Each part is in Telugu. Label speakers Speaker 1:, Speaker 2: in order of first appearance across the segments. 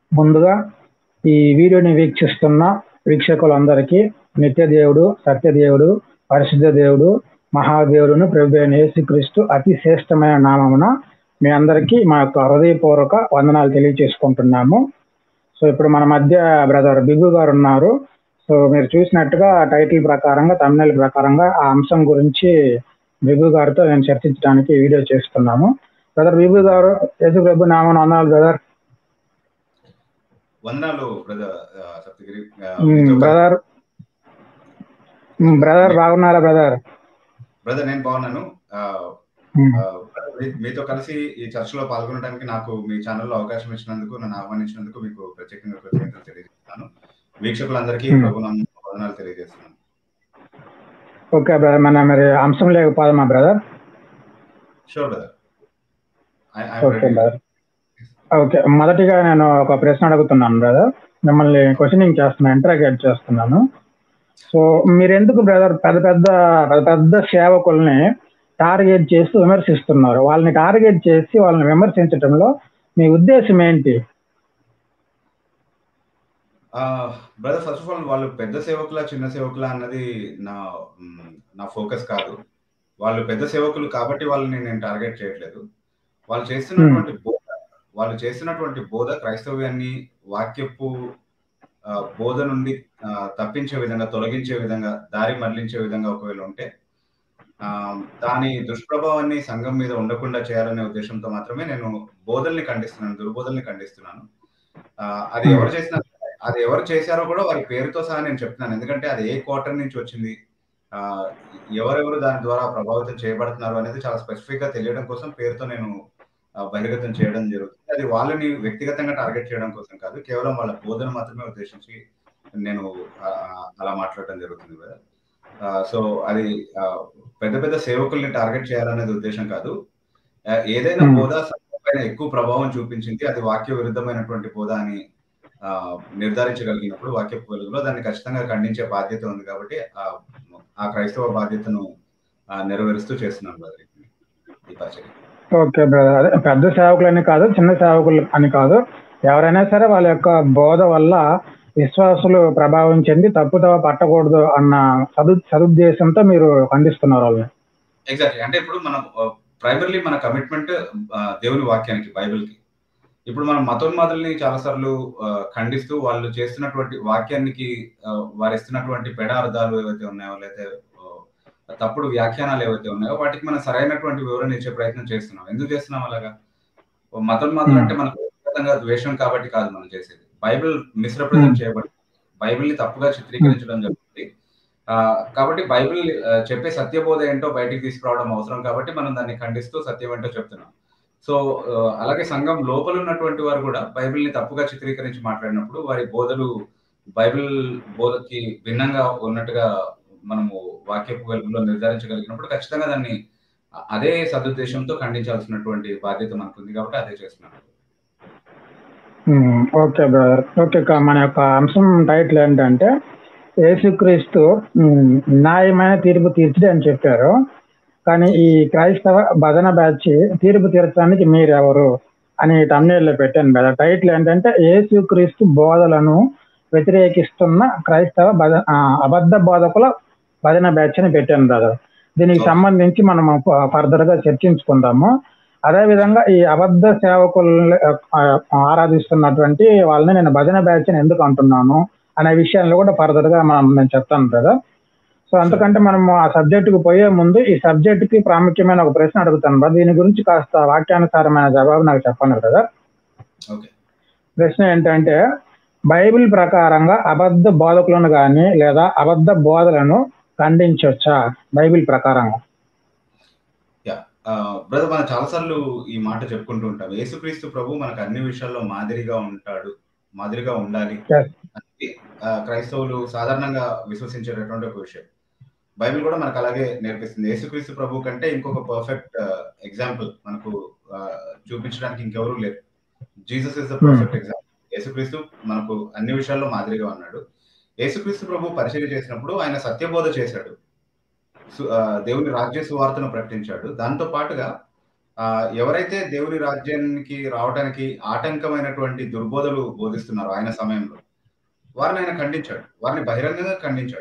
Speaker 1: ముందుగా ఈ వీడియోని వీక్షిస్తున్న వీక్షకులందరికీ నిత్య దేవుడు సత్యదేవుడు పరిశుద్ధ దేవుడు మహాదేవుడును ప్రభు అయిన యేసుక్రీస్తు అతి శ్రేష్టమైన నామమున మీ అందరికీ మా యొక్క హృదయపూర్వక వందనాలు తెలియజేసుకుంటున్నాము సో ఇప్పుడు మన మధ్య బ్రదర్ బిగు గారు ఉన్నారు సో మీరు చూసినట్టుగా టైటిల్ ప్రకారంగా తమిళ ప్రకారంగా ఆ అంశం గురించి బిగు గారితో నేను చర్చించడానికి ఈ వీడియో చేస్తున్నాము బ్రదర్ బిగు గారు యేసు ప్రభు నామం వందనాలు బ్రదర్
Speaker 2: వందనాలు బ్రదర్ సప్తగిరి ఆ, మీతో కల్-
Speaker 1: బ్రదర్ బ్రదర్ బాగున్నారా బ్రదర్
Speaker 2: బ్రదర్ నేను బాగున్నాను ఆ, ఆ, బ్రదర్, మీ- మీతో కలిసి ఈ చర్చలో పాల్గొనడానికి నాకు మీ ఛానల్లో అవకాశం ఇచ్చినందుకు నన్ను ఆహ్వానించినందుకు మీకు ప్రత్యేకంగా కృతజ్ఞతలు తెలియజేస్తున్నాను వీక్షకులందరికీ
Speaker 1: Hmm.
Speaker 2: ప్రభు నామమున వందనాలు తెలియజేస్తున్నాను
Speaker 1: ఓకే బ్రదర్ మన మరి అంశం లేకపోదామా brother
Speaker 2: sure brother
Speaker 1: okay brother okay మొదటిగా నేను ఒక ప్రశ్న అడుగుతున్నాను బ్రదర్ మిమ్మల్ని క్వశ్చనింగ్ చేస్తున్నాను ఇంటరాగేట్ చేస్తున్నాను సో మీరు ఎందుకు బ్రదర్ పెద్ద పెద్ద పెద్ద పెద్ద సేవకుల్ని టార్గెట్ చేస్తూ విమర్శిస్తున్నారు వాళ్ళని టార్గెట్ చేసి వాళ్ళని విమర్శించడంలో మీ ఉద్దేశం ఏంటి
Speaker 2: బ్రదర్ ఫస్ట్ ఆఫ్ ఆల్ వాళ్ళు పెద్ద సేవకుల చిన్న సేవకుల అన్నది నా మ్, నా ఫోకస్ కాదు వాళ్ళు పెద్ద సేవకులు కాబట్టి వాళ్ళని నేను టార్గెట్ చేయట్లేదు వాళ్ళు చేస్తున్నటువంటి బోధ వాళ్ళు చేస్తున్నటువంటి బోధ క్రైస్తవ్యాన్ని వాక్యపు ఆ, బోధ నుండి ఆ, తప్పించే విధంగా తొలగించే విధంగా దారి మళ్లించే విధంగా ఒకవేళ ఉంటే ఆ, దాని దుష్ప్రభావాన్ని సంఘం మీద ఉండకుండా చేయాలనే ఉద్దేశంతో మాత్రమే నేను బోధల్ని ఖండిస్తున్నాను దుర్బోధల్ని ఖండిస్తున్నాను ఆ, అది ఎవరు చేసినా అది ఎవరు చేశారో కూడా వారి పేరుతో సహా నేను చెప్తున్నాను ఎందుకంటే అది ఏ క్వార్టర్ నుంచి వచ్చింది ఆ, ఎవరెవరు దాని ద్వారా ప్రభావితం చేయబడుతున్నారు అనేది చాలా స్పెసిఫిక్ గా తెలియడం కోసం పేరుతో నేను ఆ, బహిర్గతం చేయడం జరుగుతుంది అది వాళ్ళని వ్యక్తిగతంగా టార్గెట్ చేయడం కోసం కాదు కేవలం వాళ్ళ బోధన మాత్రమే ఉద్దేశించి నేను ఆ, అలా మాట్లాడడం జరుగుతుంది కదా సో అది ఆ, పెద్ద పెద్ద సేవకుల్ని టార్గెట్ చేయాలనేది ఉద్దేశం కాదు ఆ, ఏదైనా
Speaker 1: Hmm.
Speaker 2: బోధ సంఘం పైన ఎక్కువ ప్రభావం చూపించింది అది వాక్య విరుద్ధమైనటువంటి బోధ అని ఆ, నిర్ధారించగలిగినప్పుడు వాక్య వెలుగులో దాన్ని ఖచ్చితంగా ఖండించే బాధ్యత ఉంది కాబట్టి ఆ ఆ క్రైస్తవ బాధ్యతను ఆ, నెరవేరుస్తూ చేస్తున్నాను బ్రదర్ ఈ పరిచయం
Speaker 1: ఓకే బ్రదర్ అదే పెద్ద సేవకులు అని కాదు చిన్న సేవకులు అని కాదు ఎవరైనా సరే వాళ్ళ యొక్క బోధ వల్ల విశ్వాసులు ప్రభావం చెంది తప్పుదవ పట్టకూడదు అన్న సదు సదుద్దేశంతో మీరు ఖండిస్తున్నారు వాళ్ళని
Speaker 2: ఎగ్జాక్ట్లీ అంటే ఇప్పుడు మనం ప్రైమర్లీ మన కమిట్మెంట్ దేవుని వాక్యానికి బైబిల్ కి ఇప్పుడు మనం మతోన్మాదుల్ని చాలాసార్లు ఆ, ఖండిస్తూ వాళ్ళు చేస్తున్నటువంటి వాక్యానికి ఆ, వారు ఇస్తున్నటువంటి పెడ అర్థాలు ఏవైతే ఉన్నాయో లేకపోతే ఆ, తప్పుడు వ్యాఖ్యానాలు ఏవైతే ఉన్నాయో వాటికి మనం సరైనటువంటి వివరణ ఇచ్చే ప్రయత్నం చేస్తున్నాం ఎందుకు చేస్తున్నాం అలాగా మతోన్మాదులు
Speaker 1: Hmm.
Speaker 2: అంటే మనకు వ్యక్తిగతంగా ద్వేషం కాబట్టి కాదు మనం చేసేది బైబిల్ మిస్రిప్రజెంట్
Speaker 1: Hmm.
Speaker 2: చేయబడింది బైబిల్ ని తప్పుగా చిత్రీకరించడం జరుగుతుంది ఆ, కాబట్టి బైబిల్ ఆ, చెప్పే సత్యబోధ ఏంటో బయటికి తీసుకురావడం అవసరం కాబట్టి మనం దాన్ని ఖండిస్తూ సత్యం ఏంటో చెప్తున్నాం సో ఆ, అలాగే సంఘం లోపల ఉన్నటువంటి వారు కూడా బైబిల్ ని తప్పుగా చిత్రీకరించి మాట్లాడినప్పుడు వారి బోధలు బైబిల్ బోధకి భిన్నంగా ఉన్నట్టుగా మనము వాక్యపు వెలుగులో నిర్ధారించగలిగినప్పుడు ఖచ్చితంగా దాన్ని అ- అదే సదుద్దేశంతో ఖండించాల్సినటువంటి బాధ్యత మనకు ఉంది కాబట్టి అదే చేస్తున్నాం
Speaker 1: మ్మ్. ఓకే బ్రదర్ ఓకే కా- మన యొక్క అంశం టైటిల్ ఏంటంటే యేసుక్రీస్తు మ్మ్, న్యాయమైన తీర్పు తీర్చడి అని చెప్పారు కానీ ఈ క్రైస్తవ భజన బ్యాచ్ తీర్పు తీర్చడానికి మీరెవరు అని తమిళలో పెట్టాను కదా టైటిల్ ఏంటంటే యేసుక్రీస్తు బోధలను వ్యతిరేకిస్తున్న క్రైస్తవ భజ ఆ, అబద్ధ బోధకుల భజన బ్యాచ్ అని పెట్టాను బ్రదర్ దీనికి
Speaker 2: Okay.
Speaker 1: సంబంధించి మనం ఫర్దర్ గా చర్చించుకుందాము అదే విధంగా ఈ అబద్ధ సేవకుల్ని ఆ, ఆరాధిస్తున్నటువంటి వాళ్ళని నేను భజన బ్యాచ్ అని ఎందుకు అంటున్నాను అనే విషయాల్లో కూడా ఫర్దర్ గా మనం నేను చెప్తాను కదా సో అంతకంటే మనం ఆ సబ్జెక్ట్ కు పోయే ముందు ఈ సబ్జెక్ట్ కి ప్రాముఖ్యమైన ఒక ప్రశ్న అడుగుతాను కదా దీని గురించి కాస్త వాక్యానుసారమైన జవాబు నాకు చెప్పండి కదా
Speaker 2: ఓకే
Speaker 1: ప్రశ్న ఏంటంటే బైబిల్ ప్రకారంగా అబద్ధ బోధకులను కానీ లేదా అబద్ధ బోధలను ఖండించవచ్చా బైబిల్ ప్రకారంగా
Speaker 2: బ్రదర్ మనం చాలాసార్లు ఈ మాట చెప్పుకుంటూ ఉంటాం యేసుక్రీస్తు ప్రభు మనకు అన్ని విషయాల్లో మాదిరిగా ఉంటాడు మాదిరిగా ఉండాలి
Speaker 1: Yes.
Speaker 2: అనేది ఆ, క్రైస్తవులు సాధారణంగా విశ్వసించేటటువంటి ఒక విషయం బైబిల్ కూడా మనకు అలాగే నేర్పిస్తుంది యేసుక్రీస్తు ప్రభు కంటే ఇంకొక పర్ఫెక్ట్ ఎగ్జాంపుల్ మనకు ఆ, చూపించడానికి ఇంకెవరూ లేరు Jesus is the perfect example యేసుక్రీస్తు మనకు అన్ని విషయాల్లో మాదిరిగా ఉన్నాడు యేసుక్రీస్తు ప్రభు పరిచయం చేసినప్పుడు ఆయన సత్యబోధ చేశాడు సు- ఆ, దేవుని రాజ్య సువార్తను ప్రకటించాడు దాంతో పాటుగా ఆ, ఎవరైతే దేవుని రాజ్యానికి రావడానికి ఆటంకమైనటువంటి దుర్బోధలు బోధిస్తున్నారో ఆయన సమయంలో వారిని ఆయన ఖండించాడు వారిని బహిరంగంగా ఖండించాడు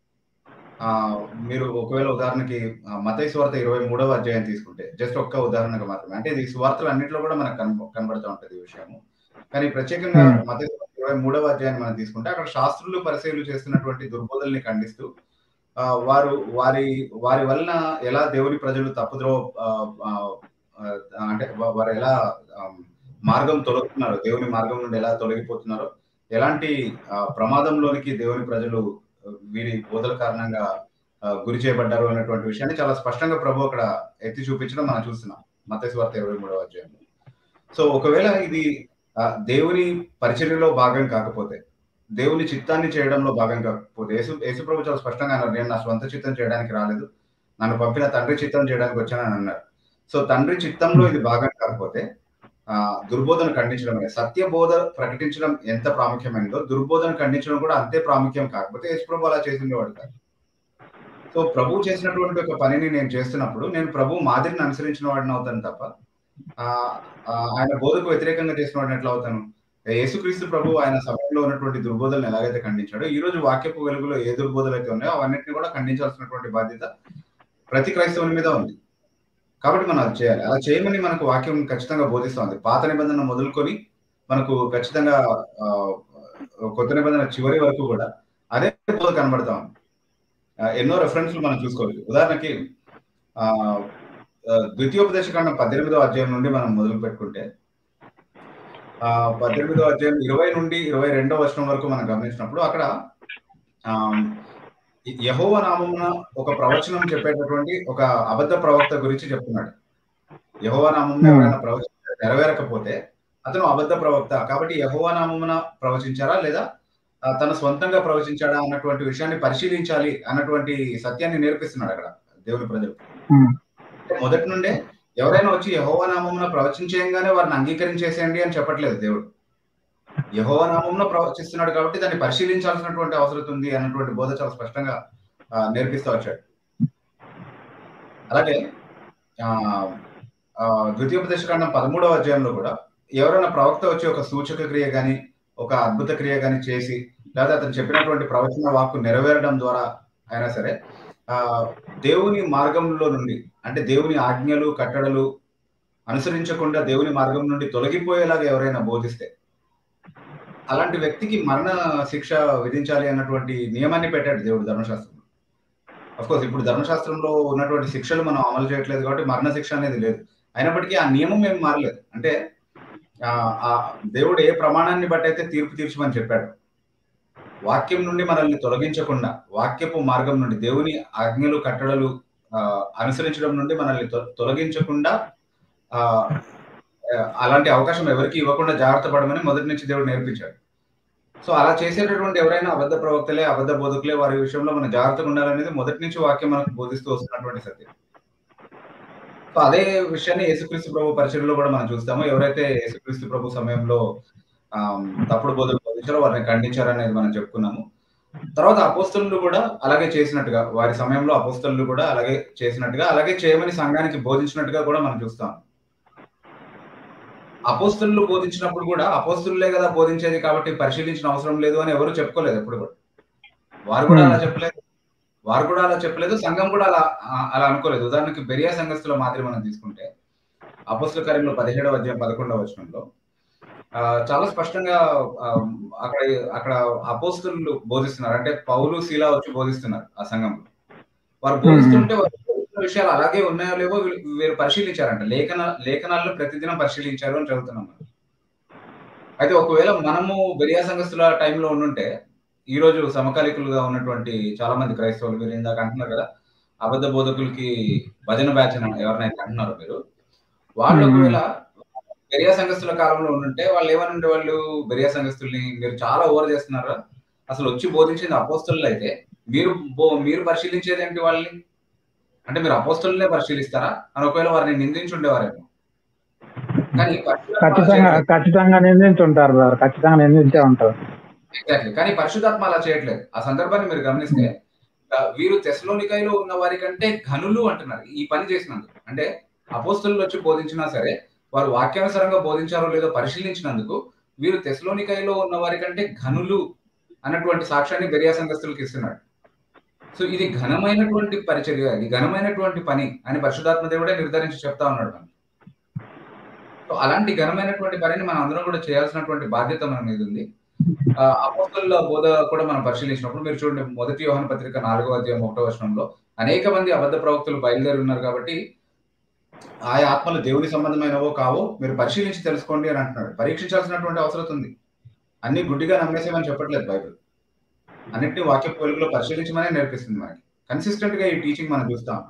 Speaker 2: ఆ మీరు ఒకవేళ ఉదాహరణకి మతై సువార్త ఇరవై మూడవ అధ్యాయం తీసుకుంటే జస్ట్ ఒక్క ఉదాహరణగా మాత్రమే అంటే ఇది సువార్తలు అన్నింటిలో కూడా మనకు కనబ కనబడుతూ ఉంటది ఈ విషయము కానీ ప్రత్యేకంగా
Speaker 1: Hmm.
Speaker 2: మతై సువార్త ఇరవై మూడవ అధ్యాయాన్ని మనం తీసుకుంటే అక్కడ శాస్త్రులు పరిశీలు చేస్తున్నటువంటి దుర్బోధల్ని ఖండిస్తూ ఆ, వారు వారి వారి వలన ఎలా దేవుని ప్రజలు తప్పుద్రో ఆ, ఆ, ఆ, అంటే వా- వారు ఎలా ఆ, మార్గం తొలగుతున్నారు దేవుని మార్గం నుండి ఎలా తొలగిపోతున్నారో ఎలాంటి ఆ, ప్రమాదంలోనికి దేవుని ప్రజలు ఆ, వీరి బోధల కారణంగా ఆ, గురి చేయబడ్డారు అనేటువంటి విషయాన్ని చాలా స్పష్టంగా ప్రభు అక్కడ ఎత్తి చూపించడం మనం చూస్తున్నాం మతేశ్వార్త ఇరవై మూడవ అధ్యాయంలో సో ఒకవేళ ఇది ఆ, దేవుని పరిచర్యలో భాగం కాకపోతే దేవుని చిత్తాన్ని చేయడంలో భాగం కాకపోతే యేసు యేసు ప్రభు చాలా స్పష్టంగా అన్నారు నేను నా స్వంత చిత్తం చేయడానికి రాలేదు నన్ను పంపిన తండ్రి చిత్తం చేయడానికి వచ్చానని అన్నారు సో తండ్రి చిత్తంలో ఇది భాగం కాకపోతే ఆ దుర్బోధన ఖండించడం అనేది సత్య బోధ ప్రకటించడం ఎంత ప్రాముఖ్యమైనదో దుర్బోధన ఖండించడం కూడా అంతే ప్రాముఖ్యం కాకపోతే యేసు ప్రభు అలా చేసిండేవాడు కాదు సో ప్రభు చేసినటువంటి ఒక పనిని నేను చేస్తున్నప్పుడు నేను ప్రభు మాదిరిని అనుసరించిన వాడిని అవుతాను తప్ప ఆ, ఆ, ఆయన బోధకు వ్యతిరేకంగా చేసిన వాడిని ఎట్లా అవుతాను యేసుక్రీస్తు ప్రభు ఆయన సమయంలో ఉన్నటువంటి దుర్బోధలను ఎలాగైతే ఖండించాడో ఈ రోజు వాక్యపు వెలుగులో ఏ దుర్బోధలు అయితే ఉన్నాయో అవన్నిటిని కూడా ఖండించాల్సినటువంటి బాధ్యత ప్రతి క్రైస్తవుని మీద ఉంది కాబట్టి మనం అది చేయాలి అలా చేయమని మనకు వాక్యం ఖచ్చితంగా బోధిస్తోంది పాత నిబంధన మొదలుకొని మనకు ఖచ్చితంగా ఆ, కొత్త నిబంధన చివరి వరకు కూడా అదే బోధ కనబడతా ఉంది ఆ, ఎన్నో రెఫరెన్స్లు మనం చూసుకోవచ్చు ఉదాహరణకి ఆ ఆ, ద్వితీయోపదేశ కాండం పద్దెనిమిదో అధ్యాయం నుండి మనం మొదలు పెట్టుకుంటే ఆ పద్దెనిమిదో అధ్యాయం ఇరవై నుండి ఇరవై రెండో వచనం వరకు మనం గమనించినప్పుడు అక్కడ ఆ యహోవ నామమున ఒక ప్రవచనం చెప్పేటటువంటి ఒక అబద్ధ ప్రవక్త గురించి చెప్తున్నాడు యహోవ నామమున
Speaker 1: Hmm.
Speaker 2: ఎవరైనా ప్రవచన నెరవేరకపోతే అతను అబద్ధ ప్రవక్త కాబట్టి యహోవ నామమున ప్రవచించారా లేదా ఆ, తన సొంతంగా ప్రవచించాడా అన్నటువంటి విషయాన్ని పరిశీలించాలి అన్నటువంటి సత్యాన్ని నేర్పిస్తున్నాడు అక్కడ దేవుని ప్రజలు
Speaker 1: Hmm.
Speaker 2: మొదటి నుండే ఎవరైనా వచ్చి యహోవ నామమున ప్రవచించేయంగానే వారిని అంగీకరించేసేయండి అని చెప్పట్లేదు దేవుడు యహోవ నామమున ప్రవచిస్తున్నాడు కాబట్టి దాన్ని పరిశీలించాల్సినటువంటి అవసరం ఉంది అన్నటువంటి బోధ చాలా స్పష్టంగా ఆ, నేర్పిస్తూ వచ్చాడు అలాగే ఆ ఆ, ద్వితీయోపదేశ కాండం పదమూడవ అధ్యాయంలో కూడా ఎవరైనా ప్రవక్త వచ్చి ఒక సూచక క్రియ గాని ఒక అద్భుత క్రియ గాని చేసి లేదా అతను చెప్పినటువంటి ప్రవచన వాక్కు నెరవేరడం ద్వారా అయినా సరే ఆ దేవుని మార్గంలో నుండి అంటే దేవుని ఆజ్ఞలు కట్టడలు అనుసరించకుండా దేవుని మార్గం నుండి తొలగిపోయేలాగా ఎవరైనా బోధిస్తే అలాంటి వ్యక్తికి మరణ శిక్ష విధించాలి అన్నటువంటి నియమాన్ని పెట్టాడు దేవుడు ధర్మశాస్త్రంలో కోర్స్ ఇప్పుడు ధర్మశాస్త్రంలో ఉన్నటువంటి శిక్షలు మనం అమలు చేయట్లేదు కాబట్టి మరణ శిక్ష అనేది లేదు అయినప్పటికీ ఆ నియమం ఏం మారలేదు అంటే ఆ ఆ దేవుడు ఏ ప్రమాణాన్ని బట్టి అయితే తీర్పు తీర్చమని చెప్పాడు వాక్యం నుండి మనల్ని తొలగించకుండా వాక్యపు మార్గం నుండి దేవుని ఆజ్ఞలు కట్టడలు ఆ, అనుసరించడం నుండి మనల్ని తొ- తొలగించకుండా ఆ ఆ, అలాంటి అవకాశం ఎవరికి ఇవ్వకుండా జాగ్రత్త పడమని మొదటి నుంచి దేవుడు నేర్పించాడు సో అలా చేసేటటువంటి ఎవరైనా అబద్ధ ప్రవక్తలే అబద్ధ బోధకులే వారి విషయంలో మనం జాగ్రత్తగా ఉండాలనేది మొదటి నుంచి వాక్యం మనకు బోధిస్తూ వస్తున్నటువంటి సత్యం సో అదే విషయాన్ని యేసుక్రీస్తు ప్రభు పరిచయంలో కూడా మనం చూస్తాము ఎవరైతే యేసుక్రీస్తు ప్రభు సమయంలో ఆ, తప్పుడు బోధలు బోధించారో వారిని ఖండించారు అనేది మనం చెప్పుకున్నాము తర్వాత అపోస్తలు కూడా అలాగే చేసినట్టుగా వారి సమయంలో అపోస్తలు కూడా అలాగే చేసినట్టుగా అలాగే చేయమని సంఘానికి బోధించినట్టుగా కూడా మనం చూస్తాం అపోస్తలు బోధించినప్పుడు కూడా అపోస్తులే కదా బోధించేది కాబట్టి పరిశీలించిన అవసరం లేదు అని ఎవరు చెప్పుకోలేదు ఎప్పుడు కూడా వారు కూడా అలా చెప్పలేదు వారు కూడా అలా చెప్పలేదు సంఘం కూడా అలా ఆ- అలా అనుకోలేదు ఉదాహరణకి బెరియా సంఘస్థుల మాదిరి మనం తీసుకుంటే అపోస్తుల కార్యంలో పదిహేడవ అధ్యాయం పదకొండవ వచనంలో ఆ, చాలా స్పష్టంగా ఆ, అక్కడ అక్కడ అపోస్తులు బోధిస్తున్నారు అంటే పౌలు శీలా వచ్చి బోధిస్తున్నారు ఆ సంఘంలో వారు బోధిస్తుంటే వారు బోధిస్తున్న విషయాలు అలాగే ఉన్నాయో లేవో వీళ్ళు- వీరు పరిశీలించారంట లేఖన లేఖనాల్లో ప్రతిదినం పరిశీలించారు అని చదువుతున్నాం మనం. అయితే ఒకవేళ మనము బెరియా సంఘస్థుల టైంలో ఉండుంటే ఈ రోజు సమకాలికులుగా ఉన్నటువంటి చాలా మంది క్రైస్తవులు మీరు ఇందాక అంటున్నారు కదా అబద్ధ బోధకులకి భజన బ్యాచ్ అని ఎవరినైతే అంటున్నారో మీరు వాళ్ళు
Speaker 1: మ్మ్.
Speaker 2: ఒకవేళ బెరియా సంఘస్థుల కాలంలో ఉండుంటే వాళ్ళు ఏమని ఉండే వాళ్ళు బెరియా సంఘస్థుల్ని మీరు చాలా ఓవర్ చేస్తున్నారు అసలు వచ్చి బోధించింది అపోస్తులు అయితే మీరు బో- మీరు పరిశీలించేది ఏంటి వాళ్ళని అంటే మీరు అపోస్తులనే పరిశీలిస్తారా అని ఒకవేళ వారిని నిందించి ఉండేవారేమో కానీ పరిశుద్ధాత్మ అలా
Speaker 1: ఖచ్చితంగా
Speaker 2: చేయట్లేదు.
Speaker 1: ఖచ్చితంగా నిందించుంటారు బ్రదర్ ఖచ్చితంగా నిందించే ఉంటారు
Speaker 2: ఎగ్జాక్ట్లీ కానీ పరిశుధాత్మ అలా చేయట్లేదు ఆ సందర్భాన్ని మీరు గమనిస్తే ఆ, వీరు తెసలోనికాయలో ఉన్న వారి కంటే ఘనులు అంటున్నారు ఈ పని చేసినందుకు అంటే అపోస్తులు వచ్చి బోధించినా సరే వారు వాక్యానుసారంగా బోధించారో లేదో పరిశీలించినందుకు వీరు తెస్లోనికైలో ఉన్న వారి కంటే ఘనులు అన్నటువంటి సాక్ష్యాన్ని బెరియా సంఘస్థులకు ఇస్తున్నాడు సో ఇది ఘనమైనటువంటి పరిచర్య ఇది ఘనమైనటువంటి పని అని పరిశుధాత్మ దేవుడే నిర్ధారించి చెప్తా ఉన్నాడు మనకి సో అలాంటి ఘనమైనటువంటి పనిని మనం అందరం కూడా చేయాల్సినటువంటి బాధ్యత మన మీద ఉంది అపోస్తుల బోధ కూడా మనం పరిశీలించినప్పుడు మీరు చూడండి మొదటి యోహన పత్రిక నాలుగో అధ్యాయం ఒకటో వచనంలో అనేక మంది అబద్ధ ప్రవక్తలు బయలుదేరి ఉన్నారు కాబట్టి ఆయా ఆత్మలు దేవుని సంబంధమైనవో కావో మీరు పరిశీలించి తెలుసుకోండి అని అంటున్నాడు పరీక్షించాల్సినటువంటి అవసరం ఉంది అన్ని గుడ్డిగా నమ్మేసేమని చెప్పట్లేదు బైబిల్ అన్నింటినీ వాక్య పోలికలో పరిశీలించమనే నేర్పిస్తుంది మనకి కన్సిస్టెంట్ గా ఈ టీచింగ్ మనం చూస్తాం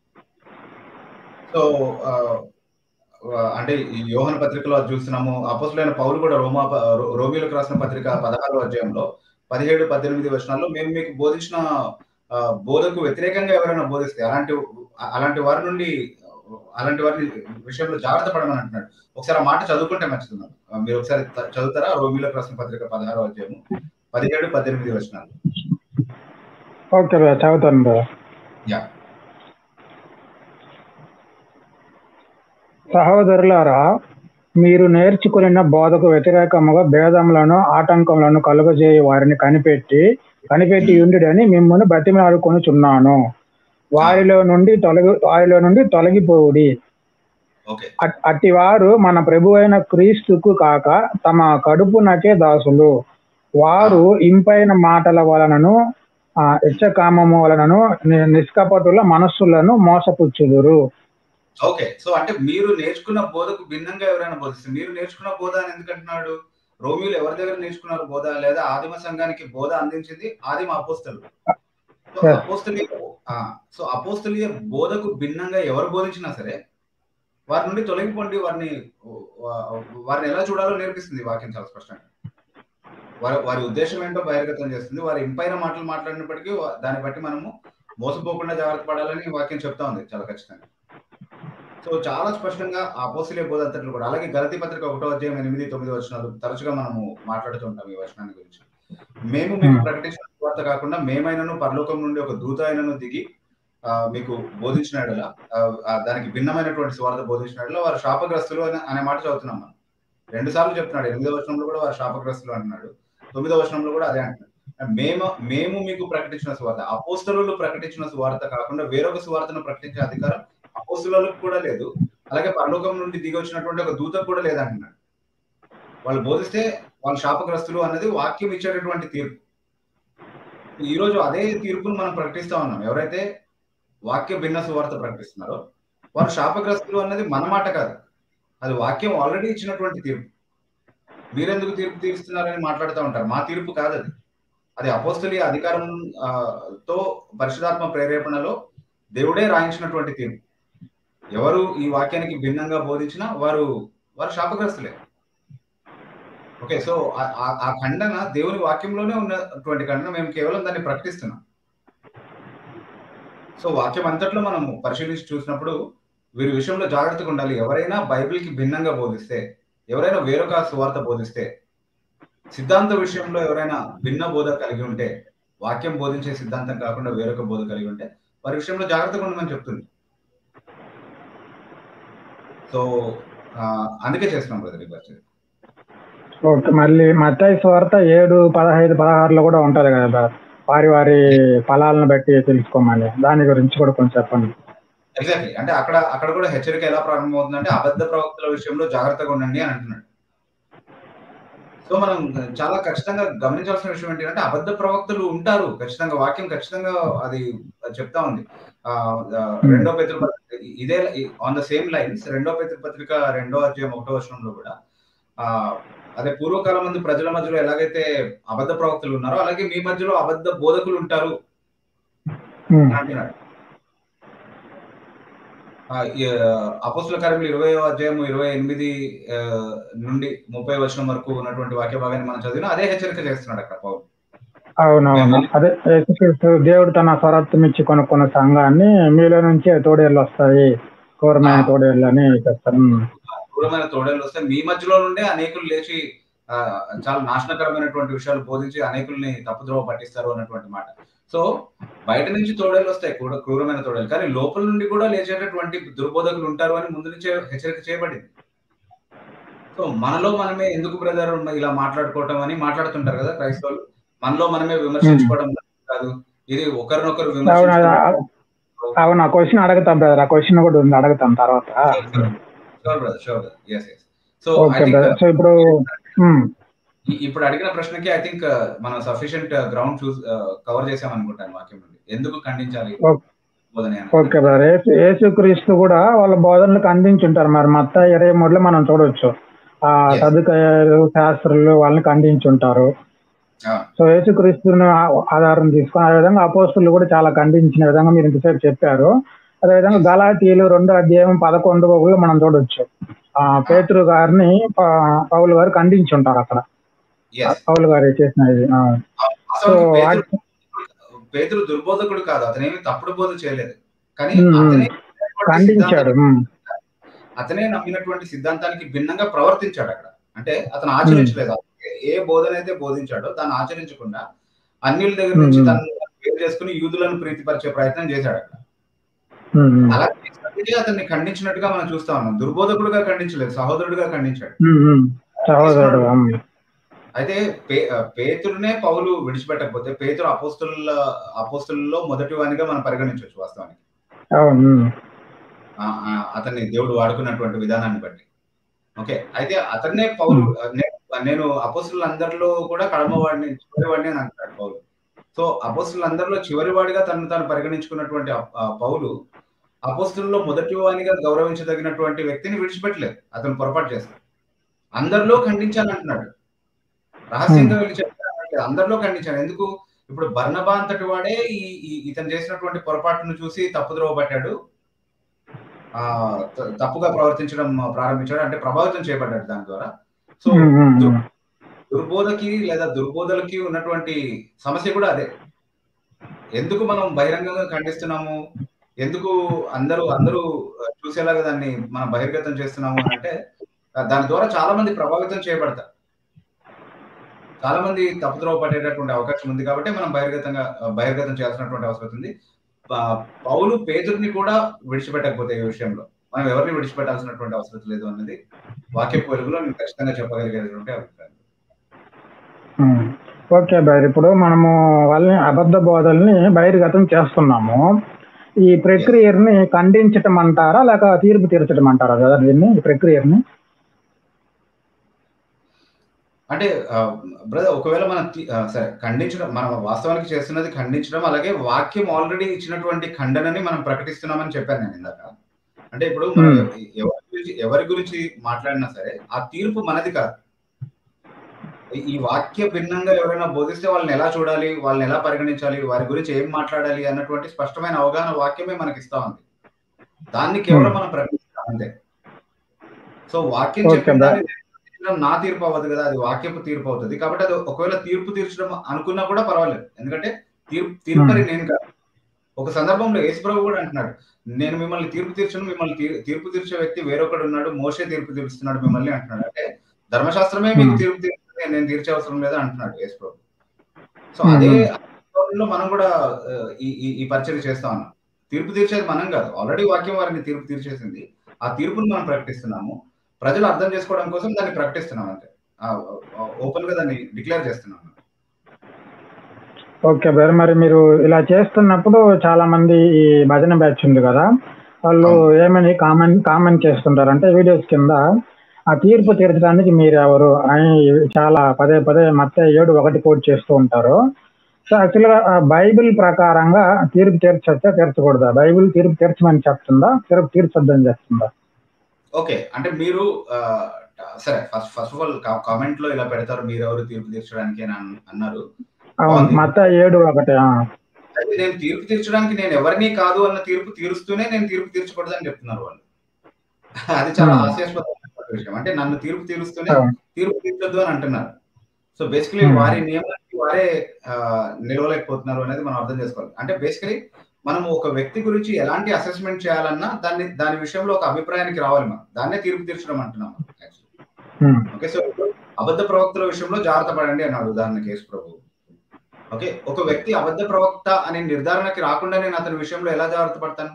Speaker 2: సో అంటే ఈ యోహన పత్రికలో అది చూస్తున్నాము అపోసులైన పౌలు కూడా రోమా రోమిలకు రాసిన పత్రిక పదహారో అధ్యాయంలో పదిహేడు పద్దెనిమిది వచనాల్లో మేము మీకు బోధించిన బోధకు వ్యతిరేకంగా ఎవరైనా బోధిస్తే అలాంటి అలాంటి వారి నుండి అలాంటి వారి విషయంలో జాగ్రత్త పడమని అంటున్నాడు ఒకసారి ఆ మాట చదువుకుంటే మంచిది మీరు ఒకసారి చదువుతారా రోమిలకు రాసిన పత్రిక పదహారో అధ్యాయము పదిహేడు పద్దెనిమిది వచనాలు
Speaker 1: ఓకే చదువుతాను
Speaker 2: యా
Speaker 1: సహోదరులారా మీరు నేర్చుకున్న బోధకు వ్యతిరేకముగా భేదములను ఆటంకములను కలుగజేయ వారిని కనిపెట్టి కనిపెట్టి ఉండిడని మిమ్మల్ని బతిమలాడుకొనుచున్నాను వారిలో నుండి తొలగి వారిలో నుండి తొలగిపోవుడి అట్టి వారు మన ప్రభు అయిన క్రీస్తుకు కాక తమ కడుపునకే దాసులు వారు ఇంపైన మాటల వలనను ఇచ్చకామము వలనను నిష్కపటుల మనస్సులను మోసపుచ్చుదురు
Speaker 2: ఓకే సో అంటే మీరు నేర్చుకున్న బోధకు భిన్నంగా ఎవరైనా బోధిస్తారు మీరు నేర్చుకున్న బోధ అని ఎందుకంటున్నాడు రోమిలు ఎవరి దగ్గర నేర్చుకున్నారు బోధ లేదా ఆదిమ సంఘానికి బోధ అందించింది ఆదిమ అపోస్తలు సో అపోస్తలీయ సో అపోస్తలీయ బోధకు భిన్నంగా ఎవరు బోధించినా సరే వారి నుండి తొలగిపోండి వారిని వారిని ఎలా చూడాలో నేర్పిస్తుంది వాక్యం చాలా స్పష్టంగా వారి వారి ఉద్దేశం ఏంటో బహిర్గతం చేస్తుంది వారి ఇంపైన మాటలు మాట్లాడినప్పటికీ దాన్ని బట్టి మనము మోసపోకుండా జాగ్రత్త పడాలని వాక్యం చెప్తా ఉంది చాలా ఖచ్చితంగా సో చాలా స్పష్టంగా అపోసిలే బోధ అంతట్లు కూడా అలాగే గలతి పత్రిక ఒకటో అధ్యాయం ఎనిమిది తొమ్మిది వచనాలు తరచుగా మనము మాట్లాడుతుంటాం ఈ వచనాన్ని గురించి మేము మీకు ప్రకటించిన వార్త కాకుండా మేమైనను పరలోకం నుండి ఒక దూత అయినను దిగి మీకు బోధించినాడులా దానికి భిన్నమైనటువంటి స్వార్థ బోధించినాడులా వారు శాపగ్రస్తులు అనే మాట చదువుతున్నాం మనం రెండు సార్లు చెప్తున్నాడు ఎనిమిదో వచనంలో కూడా వారు శాపగ్రస్తులు అంటున్నాడు తొమ్మిదో వచనంలో కూడా అదే అంటున్నాడు మేము మేము మీకు ప్రకటించిన స్వార్థ అపోస్తలు ప్రకటించిన స్వార్థ కాకుండా వేరొక స్వార్థను ప్రకటించే అధికారం అపోస్తులకు కూడా లేదు అలాగే పరలోకం నుండి దిగి వచ్చినటువంటి ఒక దూతకు కూడా లేదంటున్నాడు వాళ్ళు బోధిస్తే వాళ్ళు శాపగ్రస్తులు అన్నది వాక్యం ఇచ్చేటటువంటి తీర్పు ఈ రోజు అదే తీర్పును మనం ప్రకటిస్తా ఉన్నాం ఎవరైతే వాక్య భిన్న సువార్త ప్రకటిస్తున్నారో వారు శాపగ్రస్తులు అన్నది మన మాట కాదు అది వాక్యం ఆల్రెడీ ఇచ్చినటువంటి తీర్పు మీరెందుకు తీర్పు తీరుస్తున్నారని మాట్లాడుతూ ఉంటారు మా తీర్పు కాదు అది అది అపోస్తలీయ అధికారం తో పరిశుధాత్మ ప్రేరేపణలో దేవుడే రాయించినటువంటి తీర్పు ఎవరు ఈ వాక్యానికి భిన్నంగా బోధించినా వారు వారు శాపగ్రస్తులే ఓకే సో ఆ ఖండన దేవుని వాక్యంలోనే ఉన్నటువంటి ఖండన మేము కేవలం దాన్ని ప్రకటిస్తున్నాం సో వాక్యం అంతట్లో మనం పరిశీలించి చూసినప్పుడు వీరి విషయంలో జాగ్రత్తగా ఉండాలి ఎవరైనా బైబిల్కి భిన్నంగా బోధిస్తే ఎవరైనా వేరొక సువార్త బోధిస్తే సిద్ధాంత విషయంలో ఎవరైనా భిన్న బోధ కలిగి ఉంటే వాక్యం బోధించే సిద్ధాంతం కాకుండా వేరొక బోధ కలిగి ఉంటే వారి విషయంలో జాగ్రత్తగా ఉండమని చెప్తుంది సో అందుకే చేస్తున్నాం బ్రదర్ ఈ పరిచయం
Speaker 1: ఓకే మళ్ళీ మత్తాయి స్వార్థ ఏడు పదహైదు పదహారులో కూడా ఉంటది కదా వారి వారి ఫలాలను బట్టి తెలుసుకోమని దాని గురించి కూడా కొంచెం చెప్పండి
Speaker 2: ఎగ్జాక్ట్లీ అంటే అక్కడ అక్కడ కూడా హెచ్చరిక ఎలా ప్రారంభమవుతుందంటే అబద్ధ ప్రవక్తల విషయంలో జాగ్రత్తగా ఉండండి అని అంటున్నాడు సో మనం చాలా ఖచ్చితంగా గమనించాల్సిన విషయం ఏంటంటే అబద్ధ ప్రవక్తలు ఉంటారు ఖచ్చితంగా వాక్యం ఖచ్చితంగా అది చెప్తా ఉంది రెండో పేతృ ఇదే ఆన్ ద సేమ్ లైన్స్ రెండో పేతృ పత్రిక రెండో అధ్యాయం ఒకటో వర్షంలో కూడా ఆ అదే పూర్వకాలం మంది ప్రజల మధ్యలో ఎలాగైతే అబద్ధ ప్రవక్తలు ఉన్నారో అలాగే మీ మధ్యలో అబద్ధ బోధకులు ఉంటారు అంటున్నాడు అపోస్తుల కార్యములు ఇరవై అధ్యాయం ఇరవై ఎనిమిది నుండి ముప్పై వర్షం వరకు ఉన్నటువంటి వాక్య భాగాన్ని మనం చదివిన అదే హెచ్చరిక చేస్తున్నాడు అక్కడ పౌరు
Speaker 1: అవునవును అదే దేవుడు తన స్వరత్వం ఇచ్చి కొనుక్కున్న సంఘాన్ని మీలో నుంచే తోడేళ్ళు వస్తాయి క్రూరమైన తోడేళ్ళు అని చెప్తారు
Speaker 2: క్రూరమైన తోడేళ్ళు వస్తే మీ మధ్యలో నుండే అనేకులు లేచి చాలా నాశనకరమైనటువంటి విషయాలు బోధించి అనేకుల్ని తప్పుద్రోవ పట్టిస్తారు అన్నటువంటి మాట సో బయట నుంచి తోడేలు వస్తాయి క్రూర క్రూరమైన తోడేలు కానీ లోపల నుండి కూడా లేచేటటువంటి దుర్బోధకులు ఉంటారు అని ముందు నుంచే హెచ్చరిక చేయబడింది సో మనలో మనమే ఎందుకు బ్రదర్ ఇలా మాట్లాడుకోవటం అని మాట్లాడుతుంటారు కదా క్రైస్తవులు మనలో మనమే విమర్శించుకోవడం కాదు ఇది ఒకరినొకరు
Speaker 1: అవును
Speaker 2: విమర్శించుకోవడం
Speaker 1: అది- అవును ఆ క్వశ్చన్ అడుగుతాం బ్రదర్ ఆ క్వశ్చన్ కూడా ఉంది అడుగుతాం తర్వాత
Speaker 2: sure brother sure brother yes yes so
Speaker 1: okay brother so ఇప్పుడు ఉమ్,
Speaker 2: ఇప్పుడు అడిగిన ప్రశ్నకి ఐ థింక్ మనం సఫిషియెంట్ గ్రౌండ్ చూస్ కవర్ చేసాం అనుకుంటాను వాక్యం నుండి ఎందుకు ఖండించాలి
Speaker 1: ఓకే.
Speaker 2: బోధన అని.
Speaker 1: ఓకే బ్రదర్ యేసు యేసుక్రీస్తు కూడా వాళ్ళ బోధనలు ఖండించుంటారు మరి మత్త ఇరవై మూడులో మనం చూడొచ్చు ఆ
Speaker 2: Yes.
Speaker 1: సదుకాయలు శాస్త్రులు వాళ్ళని ఖండించుంటారు
Speaker 2: ఆ,
Speaker 1: సో యేసుక్రీస్తుని ఆ- ఆధారం తీసుకొని ఆ విధంగా అపోస్తులు కూడా చాలా ఖండించిన విధంగా మీరు ఇంతసేపు చెప్పారు అదేవిధంగా గలాతీయులు రెండో అధ్యాయం పదకొండు ఒకళ్ళు మనం చూడొచ్చు ఆ పేతురు గారిని ప- పౌలు గారు ఖండించుంటారు అక్కడ
Speaker 2: yes.
Speaker 1: పౌలు గారు చేసిన ఇది ఆ. సో
Speaker 2: వాస్తవానికి
Speaker 1: వాటి-
Speaker 2: పేతురు పేతురు దుర్బోధకుడు కాదు అతనేమి తప్పుడు బోధ చేయలేదు కానీ
Speaker 1: Hmm, hmm.
Speaker 2: అతనే
Speaker 1: ఖండించాడు ఉమ్,
Speaker 2: అతనే నమ్మినటువంటి సిద్ధాంతానికి భిన్నంగా ప్రవర్తించాడు అక్కడ అంటే అతను ఆచరించలేదు ఏ బోధన అయితే బోధించాడో దాన్ని ఆచరించకుండా అన్యుల దగ్గర నుంచి
Speaker 1: Hmm.
Speaker 2: తను వేరు చేసుకుని యూదులను ప్రీతిపరిచే ప్రయత్నం చేశాడు అక్కడ
Speaker 1: ఉమ్, ఉమ్,
Speaker 2: అలా చేసినట్టుగా అతన్ని ఖండించినట్టుగా మనం చూస్తా ఉన్నాం దుర్బోధకుడుగా ఖండించలేదు సహోదరుడుగా ఖండించాడు
Speaker 1: ఉమ్, ఉమ్. సహోదరుడు ఉమ్,
Speaker 2: అయితే పే పేతురునే పౌలు విడిచిపెట్టకపోతే పేతురు అపోస్తుల అపోస్తులలో మొదటి వానిగా మనం పరిగణించవచ్చు వాస్తవానికి
Speaker 1: అవును ఉమ్,
Speaker 2: ఆ, ఆ, అతన్ని దేవుడు వాడుకున్నటువంటి విధానాన్ని బట్టి ఓకే అయితే అతన్నే పౌలు నే- నేను అపోస్తులందరిలో కూడా కడమవాడిని చివరి వాడిని అని అంటాడు పౌలు సో అపోస్తులందరిలో చివరి వాడిగా తను తాను పరిగణించుకున్నటువంటి ఆ- ఆ పౌలు అపోస్తుల్లో మొదటి వానిగా గౌరవించదగినటువంటి వ్యక్తిని విడిచిపెట్టలేదు అతను పొరపాటు చేస్తాడు అందరిలో ఖండించాను అంటున్నాడు రహస్యంగా వెళ్ళి చెప్పాను అందరిలో ఖండించాను ఎందుకు ఇప్పుడు బర్నబా అంతటి వాడే ఈ ఈ- ఇతను చేసినటువంటి పొరపాటును చూసి తప్పుద్రోవ పట్టాడు ఆ త- తప్పుగా ప్రవర్తించడం ప్రారంభించాడు అంటే ప్రభావితం చేయబడ్డాడు దాని ద్వారా సో
Speaker 1: ఉమ్, ఉమ్, ఉమ్.
Speaker 2: దుర్బోధకి లేదా దుర్బోధలకి ఉన్నటువంటి సమస్య కూడా అదే ఎందుకు మనం బహిరంగంగా ఖండిస్తున్నాము ఎందుకు అందరూ అందరూ చూసేలాగా దాన్ని మనం బహిర్గతం చేస్తున్నాము అని అంటే ఆ, దాని ద్వారా చాలా మంది ప్రభావితం చేయబడతారు చాలా మంది తప్పుద్రోవ పడేటటువంటి అవకాశం ఉంది కాబట్టి మనం బహిర్గతంగా ఆ, బహిర్గతం చేయాల్సినటువంటి అవసరం ఉంది ప- పౌలు పేదరిని కూడా విడిచిపెట్టకపోతే ఈ విషయంలో మనం ఎవరిని విడిచిపెట్టాల్సినటువంటి అవసరం లేదు అన్నది వాక్య వెలుగులో నేను ఖచ్చితంగా చెప్పగలిగేటువంటి అభిప్రాయం
Speaker 1: ఉమ్. ఓకే బైర్ ఇప్పుడు మనము వాళ్ళని అబద్ధ బోధల్ని బహిర్గతం చేస్తున్నాము ఈ ప్రక్రియని ఖండించటం అంటారా లేక తీర్పు తీర్చడం అంటారా కదా దీన్ని ఈ ప్రక్రియని
Speaker 2: అంటే బ్రదర్ ఒకవేళ మనం తి- ఆ, సరే ఖండించడం మనం వాస్తవానికి చేస్తున్నది ఖండించడం అలాగే వాక్యం ఆల్రెడీ ఇచ్చినటువంటి ఖండనని మనం ప్రకటిస్తున్నామని చెప్పాను నేను ఇందాక అంటే ఇప్పుడు మనం
Speaker 1: Hmm.
Speaker 2: ఎవ- ఎవరి గురించి ఎవరి గురించి మాట్లాడినా సరే ఆ తీర్పు మనది కాదు ఈ- ఈ వాక్య భిన్నంగా ఎవరైనా బోధిస్తే వాళ్ళని ఎలా చూడాలి వాళ్ళని ఎలా పరిగణించాలి వారి గురించి ఏం మాట్లాడాలి అన్నటువంటి స్పష్టమైన అవగాహన వాక్యమే మనకి ఇస్తా ఉంది దాన్ని కేవలం
Speaker 1: Hmm.
Speaker 2: మనం ప్రకటిస్తాం అంతే సో వాక్యం
Speaker 1: Okay,
Speaker 2: చెప్పిన
Speaker 1: bro.
Speaker 2: దాన్ని తీర్చడం నా తీర్పు అవ్వదు కదా అది వాక్యపు తీర్పు అవుతుంది కాబట్టి అది ఒకవేళ తీర్పు తీర్చడం అనుకున్నా కూడా పర్వాలేదు ఎందుకంటే తీర్పు తీర్పరి నేను కాదు ఒక సందర్భంలో యేసుప్రభు కూడా అంటున్నాడు నేను మిమ్మల్ని తీర్పు తీర్చను మిమ్మల్ని తీ- తీర్పు తీర్చే వ్యక్తి వేరొకడు ఉన్నాడు మోసే తీర్పు తీరుస్తున్నాడు మిమ్మల్ని అంటున్నాడు అంటే ధర్మశాస్త్రమే మీకు
Speaker 1: Hmm.
Speaker 2: తీర్పు తీరుస్తుంది నేను తీర్చే అవసరం లేదా అంటున్నాడు యేసుప్రభు సో
Speaker 1: Hmm.
Speaker 2: అదే లో మనం కూడా ఆ, ఈ ఈ- ఈ పరిచయం చేస్తా ఉన్నాం తీర్పు తీర్చేది మనం కాదు ఆల్రెడీ వాక్యం వారిని తీర్పు తీర్చేసింది ఆ తీర్పును మనం ప్రకటిస్తున్నాము ప్రజలు అర్థం చేసుకోవడం కోసం దాన్ని ప్రకటిస్తున్నాం అంతే ఓపెన్ గా దాన్ని డిక్లేర్ చేస్తున్నాం
Speaker 1: ఓకే బైర్ మరి మీరు ఇలా చేస్తున్నప్పుడు చాలా మంది ఈ భజన బ్యాచ్ ఉంది కదా వాళ్ళు ఏమని కామెంట్ కామెంట్ చేస్తుంటారు అంటే వీడియోస్ కింద ఆ తీర్పు తీర్చడానికి మీరు ఎవరు అని చాలా పదే పదే మత్త ఏడు ఒకటి కోట్ చేస్తూ ఉంటారు సో యాక్చువల్గా ఆ బైబిల్ ప్రకారంగా తీర్పు తీర్చొచ్చా తీర్చకూడదా బైబిల్ తీర్పు తీర్చమని చెప్తుందా తీర్పు తీర్చొద్దని చెప్తుందా
Speaker 2: ఓకే అంటే మీరు ఆ, సరే first first of all comment లో ఇలా పెడతారు మీరు ఎవరు తీర్పు తీర్చడానికి అని అన్- అన్నారు
Speaker 1: అవును మత్త ఏడు ఒకటి ఆ.
Speaker 2: అయితే నేను తీర్పు తీర్చడానికి నేను ఎవరిని కాదు అన్న తీర్పు తీరుస్తూనే నేను తీర్పు తీర్చకూడదని చెప్తున్నారు వాళ్ళు అది చాలా
Speaker 1: Hmm.
Speaker 2: హాస్యాస్పదమైన విషయం అంటే నన్ను తీర్పు తీరుస్తూనే
Speaker 1: అవును.
Speaker 2: తీర్పు తీర్చొద్దు అని అంటున్నారు సో బేసికలీ
Speaker 1: Hmm.
Speaker 2: వారి నియమానికి వారే ఆ, నిలవలేకపోతున్నారు అనేది మనం అర్థం చేసుకోవాలి అంటే బేసికలీ మనం ఒక వ్యక్తి గురించి ఎలాంటి అసెస్మెంట్ చేయాలన్నా దాన్ని దాని విషయంలో ఒక అభిప్రాయానికి రావాలి మనం దాన్నే తీర్పు తీర్చడం అంటున్నాం actually.
Speaker 1: ఉమ్,
Speaker 2: ఓకే సో ఇప్పుడు అబద్ధ ప్రవక్తల విషయంలో జాగ్రత్త పడండి అన్నాడు ఉదాహరణ కేసు ప్రభు ఓకే ఒక వ్యక్తి అబద్ధ ప్రవక్త అనే నిర్ధారణకి రాకుండా నేను అతని విషయంలో ఎలా జాగ్రత్త పడతాను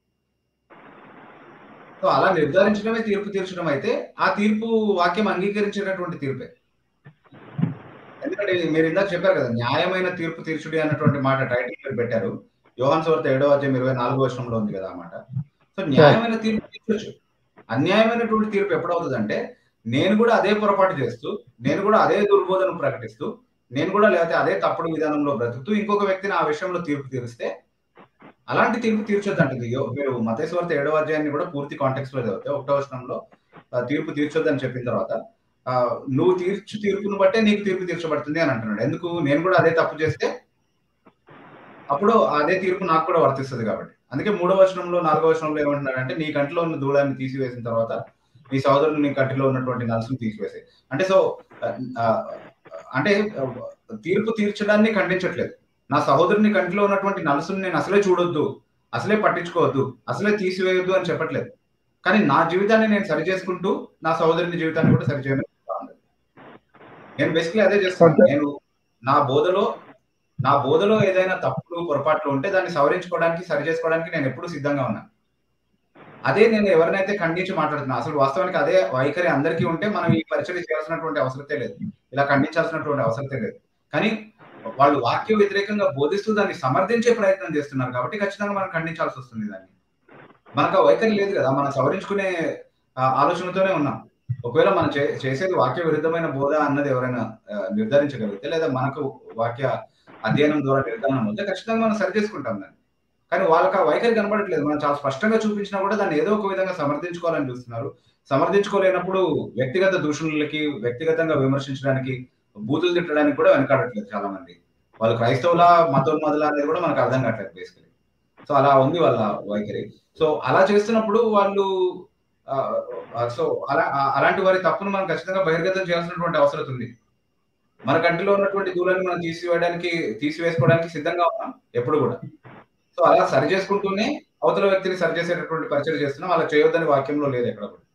Speaker 2: సో అలా నిర్ధారించడమే తీర్పు తీర్చడం అయితే ఆ తీర్పు వాక్యం అంగీకరించేటటువంటి తీర్పే ఎందుకంటే మీరు ఇందాక చెప్పారు కదా న్యాయమైన తీర్పు తీర్చుడి అన్నటువంటి మాట టైటిల్ మీరు పెట్టారు యోహాన్ సోర్త ఏడో అధ్యాయం ఇరవై నాలుగో వర్షంలో ఉంది కదా ఆ మాట సో న్యాయమైన తీర్పు తీర్చొచ్చు అన్యాయమైనటువంటి తీర్పు ఎప్పుడవుతుందంటే నేను కూడా అదే పొరపాటు చేస్తూ నేను కూడా అదే దుర్బోధన ప్రకటిస్తూ నేను కూడా లేకపోతే అదే తప్పుడు విధానంలో బ్రతుకుతూ ఇంకొక వ్యక్తిని ఆ విషయంలో తీర్పు తీరిస్తే అలాంటి తీర్పు తీర్చొద్దు అంటుంది మీరు మతేశ్వర్త ఏడవ అధ్యాయాన్ని కూడా పూర్తి కాంటెక్స్ లో చదివితే ఒకటో వచనంలో ఆ, తీర్పు తీర్చొద్దు అని చెప్పిన తర్వాత ఆ, నువ్వు తీర్చు తీర్పును బట్టే నీకు తీర్పు తీర్చబడుతుంది అని అంటున్నాడు ఎందుకు నేను కూడా అదే తప్పు చేస్తే అప్పుడు అదే తీర్పు నాకు కూడా వర్తిస్తుంది కాబట్టి అందుకే మూడో వచనంలో నాలుగో వచనంలో ఏమంటున్నాడంటే నీ కంటిలో ఉన్న దూడాన్ని తీసివేసిన తర్వాత నీ సోదరుడు నీ కంటిలో ఉన్నటువంటి నలుసును తీసివేసే అంటే సో ఆ, అంటే ఆ, తీర్పు తీర్చడాన్ని ఖండించట్లేదు నా సహోదరుని కంటిలో ఉన్నటువంటి నలుసుని నేను అసలే చూడొద్దు అసలే పట్టించుకోవద్దు అసలే తీసివేయొద్దు అని చెప్పట్లేదు కానీ నా జీవితాన్ని నేను సరి చేసుకుంటూ నా సహోదరుని జీవితాన్ని కూడా సరి చేయమని చెప్తాను. నేను బేసిక్లీ అదే చేస్తాను
Speaker 1: Okay.
Speaker 2: నేను నా బోధలో నా బోధలో ఏదైనా తప్పులు పొరపాట్లు ఉంటే దాన్ని సవరించుకోవడానికి సరి చేసుకోవడానికి నేను ఎప్పుడూ సిద్ధంగా ఉన్నాను అదే నేను ఎవరినైతే ఖండించి మాట్లాడుతున్నా అసలు వాస్తవానికి అదే వైఖరి అందరికీ ఉంటే మనం ఈ పరిచయం చేయాల్సినటువంటి అవసరతే లేదు ఇలా ఖండించాల్సినటువంటి అవసరతే లేదు కానీ వాళ్ళు వాక్య వ్యతిరేకంగా బోధిస్తూ దాన్ని సమర్థించే ప్రయత్నం చేస్తున్నారు కాబట్టి ఖచ్చితంగా మనం ఖండించాల్సి వస్తుంది దాన్ని మనకు ఆ వైఖరి లేదు కదా మనం సవరించుకునే ఆ, ఆలోచనతోనే ఉన్నాం ఒకవేళ మనం చే- చేసేది వాక్య విరుద్ధమైన బోధ అన్నది ఎవరైనా ఆ, నిర్ధారించగలిగితే లేదా మనకు వాక్య అధ్యయనం ద్వారా నిర్ధారణ ఉంటే ఖచ్చితంగా మనం సరి చేసుకుంటాం దాన్ని కానీ వాళ్ళకి ఆ వైఖరి కనబడట్లేదు మనం చాలా స్పష్టంగా చూపించినా కూడా దాన్ని ఏదో ఒక విధంగా సమర్థించుకోవాలని చూస్తున్నారు సమర్థించుకోలేనప్పుడు వ్యక్తిగత దూషణలకి వ్యక్తిగతంగా విమర్శించడానికి బూతులు తిట్టడానికి కూడా వెనకాడట్లేదు చాలా మంది వాళ్ళు క్రైస్తవుల మతోన్మాదుల అనేది కూడా మనకు అర్థం కావట్లేదు బేసికలీ సో అలా ఉంది వాళ్ళ వైఖరి సో అలా చేస్తున్నప్పుడు వాళ్ళు సో అలా ఆ- అలాంటి వారి తప్పును మనం ఖచ్చితంగా బహిర్గతం చేయాల్సినటువంటి అవసరం ఉంది మన కంటిలో ఉన్నటువంటి దూరాన్ని మనం తీసివేయడానికి తీసివేసుకోవడానికి సిద్ధంగా ఉన్నాం ఎప్పుడు కూడా సో అలా సరి చేసుకుంటూనే అవతల వ్యక్తిని సరి చేసేటటువంటి పరిచయం చేస్తున్నాం అలా చేయొద్దని వాక్యంలో లేదు ఎక్కడ కూడా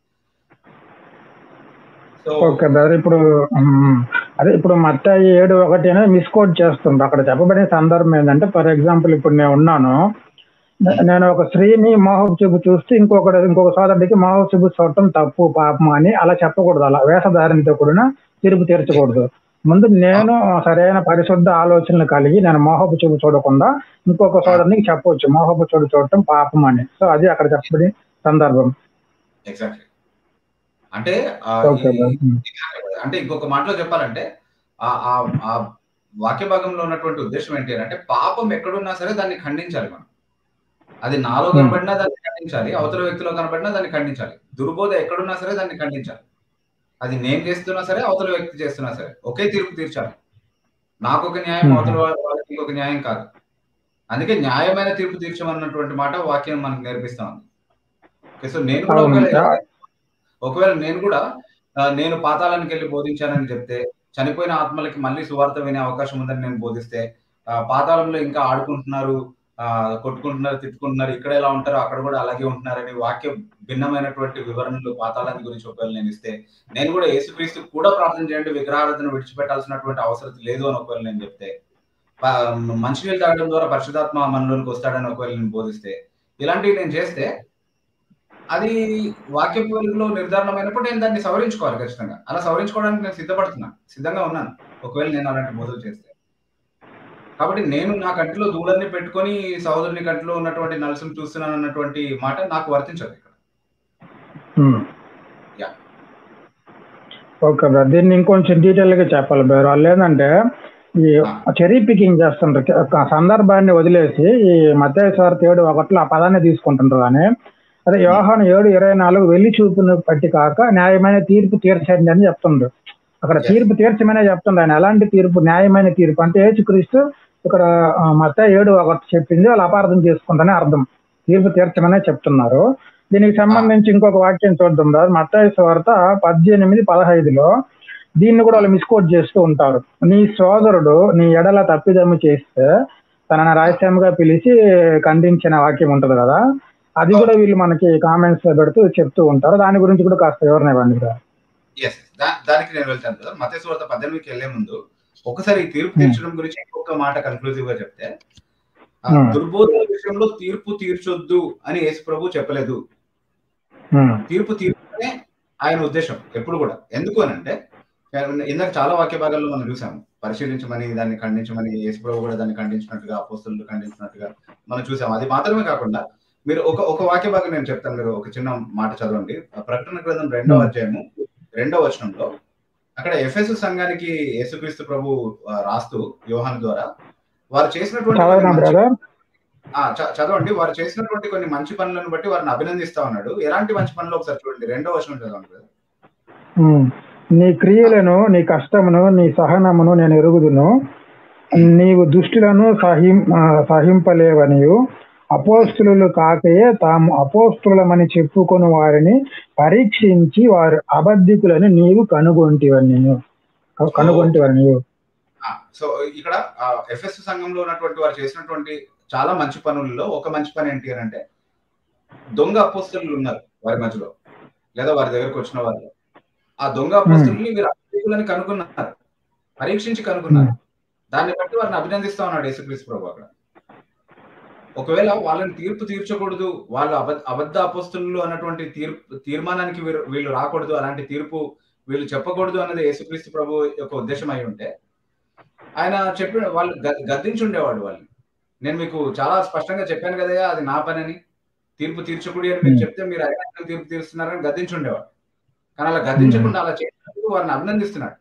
Speaker 2: సో
Speaker 1: ఓకే బ్రదర్ ఇప్పుడు మ్, అదే ఇప్పుడు మత్తాయి ఏడు ఒకటి అనేది మిస్కోట్ చేస్తుంది అక్కడ చెప్పబడిన సందర్భం ఏంటంటే ఫర్ ఎగ్జాంపుల్ ఇప్పుడు నేను ఉన్నాను నే- నేను ఒక స్త్రీని మోహపు చూపు చూస్తే ఇంకొకటి ఇంకొక సోదరుడికి మోహపు చూపు చూడటం తప్పు పాపం అని అలా చెప్పకూడదు అలా వేషధారణతో కూడిన తీర్పు తీర్చకూడదు ముందు నేను సరైన పరిశుద్ధ ఆలోచనలు కలిగి నేను మోహపు చూపు చూడకుండా ఇంకొక సోదరునికి చెప్పవచ్చు మోహపు చూపు చూడటం పాపం అని సో అది అక్కడ చెప్పబడి సందర్భం
Speaker 2: ఎగ్జాక్ట్లీ అంటే ఆ,
Speaker 1: ఓకే
Speaker 2: ఈ-
Speaker 1: బ్రదర్
Speaker 2: అంటే ఇంకొక మాటలో చెప్పాలంటే ఆ ఆ ఆ వాక్య భాగంలో ఉన్నటువంటి ఉద్దేశం ఏంటి అంటే పాపం ఎక్కడున్నా సరే దాన్ని ఖండించాలి మనం అది నాలో
Speaker 1: Hmm.
Speaker 2: కనబడినా దాన్ని ఖండించాలి అవతల వ్యక్తిలో కనబడినా దాన్ని ఖండించాలి దుర్బోధ ఎక్కడున్నా సరే దాన్ని ఖండించాలి అది నేను చేస్తున్నా సరే అవతల వ్యక్తి చేస్తున్నా సరే ఒకే తీర్పు తీర్చాలి నాకు ఒక న్యాయం
Speaker 1: Hmm.
Speaker 2: అవతల వా- వాళ్ళకి ఇంకొక న్యాయం కాదు అందుకే న్యాయమైన తీర్పు తీర్చమన్నటువంటి మాట వాక్యం మనకు నేర్పిస్తా ఉంది ఓకే, సో నేను కూడా
Speaker 1: అవును.
Speaker 2: ఒకవేళ ఒకవేళ నేను కూడా ఆ, నేను పాతాళానికి వెళ్ళి బోధించానని చెప్తే చనిపోయిన ఆత్మలకి మళ్ళీ సువార్త వినే అవకాశం ఉందని నేను బోధిస్తే ఆ, పాతాళంలో ఇంకా ఆడుకుంటున్నారు ఆ, కొట్టుకుంటున్నారు తిట్టుకుంటున్నారు ఇక్కడ ఎలా ఉంటారో అక్కడ కూడా అలాగే ఉంటున్నారని వాక్య భిన్నమైనటువంటి వివరణలు పాతాళాన్ని గురించి ఒకవేళ నేను ఇస్తే నేను కూడా యేసుక్రీస్తు కూడా ప్రార్థన చేయండి విగ్రహారాధన విడిచిపెట్టాల్సినటువంటి అవసరం లేదు అని ఒకవేళ నేను చెప్తే ప- మంచినీళ్ళు తాగడం ద్వారా పరిశుధాత్మ మనలోనికి వస్తాడని ఒకవేళ నేను బోధిస్తే ఇలాంటివి నేను చేస్తే అది వాక్య వెలుగులో నిర్ధారణమైనప్పుడు నేను దాన్ని సవరించుకోవాలి ఖచ్చితంగా అలా సవరించుకోవడానికి నేను సిద్ధపడుతున్నాను సిద్ధంగా ఉన్నాను ఒకవేళ నేను అలాంటి బోధలు చేస్తే కాబట్టి నేను నా కంటిలో దూడల్ని పెట్టుకొని సహోదరుని కంటిలో ఉన్నటువంటి నలుసును చూస్తున్నాను అన్నటువంటి మాట నాకు వర్తించదు ఇక్కడ Yeah.
Speaker 1: ఓకే బ్రదర్ దీన్ని ఇంకొంచెం డీటెయిల్ గా చెప్పాలి బ్రదర్ వాళ్ళు ఏంటంటే ఈ చెరీ పికింగ్ చేస్తుంటారు ఒక సందర్భాన్ని వదిలేసి ఈ మధ్య స్వార్థ ఏడు ఒకట్లో ఆ పదాన్ని తీసుకుంటుంటారు కానీ అదే యోహాను ఏడు ఇరవై నాలుగు వెళ్లి చూపును బట్టి కాక న్యాయమైన తీర్పు తీర్చండి అని చెప్తుండ్రు అక్కడ
Speaker 2: Yes.
Speaker 1: తీర్పు తీర్చమనే చెప్తుండ్రు ఆయన ఎలాంటి తీర్పు న్యాయమైన తీర్పు అంటే యేసుక్రీస్తు ఇక్కడ మత ఏడు ఒకటి చెప్పింది వాళ్ళు అపార్థం చేసుకుంటానే అర్థం తీర్పు తీర్చమనే చెప్తున్నారు దీనికి సంబంధించి ఇంకొక వాక్యం చూద్దాం బ్రదర్ మత్తాయి వార్త పద్దెనిమిది పదహైదులో దీన్ని కూడా వాళ్ళు మిస్కోట్ చేస్తూ ఉంటారు నీ సోదరుడు నీ ఎడల తప్పిదమ్ము చేస్తే తనని రహస్యంగా పిలిచి ఖండించిన వాక్యం ఉంటది కదా అది కూడా వీళ్ళు మనకి కామెంట్స్ పెడుతూ చెప్తూ ఉంటారు దాని గురించి కూడా కాస్త వివరణ ఇవ్వండి బ్రదర్.
Speaker 2: ఎస్ దానికి నేను వెళ్తాను కదా మతేశ్వర్త పద్దెనిమిదికి వెళ్లే ముందు ఒకసారి ఈ తీర్పు తీర్చడం గురించి ఇంకొక మాట కన్క్లూజివ్ గా చెప్తే ఆ
Speaker 1: Hmm.
Speaker 2: దుర్బోధన విషయంలో తీర్పు తీర్చొద్దు అని యేసు ప్రభు చెప్పలేదు
Speaker 1: ఉమ్,
Speaker 2: తీర్పు తీర్పునే ఆయన ఉద్దేశం ఎప్పుడు కూడా ఎందుకు అని అంటే ఇందాక చాలా వాక్య భాగాల్లో మనం చూసాము పరిశీలించమని దాన్ని ఖండించమని యేసుప్రభు కూడా దాన్ని ఖండించినట్టుగా అపోస్తులు ఖండించినట్టుగా మనం చూసాము అది మాత్రమే కాకుండా మీరు ఒక ఒక వాక్య భాగం నేను చెప్తాను మీరు ఒక చిన్న మాట చదవండి ఆ ప్రకటన గ్రంథం రెండవ అధ్యాయము రెండవ వచనంలో అక్కడ ఎఫ్ఎస్ సంఘానికి యేసుక్రీస్తు ప్రభు ఆ, రాస్తూ యోహాను ద్వారా వారు చేసినటువంటి కొన్ని
Speaker 1: చదవనా
Speaker 2: మంచి-
Speaker 1: బ్రదర్
Speaker 2: ఆ, చ- చదవండి వారు చేసినటువంటి కొన్ని మంచి పనులను బట్టి వారిని అభినందిస్తా ఉన్నాడు ఎలాంటి మంచి పనులు ఒకసారి చూడండి రెండో వచనం చదవండి brother.
Speaker 1: ఉమ్, నీ క్రియలను నీ కష్టమును నీ సహనమును నేను ఎరుగుదును నీవు దుష్టులను సహిం ఆ, సహింపలేవనియు అపోస్తులు కాకయే తాము అపోస్తులమని చెప్పుకొని వారిని పరీక్షించి వారు అబద్ధికులని నీవు కనుగొంటివని నేను కనుగొంటివని నీవు
Speaker 2: ఆ, సో ఇక్కడ ఎఫ్ఎస్ సంఘంలో ఉన్నటువంటి వారు చేసినటువంటి చాలా మంచి పనుల్లో ఒక మంచి పని ఏంటి అని అంటే దొంగ అపోస్తులు ఉన్నారు వారి మధ్యలో లేదా వారి దగ్గరకు వచ్చిన వారు ఆ దొంగ అపోస్తుల్ని వీరు అభివృద్ధులని కనుగొన్నారు పరీక్షించి కనుగొన్నారు దాన్ని బట్టి వారిని అభినందిస్తా ఉన్నాడు యేసుక్రీస్తు ప్రభు అక్కడ ఒకవేళ వాళ్ళని తీర్పు తీర్చకూడదు వాళ్ళు అబద్ధ అబద్ధ అపోస్తులు అన్నటువంటి తీర్పు తీర్మానానికి వీరు వీళ్ళు రాకూడదు అలాంటి తీర్పు వీళ్ళు చెప్పకూడదు అన్నది యేసుక్రీస్తు ప్రభు యొక్క ఉద్దేశం అయి ఉంటే ఆయన చెప్పిన వాళ్ళు గ- గద్దించుండేవాడు వాళ్ళు నేను మీకు చాలా స్పష్టంగా చెప్పాను కదా అది నా పని అని తీర్పు తీర్చకూడదు అని మీరు
Speaker 1: Hmm.
Speaker 2: చెప్తే మీరు అధికారులు తీర్పు తీరుస్తున్నారని గద్దించుండేవాడు కానీ అలా గద్దించకుండా అలా చేసినందుకు వారిని అభినందిస్తున్నాడు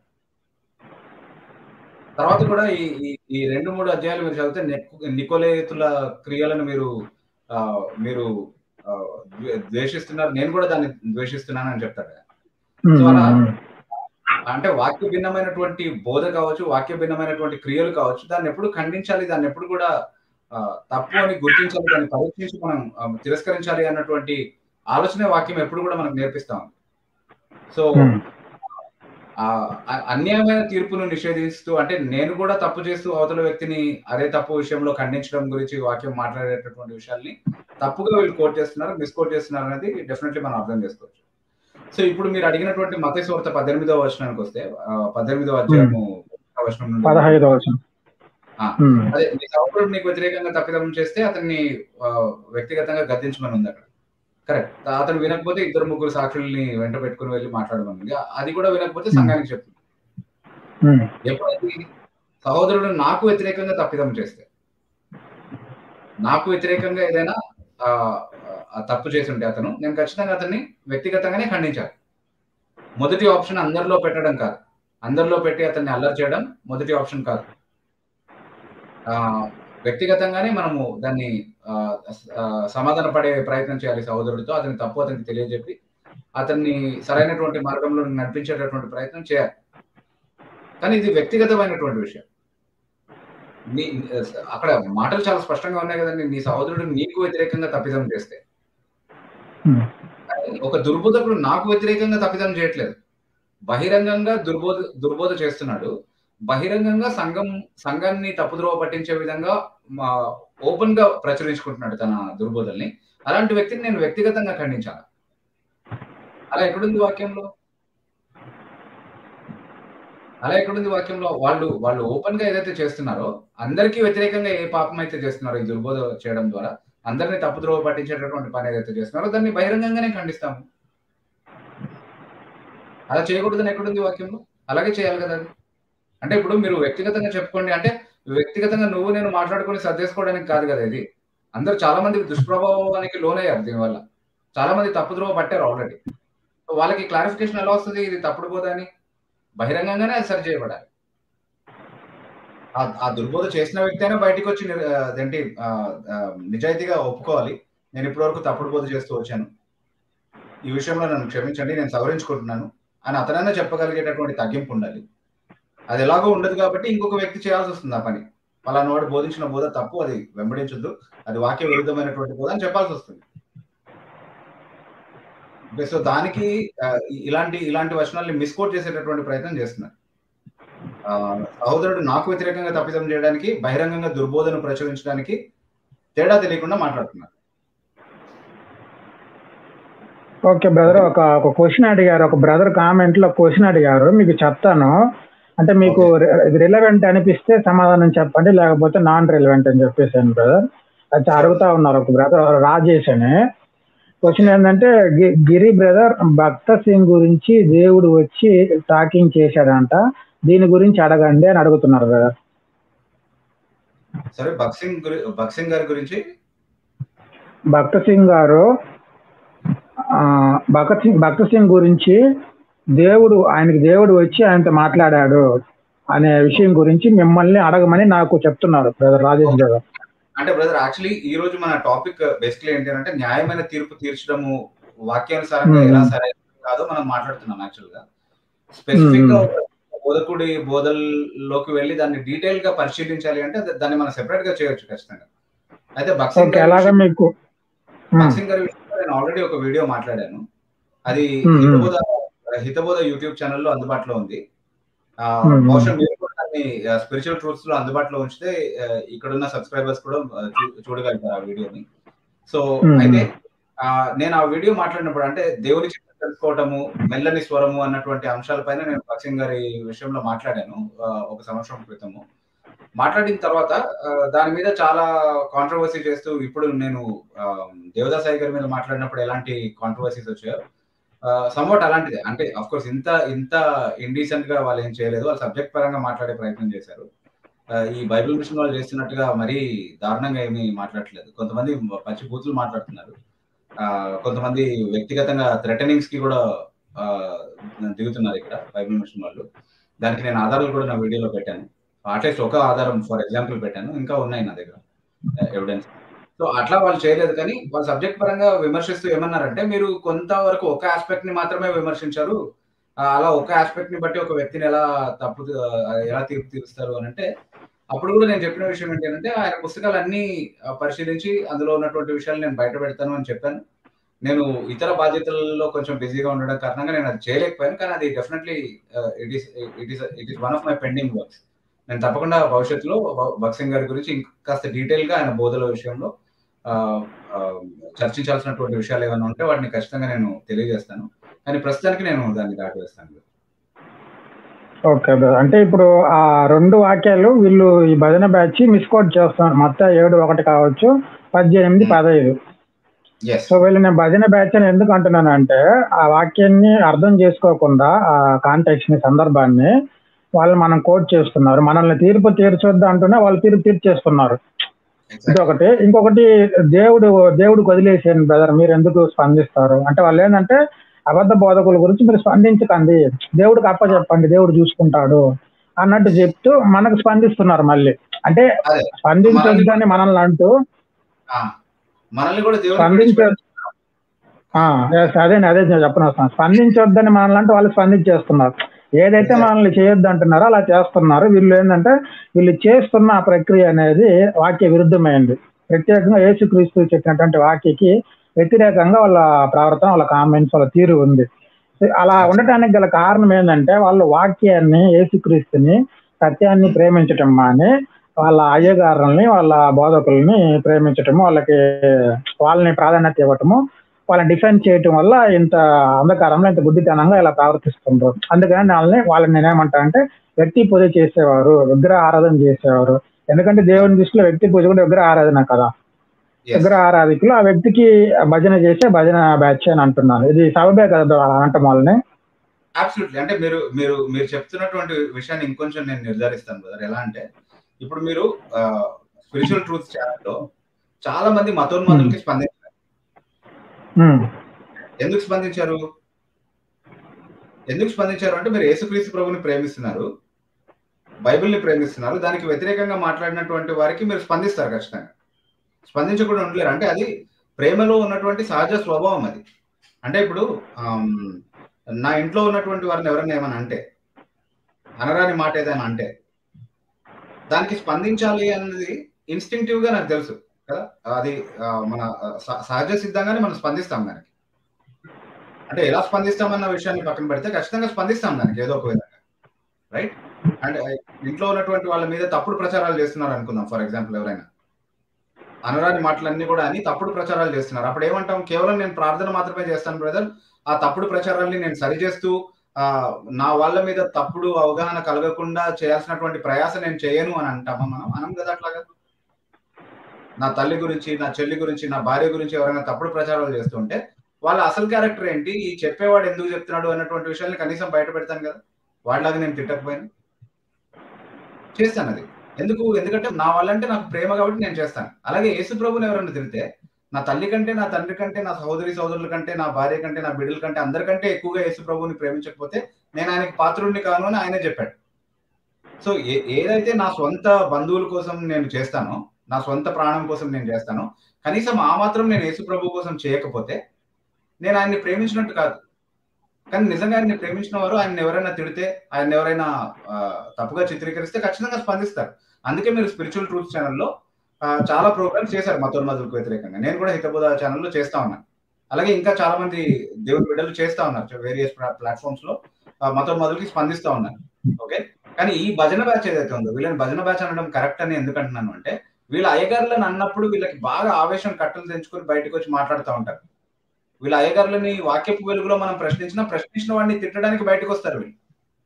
Speaker 2: తర్వాత కూడా ఈ ఈ- ఈ రెండు మూడు అధ్యాయాలు మీరు చదివితే నెక్- నికోలేతుల క్రియలను మీరు ఆ, మీరు ఆ, ద్వే- ద్వేషిస్తున్నారు నేను కూడా దాన్ని ద్వేషిస్తున్నాను అని చెప్తాడు ఆయన.
Speaker 1: ఉమ్,
Speaker 2: సో అలా
Speaker 1: ఉమ్,
Speaker 2: అంటే వాక్య భిన్నమైనటువంటి బోధ కావచ్చు వాక్య భిన్నమైనటువంటి క్రియలు కావచ్చు దాన్ని ఎప్పుడు ఖండించాలి దాన్ని ఎప్పుడు కూడా ఆ, తప్పు అని గుర్తించాలి దాన్ని పరీక్షించి మనం ఆ, తిరస్కరించాలి అన్నటువంటి ఆలోచన వాక్యం ఎప్పుడు కూడా మనకు నేర్పిస్తాం సో
Speaker 1: ఉమ్,
Speaker 2: ఆ అ- అన్యాయమైన తీర్పును నిషేధిస్తూ అంటే నేను కూడా తప్పు చేస్తూ అవతల వ్యక్తిని అదే తప్పు విషయంలో ఖండించడం గురించి వాక్యం మాట్లాడేటటువంటి విషయాల్ని తప్పుగా వీళ్ళు కోట్ చేస్తున్నారు మిస్కోట్ చేస్తున్నారు అనేది డెఫినెట్లీ మనం అర్థం చేసుకోవచ్చు సో ఇప్పుడు మీరు అడిగినటువంటి మత సువార్త పద్దెనిమిదవ వచనానికి వస్తే ఆ, పద్దెనిమిదవ అధ్యాయము వచనం నుండి
Speaker 1: పదహైదవ వచనం
Speaker 2: ఆ.
Speaker 1: ఉమ్,
Speaker 2: అదే నీ సహోదరుడు నీకు వ్యతిరేకంగా తప్పిదం చేస్తే అతన్ని ఆ, వ్యక్తిగతంగా గద్దించమని ఉంది అక్కడ కరెక్ట్ అతను వినకపోతే ఇద్దరు ముగ్గురు సాక్షుల్ని వెంట పెట్టుకుని వెళ్ళి మాట్లాడమని ఉంది అది కూడా వినకపోతే సంఘానికి చెప్తుంది
Speaker 1: ఉమ్,
Speaker 2: ఎప్పుడైతే సహోదరుడు నాకు వ్యతిరేకంగా తప్పిదం చేస్తే నాకు వ్యతిరేకంగా ఏదైనా ఆ, ఆ తప్పు చేసి ఉంటే అతను నేను ఖచ్చితంగా అతన్ని వ్యక్తిగతంగానే ఖండించాలి మొదటి ఆప్షన్ అందరిలో పెట్టడం కాదు అందరిలో పెట్టి అతన్ని అల్లరి చేయడం మొదటి ఆప్షన్ కాదు ఆ, వ్యక్తిగతంగానే మనము దాన్ని ఆ, ఆ, సమాధాన పడే ప్రయత్నం చేయాలి సహోదరుడితో అతని తప్పు అతనికి తెలియజెప్పి అతన్ని సరైనటువంటి మార్గంలో నడిపించేటటువంటి ప్రయత్నం చేయాలి కానీ ఇది వ్యక్తిగతమైనటువంటి విషయం నీ అక్కడ మాటలు చాలా స్పష్టంగా ఉన్నాయి కదండి నీ సహోదరుడు నీకు వ్యతిరేకంగా తప్పిదం చేస్తే
Speaker 1: ఉమ్,
Speaker 2: కానీ ఒక దుర్బోధకుడు నాకు వ్యతిరేకంగా తప్పిదం చేయట్లేదు బహిరంగంగా దుర్బోధ దుర్బోధ చేస్తున్నాడు బహిరంగంగా సంఘం సంఘాన్ని తప్పుద్రోవ పట్టించే విధంగా మా ఓపెన్ గా ప్రచురించుకుంటున్నాడు తన దుర్బోధల్ని అలాంటి వ్యక్తిని నేను వ్యక్తిగతంగా ఖండించాను అలా ఎక్కడుంది వాక్యంలో అలా ఎక్కడుంది వాక్యంలో వాళ్ళు వాళ్ళు ఓపెన్ గా ఏదైతే చేస్తున్నారో అందరికీ వ్యతిరేకంగా ఏ పాపం అయితే చేస్తున్నారో ఈ దుర్బోధ చేయడం ద్వారా అందరినీ తప్పుద్రోవ పట్టించేటటువంటి పని ఏదైతే చేస్తున్నారో దాన్ని బహిరంగంగానే ఖండిస్తాము అలా చేయకూడదని ఎక్కడుంది వాక్యంలో అలాగే చేయాలి కదా అది అంటే ఇప్పుడు మీరు వ్యక్తిగతంగా చెప్పుకోండి అంటే వ్యక్తిగతంగా నువ్వు నేను మాట్లాడుకొని సర్దేసుకోవడానికి కాదు కదా ఇది అందరూ చాలా మంది దుష్ప్రభావానికి లోనయ్యారు దీనివల్ల చాలా మంది తప్పుద్రోవ పట్టారు ఆల్రెడీ వాళ్ళకి క్లారిఫికేషన్ ఎలా వస్తుంది ఇది తప్పుడు బోధ అని బహిరంగంగానే అది సరి చేయబడాలి ఆ- ఆ దుర్బోధ చేసిన వ్యక్తి అయినా బయటకు వచ్చి నిర్- ఆ, అదేంటి ఆ, ఆ, నిజాయితీగా ఒప్పుకోవాలి నేను ఇప్పటివరకు తప్పుడు బోధ చేస్తూ వచ్చాను ఈ విషయంలో నన్ను క్షమించండి నేను సవరించుకుంటున్నాను అని అతనైనా చెప్పగలిగేటటువంటి తగ్గింపు ఉండాలి అది ఎలాగో ఉండదు కాబట్టి ఇంకొక వ్యక్తి చేయాల్సి వస్తుంది ఆ పని పలానా వాడు బోధించిన బోధ తప్పు అది వెంబడించొద్దు అది వాక్య విరుద్ధమైనటువంటి బోధ అని చెప్పాల్సి వస్తుంది ఓకే, సో దానికి ఆ, ఇ- ఇలాంటి ఇలాంటి వచనాల్ని మిస్కోట్ చేసేటటువంటి ప్రయత్నం చేస్తున్నారు ఆ, సహోదరుడు నాకు వ్యతిరేకంగా తప్పిదం చేయడానికి బహిరంగంగా దుర్బోధను ప్రచురించడానికి తేడా తెలియకుండా మాట్లాడుతున్నారు
Speaker 1: ఓకే బ్రదర్ ఒక ఒక క్వశ్చన్ అడిగారు ఒక బ్రదర్ కామెంట్ లో క్వశ్చన్ అడిగారు మీకు చెప్తాను అంటే మీకు రిలవెంట్ అనిపిస్తే సమాధానం చెప్పండి లేకపోతే నాన్ రిలవెంట్ అని చెప్పేసాను బ్రదర్ అది అడుగుతా ఉన్నారు ఒక బ్రదర్ రాజేష్ అని క్వశ్చన్ ఏంటంటే గి- గిరి బ్రదర్ భక్త సింగ్ గురించి దేవుడు వచ్చి టాకింగ్ చేశాడంట దీని గురించి అడగండి అని అడుగుతున్నారు బ్రదర్
Speaker 2: సరే బక్సింగ్ గురి బక్సింగ్ గారి గురించి
Speaker 1: భక్త సింగ్ గారు ఆ, భగత్ సింగ్ భక్త సింగ్ గురించి దేవుడు ఆయనకి దేవుడు వచ్చి ఆయనతో మాట్లాడాడు అనే విషయం గురించి మిమ్మల్ని అడగమని నాకు చెప్తున్నారు బ్రదర్ రాజేష్ బ్రదర్
Speaker 2: అంటే బ్రదర్ యాక్చువల్లీ ఈ రోజు మన టాపిక్ బేసిక్లీ ఏంటి అంటే న్యాయమైన తీర్పు తీర్చడము వాక్యానుసారంగా
Speaker 1: Hmm.
Speaker 2: ఎలా సరైన కాదో మనం మాట్లాడుతున్నాం యాక్చువల్ గా స్పెసిఫిక్ గా ఒక బోధకుడి బోధల్లోకి వెళ్ళి దాన్ని డీటెయిల్ గా పరిశీలించాలి అంటే దా- దాన్ని మనం సెపరేట్ గా చేయొచ్చు ఖచ్చితంగా అయితే బక్సింగ్
Speaker 1: ఓకే
Speaker 2: గారి
Speaker 1: అలాగా
Speaker 2: విషయం-
Speaker 1: మీకు ఉమ్,
Speaker 2: బక్సింగ్ గారి విషయంలో నేను ఆల్రెడీ ఒక వీడియో మాట్లాడాను అది
Speaker 1: Hmm.
Speaker 2: హితబోధ హితబోధ యూట్యూబ్ ఛానల్లో అందుబాటులో ఉంది ఆ,
Speaker 1: Hmm.
Speaker 2: బహుశా మీరు కూడా దాన్ని స్పిరిచువల్ ట్రూత్స్ లో అందుబాటులో ఉంచితే ఆ, ఇక్కడున్న సబ్స్క్రైబర్స్ కూడా ఆ, చూ- చూడగలుగుతారు ఆ వీడియోని సో
Speaker 1: Hmm.
Speaker 2: అయితే ఆ, నేను ఆ వీడియో మాట్లాడినప్పుడు అంటే దేవుని చిత్తం తెలుసుకోవటము మెల్లని స్వరము అన్నటువంటి అంశాలపైన నేను బక్సింగ్ గారి విషయంలో మాట్లాడాను ఆ, ఒక సంవత్సరం క్రితము మాట్లాడిన తర్వాత ఆ, దాని మీద చాలా కాంట్రవర్సీ చేస్తూ ఇప్పుడు నేను ఆ, దేవదాస్ అయ్య గారి మీద మాట్లాడినప్పుడు ఎలాంటి కాంట్రవర్సీస్ వచ్చాయో సమ్వాట్ అలాంటిదే అంటే అఫ్ కోర్స్ ఇంత ఇంత ఇండీసెంట్ గా వాళ్ళు ఏం చేయలేదు వాళ్ళు సబ్జెక్ట్ పరంగా మాట్లాడే ప్రయత్నం చేశారు ఆ, ఈ బైబిల్ మిషన్ వాళ్ళు చేస్తున్నట్టుగా మరీ దారుణంగా ఏమీ మాట్లాడట్లేదు కొంతమంది పచ్చి బూతులు మాట్లాడుతున్నారు ఆ, కొంతమంది వ్యక్తిగతంగా థ్రెటనింగ్స్ కి కూడా ఆ, దిగుతున్నారు ఇక్కడ బైబిల్ మిషన్ వాళ్ళు దానికి నేను ఆధారాలు కూడా నా వీడియోలో పెట్టాను అట్లీస్ట్ ఒక ఆధారం ఫర్ ఎగ్జాంపుల్ పెట్టాను ఇంకా ఉన్నాయి నా దగ్గర ఎవిడెన్స్ సో అట్లా వాళ్ళు చేయలేదు కానీ వాళ్ళ సబ్జెక్ట్ పరంగా విమర్శిస్తూ ఏమన్నారంటే మీరు కొంతవరకు ఒక ఆస్పెక్ట్ ని మాత్రమే విమర్శించారు ఆ, అలా ఒక ఆస్పెక్ట్ ని బట్టి ఒక వ్యక్తిని ఎలా తప్పు ఆ, ఎలా తీర్పు తీరుస్తారు అని అంటే అప్పుడు కూడా నేను చెప్పిన విషయం ఏంటంటే ఆయన పుస్తకాలు అన్ని పరిశీలించి అందులో ఉన్నటువంటి విషయాలు నేను బయట పెడతాను అని చెప్పాను నేను ఇతర బాధ్యతలలో కొంచెం బిజీగా ఉండడం కారణంగా నేను అది చేయలేకపోయాను కానీ అది definitely it is it is it is one of my pending works నేను తప్పకుండా భవిష్యత్తులో బ- బక్సింగ్ గారి గురించి ఇంకాస్త డీటెయిల్ గా ఆయన బోధల విషయంలో ఆ, ఆ, చర్చించాల్సినటువంటి విషయాలు ఏమైనా ఉంటే వాటిని ఖచ్చితంగా నేను తెలియజేస్తాను కానీ ప్రస్తుతానికి నేను దాన్ని దాటివేస్తాను
Speaker 1: ఓకే బ్రదర్ అంటే ఇప్పుడు ఆ రెండు వాక్యాలు వీళ్ళు ఈ భజన బ్యాచ్ మిస్కోట్ చేస్తున్నారు మొత్తం ఏడు ఒకటి కావచ్చు పద్దెనిమిది పదహైదు
Speaker 2: ఎస్
Speaker 1: సో వీళ్ళు నేను భజన బ్యాచ్ అని ఎందుకు అంటున్నానంటే ఆ వాక్యాన్ని అర్థం చేసుకోకుండా ఆ కాంటాక్ట్స్ ని సందర్భాన్ని వాళ్ళు మనం కోట్ చేస్తున్నారు మనల్ని తీర్పు తీర్చొద్దు అంటూనే వాళ్ళు తీర్పు తీర్చేస్తున్నారు ఇది ఒకటి ఇంకొకటి దేవుడు దేవుడికి వదిలేసాను బ్రదర్ మీరు ఎందుకు స్పందిస్తారు అంటే వాళ్ళు ఏంటంటే అబద్ధ బోధకుల గురించి మీరు స్పందించకండి దేవుడికి అప్ప చెప్పండి దేవుడు చూసుకుంటాడు అన్నట్టు చెప్తూ మనకు స్పందిస్తున్నారు మళ్ళీ అంటే
Speaker 2: అదే
Speaker 1: స్పందించొద్దని మనల్ని అంటూ
Speaker 2: ఆ, మనల్ని కూడా దేవుని
Speaker 1: స్పందించ
Speaker 2: గురించి
Speaker 1: ఆ, yes, అదే అదే నేను చెప్పను వస్తాను స్పందించొద్దని మనల్ని అంటే వాళ్ళు స్పందించేస్తున్నారు ఏదైతే మనల్ని చేయొద్దు అంటున్నారో అలా చేస్తున్నారు వీళ్ళు ఏంటంటే వీళ్ళు చేస్తున్న ఆ ప్రక్రియ అనేది వాక్య విరుద్ధమైంది ప్రత్యేకంగా యేసుక్రీస్తు చెప్పినటువంటి వాక్యకి వ్యతిరేకంగా వాళ్ళ ప్రవర్తన వాళ్ళ కామెంట్స్ వాళ్ళ తీరు ఉంది అలా ఉండటానికి గల కారణం ఏంటంటే వాళ్ళు వాక్యాన్ని యేసుక్రీస్తుని సత్యాన్ని ప్రేమించటం మాని వాళ్ళ అయ్యగారుల్ని వాళ్ళ బోధకుల్ని ప్రేమించటము వాళ్ళకి వాళ్ళని ప్రాధాన్యత ఇవ్వటము వాళ్ళని డిఫెండ్ చేయటం వల్ల ఇంత అంధకారంలో ఇంత గుడ్డితనంగా ఇలా ప్రవర్తిస్తుంటారు అందుకని వాళ్ళని వాళ్ళని నేనేమంటా అంటే వ్యక్తి పూజ చేసేవారు విగ్రహ ఆరాధన చేసేవారు ఎందుకంటే దేవుని దృష్టిలో వ్యక్తి పూజ కూడా విగ్రహ ఆరాధన కదా
Speaker 2: Yes.
Speaker 1: విగ్రహ ఆరాధికులు ఆ వ్యక్తికి భజన చేసే భజన బ్యాచ్ అని అంటున్నాను ఇది సబబే కదా అలా అనటం వాళ్ళని
Speaker 2: అబ్సల్యూట్లీ అంటే మీరు మీరు మీరు చెప్తున్నటువంటి విషయాన్ని ఇంకొంచెం నేను నిర్ధారిస్తాను బ్రదర్ ఎలా అంటే ఇప్పుడు మీరు స్పిరిచువల్ ట్రూత్ ఛానల్లో చాలా మంది మతోన్మాదులకి స్పందించారు
Speaker 1: ఉమ్,
Speaker 2: ఎందుకు స్పందించారు ఎందుకు స్పందించారు అంటే మీరు యేసుక్రీస్తు ప్రభుని ప్రేమిస్తున్నారు బైబిల్ని ప్రేమిస్తున్నారు దానికి వ్యతిరేకంగా మాట్లాడినటువంటి వారికి మీరు స్పందిస్తారు ఖచ్చితంగా స్పందించకుండా ఉండలేరు అంటే అది ప్రేమలో ఉన్నటువంటి సహజ స్వభావం అది అంటే ఇప్పుడు ఆమ్, నా ఇంట్లో ఉన్నటువంటి వారిని ఎవరైనా ఏమైనా అంటే అనరాని మాట ఏదైనా అంటే దానికి స్పందించాలి అన్నది ఇన్స్టింక్టివ్ గా నాకు తెలుసు కదా అది ఆ, మన ఆ, స- సహజ సిద్ధంగానే మనం స్పందిస్తాం దానికి అంటే ఎలా స్పందిస్తామన్న విషయాన్ని పక్కన పెడితే ఖచ్చితంగా స్పందిస్తాం దానికి ఏదో ఒక విధంగా రైట్ అండ్ ఇంట్లో ఉన్నటువంటి వాళ్ళ మీద తప్పుడు ప్రచారాలు చేస్తున్నారు అనుకుందాం ఫర్ ఎగ్జాంపుల్ ఎవరైనా అనరాని మాటలన్నీ కూడా అని తప్పుడు ప్రచారాలు చేస్తున్నారు అప్పుడు ఏమంటాం కేవలం నేను ప్రార్థన మాత్రమే చేస్తాను బ్రదర్ ఆ తప్పుడు ప్రచారాల్ని నేను సరిచేస్తూ ఆ, నా వాళ్ళ మీద తప్పుడు అవగాహన కలగకుండా చేయాల్సినటువంటి ప్రయాస నేను చేయను అని అంటామా మనం అనం కదా అట్లాగా నా తల్లి గురించి నా చెల్లి గురించి నా భార్య గురించి ఎవరైనా తప్పుడు ప్రచారాలు చేస్తుంటే వాళ్ళ అసలు క్యారెక్టర్ ఏంటి ఈ చెప్పేవాడు ఎందుకు చెప్తున్నాడు అన్నటువంటి విషయాన్ని కనీసం బయట పెడతాను కదా వాళ్ళలాగా నేను తిట్టకపోయినా చేస్తాను అది ఎందుకు ఎందుకంటే నా వాళ్ళంటే నాకు ప్రేమ కాబట్టి నేను చేస్తాను అలాగే యేసు ప్రభుని ఎవరైనా తిడితే నా తల్లి కంటే నా తండ్రి కంటే నా సహోదరి సహోదరుల కంటే నా భార్య కంటే నా బిడ్డల కంటే అందరికంటే ఎక్కువగా యేసు ప్రభుని ప్రేమించకపోతే నేను ఆయనకి పాత్రుడిని కాను అని ఆయనే చెప్పాడు సో ఏ- ఏదైతే నా సొంత బంధువుల కోసం నేను చేస్తానో నా సొంత ప్రాణం కోసం నేను చేస్తానో కనీసం ఆ మాత్రం నేను యేసు ప్రభు కోసం చేయకపోతే నేను ఆయన్ని ప్రేమించినట్టు కాదు కానీ నిజంగా ఆయన్ని ప్రేమించిన వారు ఆయన ఎవరైనా తిడితే ఆయన ఎవరైనా ఆ, తప్పుగా చిత్రీకరిస్తే ఖచ్చితంగా స్పందిస్తారు అందుకే మీరు స్పిరిచువల్ ట్రూత్ ఛానల్లో చాలా ప్రోగ్రామ్స్ చేశారు మతోన్మతులకు వ్యతిరేకంగా నేను కూడా హితబోధ ఛానల్లో చేస్తా ఉన్నాను అలాగే ఇంకా చాలా మంది దేవుని బిడ్డలు చేస్తా ఉన్నారు వేరియస్ ప్లాట్ఫామ్స్ లో ఆ, మతోన్మతులకి స్పందిస్తా ఉన్నారు ఓకే కానీ ఈ భజన బ్యాచ్ ఏదైతే ఉందో వీళ్ళని భజన బ్యాచ్ అనడం కరెక్ట్ అని ఎందుకు అంటున్నాను అంటే వీళ్ళ అయ్యగారులను అన్నప్పుడు వీళ్ళకి బాగా ఆవేశం కట్టలు తెంచుకొని బయటకు వచ్చి మాట్లాడుతూ ఉంటారు వీళ్ళ అయ్యగారులని వాక్యపు వెలుగులో మనం ప్రశ్నించినా ప్రశ్నించిన వాడిని తిట్టడానికి బయటకు వస్తారు వీళ్ళు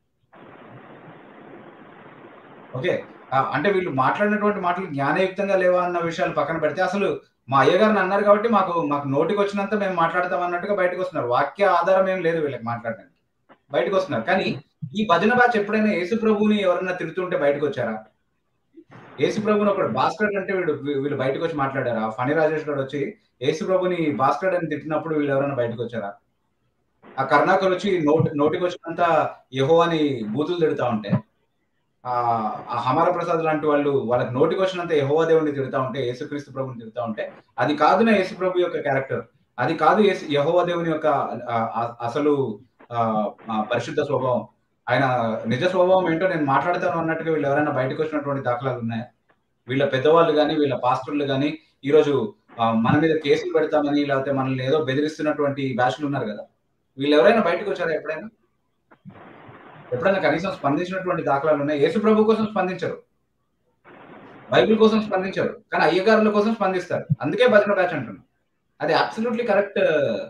Speaker 2: ఓకే ఆ, అంటే వీళ్ళు మాట్లాడినటువంటి మాటలు జ్ఞానయుక్తంగా లేవా అన్న విషయాలు పక్కన పెడితే అసలు మా అయ్యగారిని అన్నారు కాబట్టి మాకు మాకు నోటికి వచ్చినంత మేము మాట్లాడతాం అన్నట్టుగా బయటకు వస్తున్నారు వాక్య ఆధారం ఏం లేదు వీళ్ళకి మాట్లాడడానికి బయటకు వస్తున్నారు కానీ ఈ భజన బ్యాచ్ ఎప్పుడైనా యేసు ప్రభుని ఎవరన్నా తిడుతుంటే బయటకు వచ్చారా యేసు ప్రభుని ఒకడు భాస్కర్ అంటే వీడు వీ- వీళ్ళు బయటకు వచ్చి మాట్లాడారా ఫణి రాజేష్ గారు వచ్చి యేసు ప్రభుని భాస్కర్ అని తిట్టినప్పుడు వీళ్ళు ఎవరైనా బయటకు వచ్చారా ఆ కర్ణాకర్ వచ్చి నోటి నోటికి వచ్చినంత యహో అని బూతులు తిడతా ఉంటే ఆ ఆ హమార ప్రసాద్ లాంటి వాళ్ళు వాళ్ళకి నోటికి వచ్చినంత యహోవా దేవుని తిడతా ఉంటే యేసుక్రీస్తు ప్రభుని తిడతా ఉంటే అది కాదు నా యేసు ప్రభు యొక్క క్యారెక్టర్ అది కాదు యేసు యహోవా దేవుని యొక్క ఆ, ఆ, అసలు ఆ, ఆ, పరిశుద్ధ స్వభావం ఆయన నిజ స్వభావం ఏంటో నేను మాట్లాడతాను అన్నట్టుగా వీళ్ళు ఎవరైనా బయటకు వచ్చినటువంటి దాఖలాలు ఉన్నాయా వీళ్ళ పెద్దవాళ్ళు కానీ వీళ్ళ పాస్టర్లు కానీ ఈరోజు ఆ, మన మీద కేసులు పెడతామని లేకపోతే మనల్ని ఏదో బెదిరిస్తున్నటువంటి బ్యాచ్లు ఉన్నారు కదా వీళ్ళు ఎవరైనా బయటకు వచ్చారా ఎప్పుడైనా ఎప్పుడైనా కనీసం స్పందించినటువంటి దాఖలాలు ఉన్నాయి యేసు ప్రభు కోసం స్పందించరు బైబిల్ కోసం స్పందించరు కానీ అయ్యగారుల కోసం స్పందిస్తారు అందుకే భజన బ్యాచ్ అంటున్నాను అది అబ్సల్యూట్లీ కరెక్ట్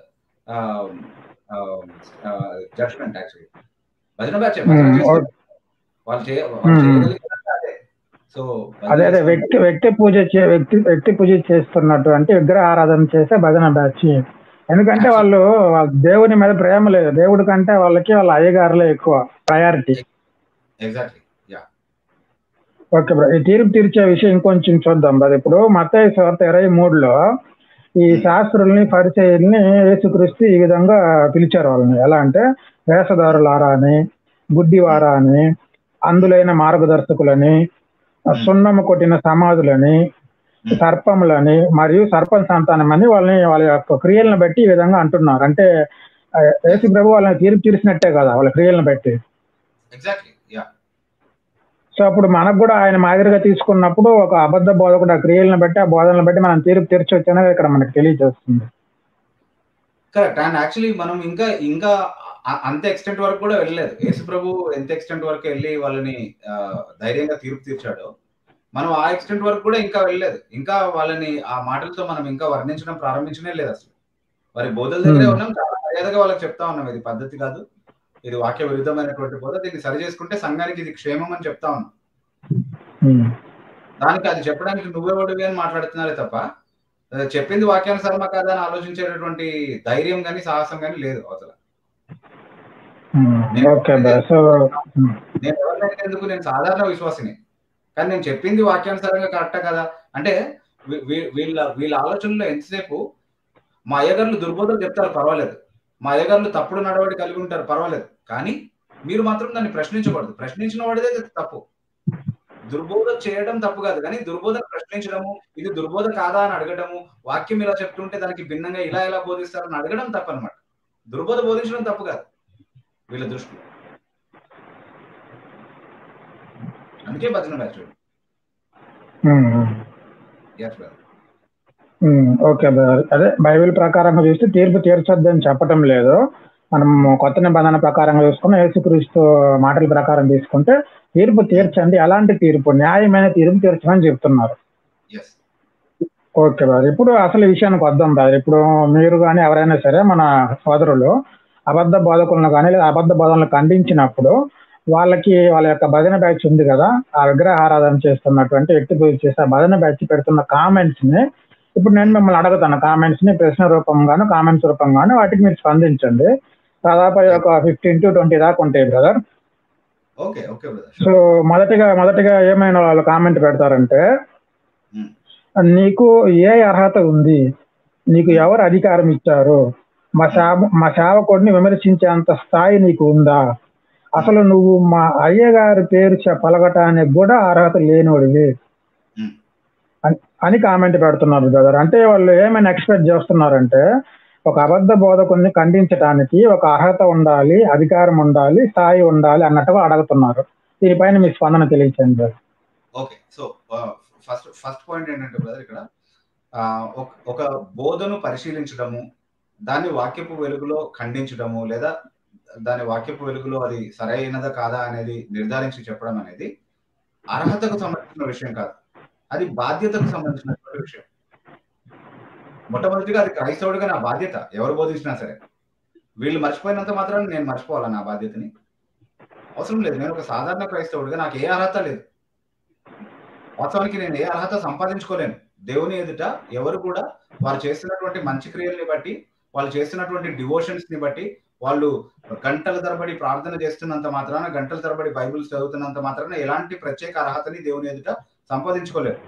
Speaker 2: జడ్జ్మెంట్ యాక్చువల్లీ భజన బ్యాచ్
Speaker 1: Hmm, ఓ-
Speaker 2: వాళ్ళు చేయ వాళ్ళు
Speaker 1: Hmm.
Speaker 2: చేయగలిగినంత అదే సో
Speaker 1: అదే అదే వ్యక్తి వ్యక్తి పూజ చే- వ్యక్తి వ్యక్తి పూజ చేస్తున్నటువంటి విగ్రహ ఆరాధన చేసే భజన బ్యాచ్ ఎందుకంటే వాళ్ళు వాళ్ళ దేవుని మీద ప్రేమ లేదు దేవుడి కంటే వాళ్ళకి వాళ్ళ అయ్యగారులే ఎక్కువ priority
Speaker 2: exactly yeah
Speaker 1: okay bro ఈ తీర్పు తీర్చే విషయం ఇంకొంచెం చూద్దాం బ్రో ఇప్పుడు మత్తయి సువార్త ఇరవై మూడులో ఈ శాస్త్రుల్ని పరిచయుల్ని యేసుక్రీస్తు ఈ విధంగా పిలిచారు వాళ్ళని ఎలా అంటే వేషధారులారా అని గుడ్డివారా అని అందులైన మార్గదర్శకులని సున్నము కొట్టిన సమాధులని సర్పములని మరియు సర్పం సంతానం అని వాళ్ళని వాళ్ళ యొక్క క్రియలను బట్టి ఈ విధంగా అంటున్నారు అంటే ఆ, యేసు ప్రభు వాళ్ళని తీర్పు తీర్చినట్టే కదా వాళ్ళ క్రియలను బట్టి
Speaker 2: ఎగ్జాక్ట్లీ యా
Speaker 1: సో అప్పుడు మనకు కూడా ఆయన మాదిరిగా తీసుకున్నప్పుడు ఒక అబద్ధ బోధకుడు ఆ క్రియలను బట్టి ఆ బోధనలు బట్టి మనం తీర్పు తీర్చొచ్చు అనేది ఇక్కడ మనకు తెలియజేస్తుంది
Speaker 2: కరెక్ట్ అండ్ యాక్చువల్లీ మనం ఇంకా ఇంకా అ- అంత ఎక్స్టెంట్ వరకు కూడా వెళ్ళలేదు యేసు ప్రభు ఎంత ఎక్స్టెంట్ వరకు వెళ్ళి వాళ్ళని ఆ, ధైర్యంగా తీర్పు తీర్చాడో మనం ఆ ఎక్స్టెంట్ వరకు కూడా ఇంకా వెళ్ళలేదు ఇంకా వాళ్ళని ఆ మాటలతో మనం ఇంకా వర్ణించడం ప్రారంభించనే లేదు అసలు వారి బోధల దగ్గరే
Speaker 1: Hmm.
Speaker 2: ఉన్నాం చాలా మర్యాదగా వాళ్ళకి చెప్తా ఉన్నాం ఇది పద్ధతి కాదు ఇది వాక్య విరుద్ధమైనటువంటి బోధ దీన్ని సరి చేసుకుంటే సంఘానికి ఇది క్షేమం అని చెప్తా ఉన్నాం
Speaker 1: ఉమ్.
Speaker 2: దానికి అది చెప్పడానికి నువ్వెవడివి అని మాట్లాడుతున్నారే తప్ప ఆ, చెప్పింది వాక్యానుసారమా కాదా అని ఆలోచించేటటువంటి ధైర్యం కానీ సాహసం కానీ లేదు అవతల
Speaker 1: um. Okay bro so um.
Speaker 2: నేను ఎవరినైతే ఎందుకు నేను సాధారణ విశ్వాసిని కానీ నేను చెప్పింది వాక్యానుసారంగా కరెక్టా కదా అంటే వీ- వీ- వీళ్ళ వీళ్ళ ఆలోచనలో ఎంతసేపు మా అయ్యగారులు దుర్బోధలు చెప్తారు పర్వాలేదు మా అయ్యగారులు తప్పుడు నడవడి కలిగి ఉంటారు పర్వాలేదు కానీ మీరు మాత్రం దాన్ని ప్రశ్నించకూడదు ప్రశ్నించిన వాడిదే తప్పు దుర్బోధ చేయడం తప్పు కాదు కానీ దుర్బోధ ప్రశ్నించడము ఇది దుర్బోధ కాదా అని అడగడము వాక్యం ఇలా చెప్తుంటే దానికి భిన్నంగా ఇలా ఎలా బోధిస్తారని అడగడం తప్పు అనమాట దుర్బోధ బోధించడం తప్పు కాదు వీళ్ళ దృష్టిలో అందుకే భజన batch
Speaker 1: um. Um.
Speaker 2: Yes brother
Speaker 1: um, okay brother అదే బైబిల్ ప్రకారంగా చూస్తే తీర్పు తీర్చొద్దని చెప్పటం లేదు మనం కొత్త నిబంధన ప్రకారంగా చూసుకున్న యేసుక్రీస్తు మాటల ప్రకారం తీసుకుంటే తీర్పు తీర్చండి ఎలాంటి తీర్పు న్యాయమైన తీర్పు తీర్చమని చెప్తున్నారు
Speaker 2: ఎస్
Speaker 1: ఓకే బ్రదర్ ఇప్పుడు అసలు విషయానికి వద్దాం బ్రదర్ ఇప్పుడు మీరు కానీ ఎవరైనా సరే మన సోదరులు అబద్ధ బోధకులను కానీ లేదా అబద్ధ బోధనలు ఖండించినప్పుడు వాళ్ళకి వాళ్ళ యొక్క భజన బ్యాచ్ ఉంది కదా ఆ విగ్రహారాధన చేస్తున్నటువంటి వ్యక్తి గురించి చేసి ఆ భజన బ్యాచ్ పెడుతున్న కామెంట్స్ ని ఇప్పుడు నేను మిమ్మల్ని అడుగుతాను కామెంట్స్ ని ప్రశ్న రూపంగాను కామెంట్స్ రూపంగాను వాటికి మీరు స్పందించండి దాదాపు ఒక ఫిఫ్టీన్ టు ట్వంటీ దాకా ఉంటాయి brother
Speaker 2: okay okay brother
Speaker 1: so మొదటిగా మొదటిగా ఏమైనా వాళ్ళు కామెంట్ పెడతారంటే నీకు ఏ అర్హత ఉంది నీకు ఎవరు అధికారం ఇచ్చారు మా సేవ మా సేవకుడిని విమర్శించేంత స్థాయి నీకు ఉందా అసలు నువ్వు మా అయ్యగారి పేరు చె- పలకటానికి కూడా అర్హత లేనివాడివి అని- అని కామెంట్ పెడుతున్నారు బ్రదర్ అంటే వాళ్ళు ఏమైనా ఎక్స్పెక్ట్ చేస్తున్నారంటే ఒక అబద్ధ బోధకుడిని ఖండించడానికి ఒక అర్హత ఉండాలి అధికారం ఉండాలి స్థాయి ఉండాలి అన్నట్టుగా అడుగుతున్నారు దీనిపైన మీ స్పందన తెలియచేయండి brother
Speaker 2: okay so first first point ఏంటంటే బ్రదర్ ఇక్కడ ఆ, ఒక- ఒక బోధను పరిశీలించడము దాన్ని వాక్యపు వెలుగులో ఖండించడము లేదా దాని వాక్యపు వెలుగులో అది సరైనదా కాదా అనేది నిర్ధారించి చెప్పడం అనేది అర్హతకు సంబంధించిన విషయం కాదు అది బాధ్యతకు సంబంధించినటువంటి విషయం మొట్టమొదటిగా అది క్రైస్తవుడిగా నా బాధ్యత ఎవరు బోధించినా సరే వీళ్ళు మర్చిపోయినంత మాత్రాన నేను మర్చిపోవాలా నా బాధ్యతని అవసరం లేదు నేను ఒక సాధారణ క్రైస్తవుడిగా నాకు ఏ అర్హత లేదు వాస్తవానికి నేను ఏ అర్హత సంపాదించుకోలేను దేవుని ఎదుట ఎవరు కూడా వారు చేస్తున్నటువంటి మంచి క్రియల్ని బట్టి వాళ్ళు చేస్తున్నటువంటి డివోషన్స్ ని బట్టి వాళ్ళు గంటల తరబడి ప్రార్థన చేస్తున్నంత మాత్రాన గంటల తరబడి బైబిల్స్ చదువుతున్నంత మాత్రాన ఎలాంటి ప్రత్యేక అర్హతని దేవుని ఎదుట సంపాదించుకోలేరు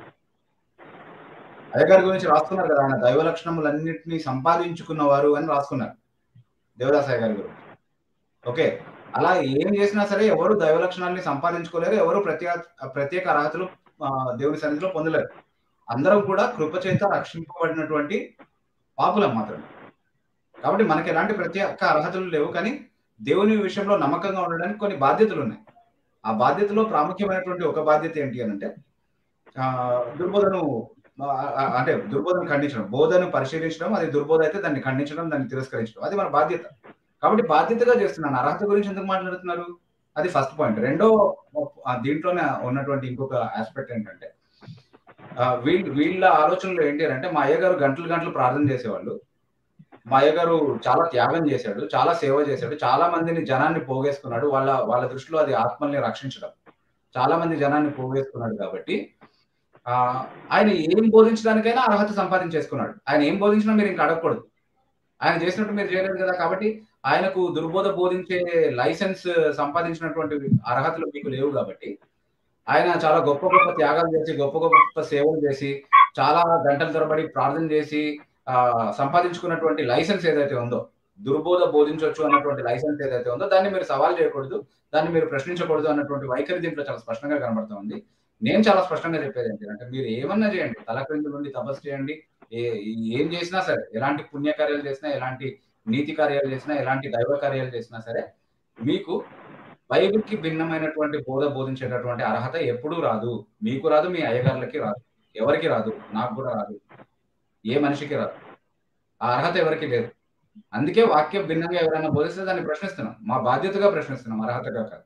Speaker 2: అయ్యగారి గురించి రాస్తున్నారు కదా ఆయన దైవ లక్షణములన్నింటినీ సంపాదించుకున్నవారు అని రాసుకున్నారు దేవదాస్ అయ్య గారి గురించి ఓకే అలా ఏం చేసినా సరే ఎవరు దైవ లక్షణాలని సంపాదించుకోలేరు ఎవరు ప్రత్యేక ప్రత్యేక అర్హతలు ఆ, దేవుని సన్నిధిలో పొందలేరు అందరం కూడా కృపచేత రక్షింపబడినటువంటి పాపులం మాత్రమే కాబట్టి మనకి ఎలాంటి ప్రత్యేక అర్హతలు లేవు కానీ దేవుని విషయంలో నమ్మకంగా ఉండడానికి కొన్ని బాధ్యతలు ఉన్నాయి ఆ బాధ్యతలో ప్రాముఖ్యమైనటువంటి ఒక బాధ్యత ఏంటి అని అంటే ఆ, దుర్బోధను ఆ, ఆ, అంటే దుర్బోధను ఖండించడం బోధను పరిశీలించడం అది దుర్బోధ అయితే దాన్ని ఖండించడం దాన్ని తిరస్కరించడం అది మన బాధ్యత కాబట్టి బాధ్యతగా చేస్తున్నాను అర్హత గురించి ఎందుకు మాట్లాడుతున్నారు అది ఫస్ట్ పాయింట్ రెండో ఆ, దీంట్లోనే ఉన్నటువంటి ఇంకొక ఆస్పెక్ట్ ఏంటంటే ఆ, వీళ్ళ వీళ్ళ ఆలోచనలు ఏంటి అని అంటే మా అయ్యగారు గంటలు గంటలు ప్రార్థన చేసేవాళ్ళు మా అయ్యగారు చాలా త్యాగం చేశాడు చాలా సేవ చేశాడు చాలా మందిని జనాన్ని పోగేసుకున్నాడు వాళ్ళ వాళ్ళ దృష్టిలో అది ఆత్మల్ని రక్షించడం చాలా మంది జనాన్ని పోగేసుకున్నాడు కాబట్టి ఆ ఆయన ఏం బోధించడానికైనా అర్హత సంపాదించేసుకున్నాడు ఆయన ఏం బోధించినా మీరు ఇంకా అడగకూడదు ఆయన చేసినట్టు మీరు చేయలేదు కదా కాబట్టి ఆయనకు దుర్బోధ బోధించే లైసెన్స్ సంపాదించినటువంటి అర్హతలు మీకు లేవు కాబట్టి ఆయన చాలా గొప్ప గొప్ప త్యాగాలు చేసి గొప్ప గొప్ప సేవలు చేసి చాలా గంటల తరబడి ప్రార్థన చేసి ఆ సంపాదించుకున్నటువంటి లైసెన్స్ ఏదైతే ఉందో దుర్బోధ బోధించవచ్చు అన్నటువంటి లైసెన్స్ ఏదైతే ఉందో దాన్ని మీరు సవాల్ చేయకూడదు దాన్ని మీరు ప్రశ్నించకూడదు అన్నటువంటి వైఖరి దీంట్లో చాలా స్పష్టంగా కనబడుతూ ఉంది నేను చాలా స్పష్టంగా చెప్పేది ఏంటి అంటే మీరు ఏమన్నా చేయండి తలక్రిందు నుండి తపస్సు చేయండి ఏ ఏం చేసినా సరే ఎలాంటి పుణ్యకార్యాలు చేసినా ఎలాంటి నీతి కార్యాలు చేసినా ఎలాంటి దైవ కార్యాలు చేసినా సరే మీకు బైబిల్ కి భిన్నమైనటువంటి బోధ బోధించేటటువంటి అర్హత ఎప్పుడూ రాదు మీకు రాదు మీ అయ్యగారులకి రాదు ఎవరికి రాదు నాకు కూడా రాదు ఏ మనిషికి రాదు ఆ అర్హత ఎవరికి లేదు అందుకే వాక్యం భిన్నంగా ఎవరైనా బోధిస్తే దాన్ని ప్రశ్నిస్తున్నాం మా బాధ్యతగా ప్రశ్నిస్తున్నాం అర్హతగా కాదు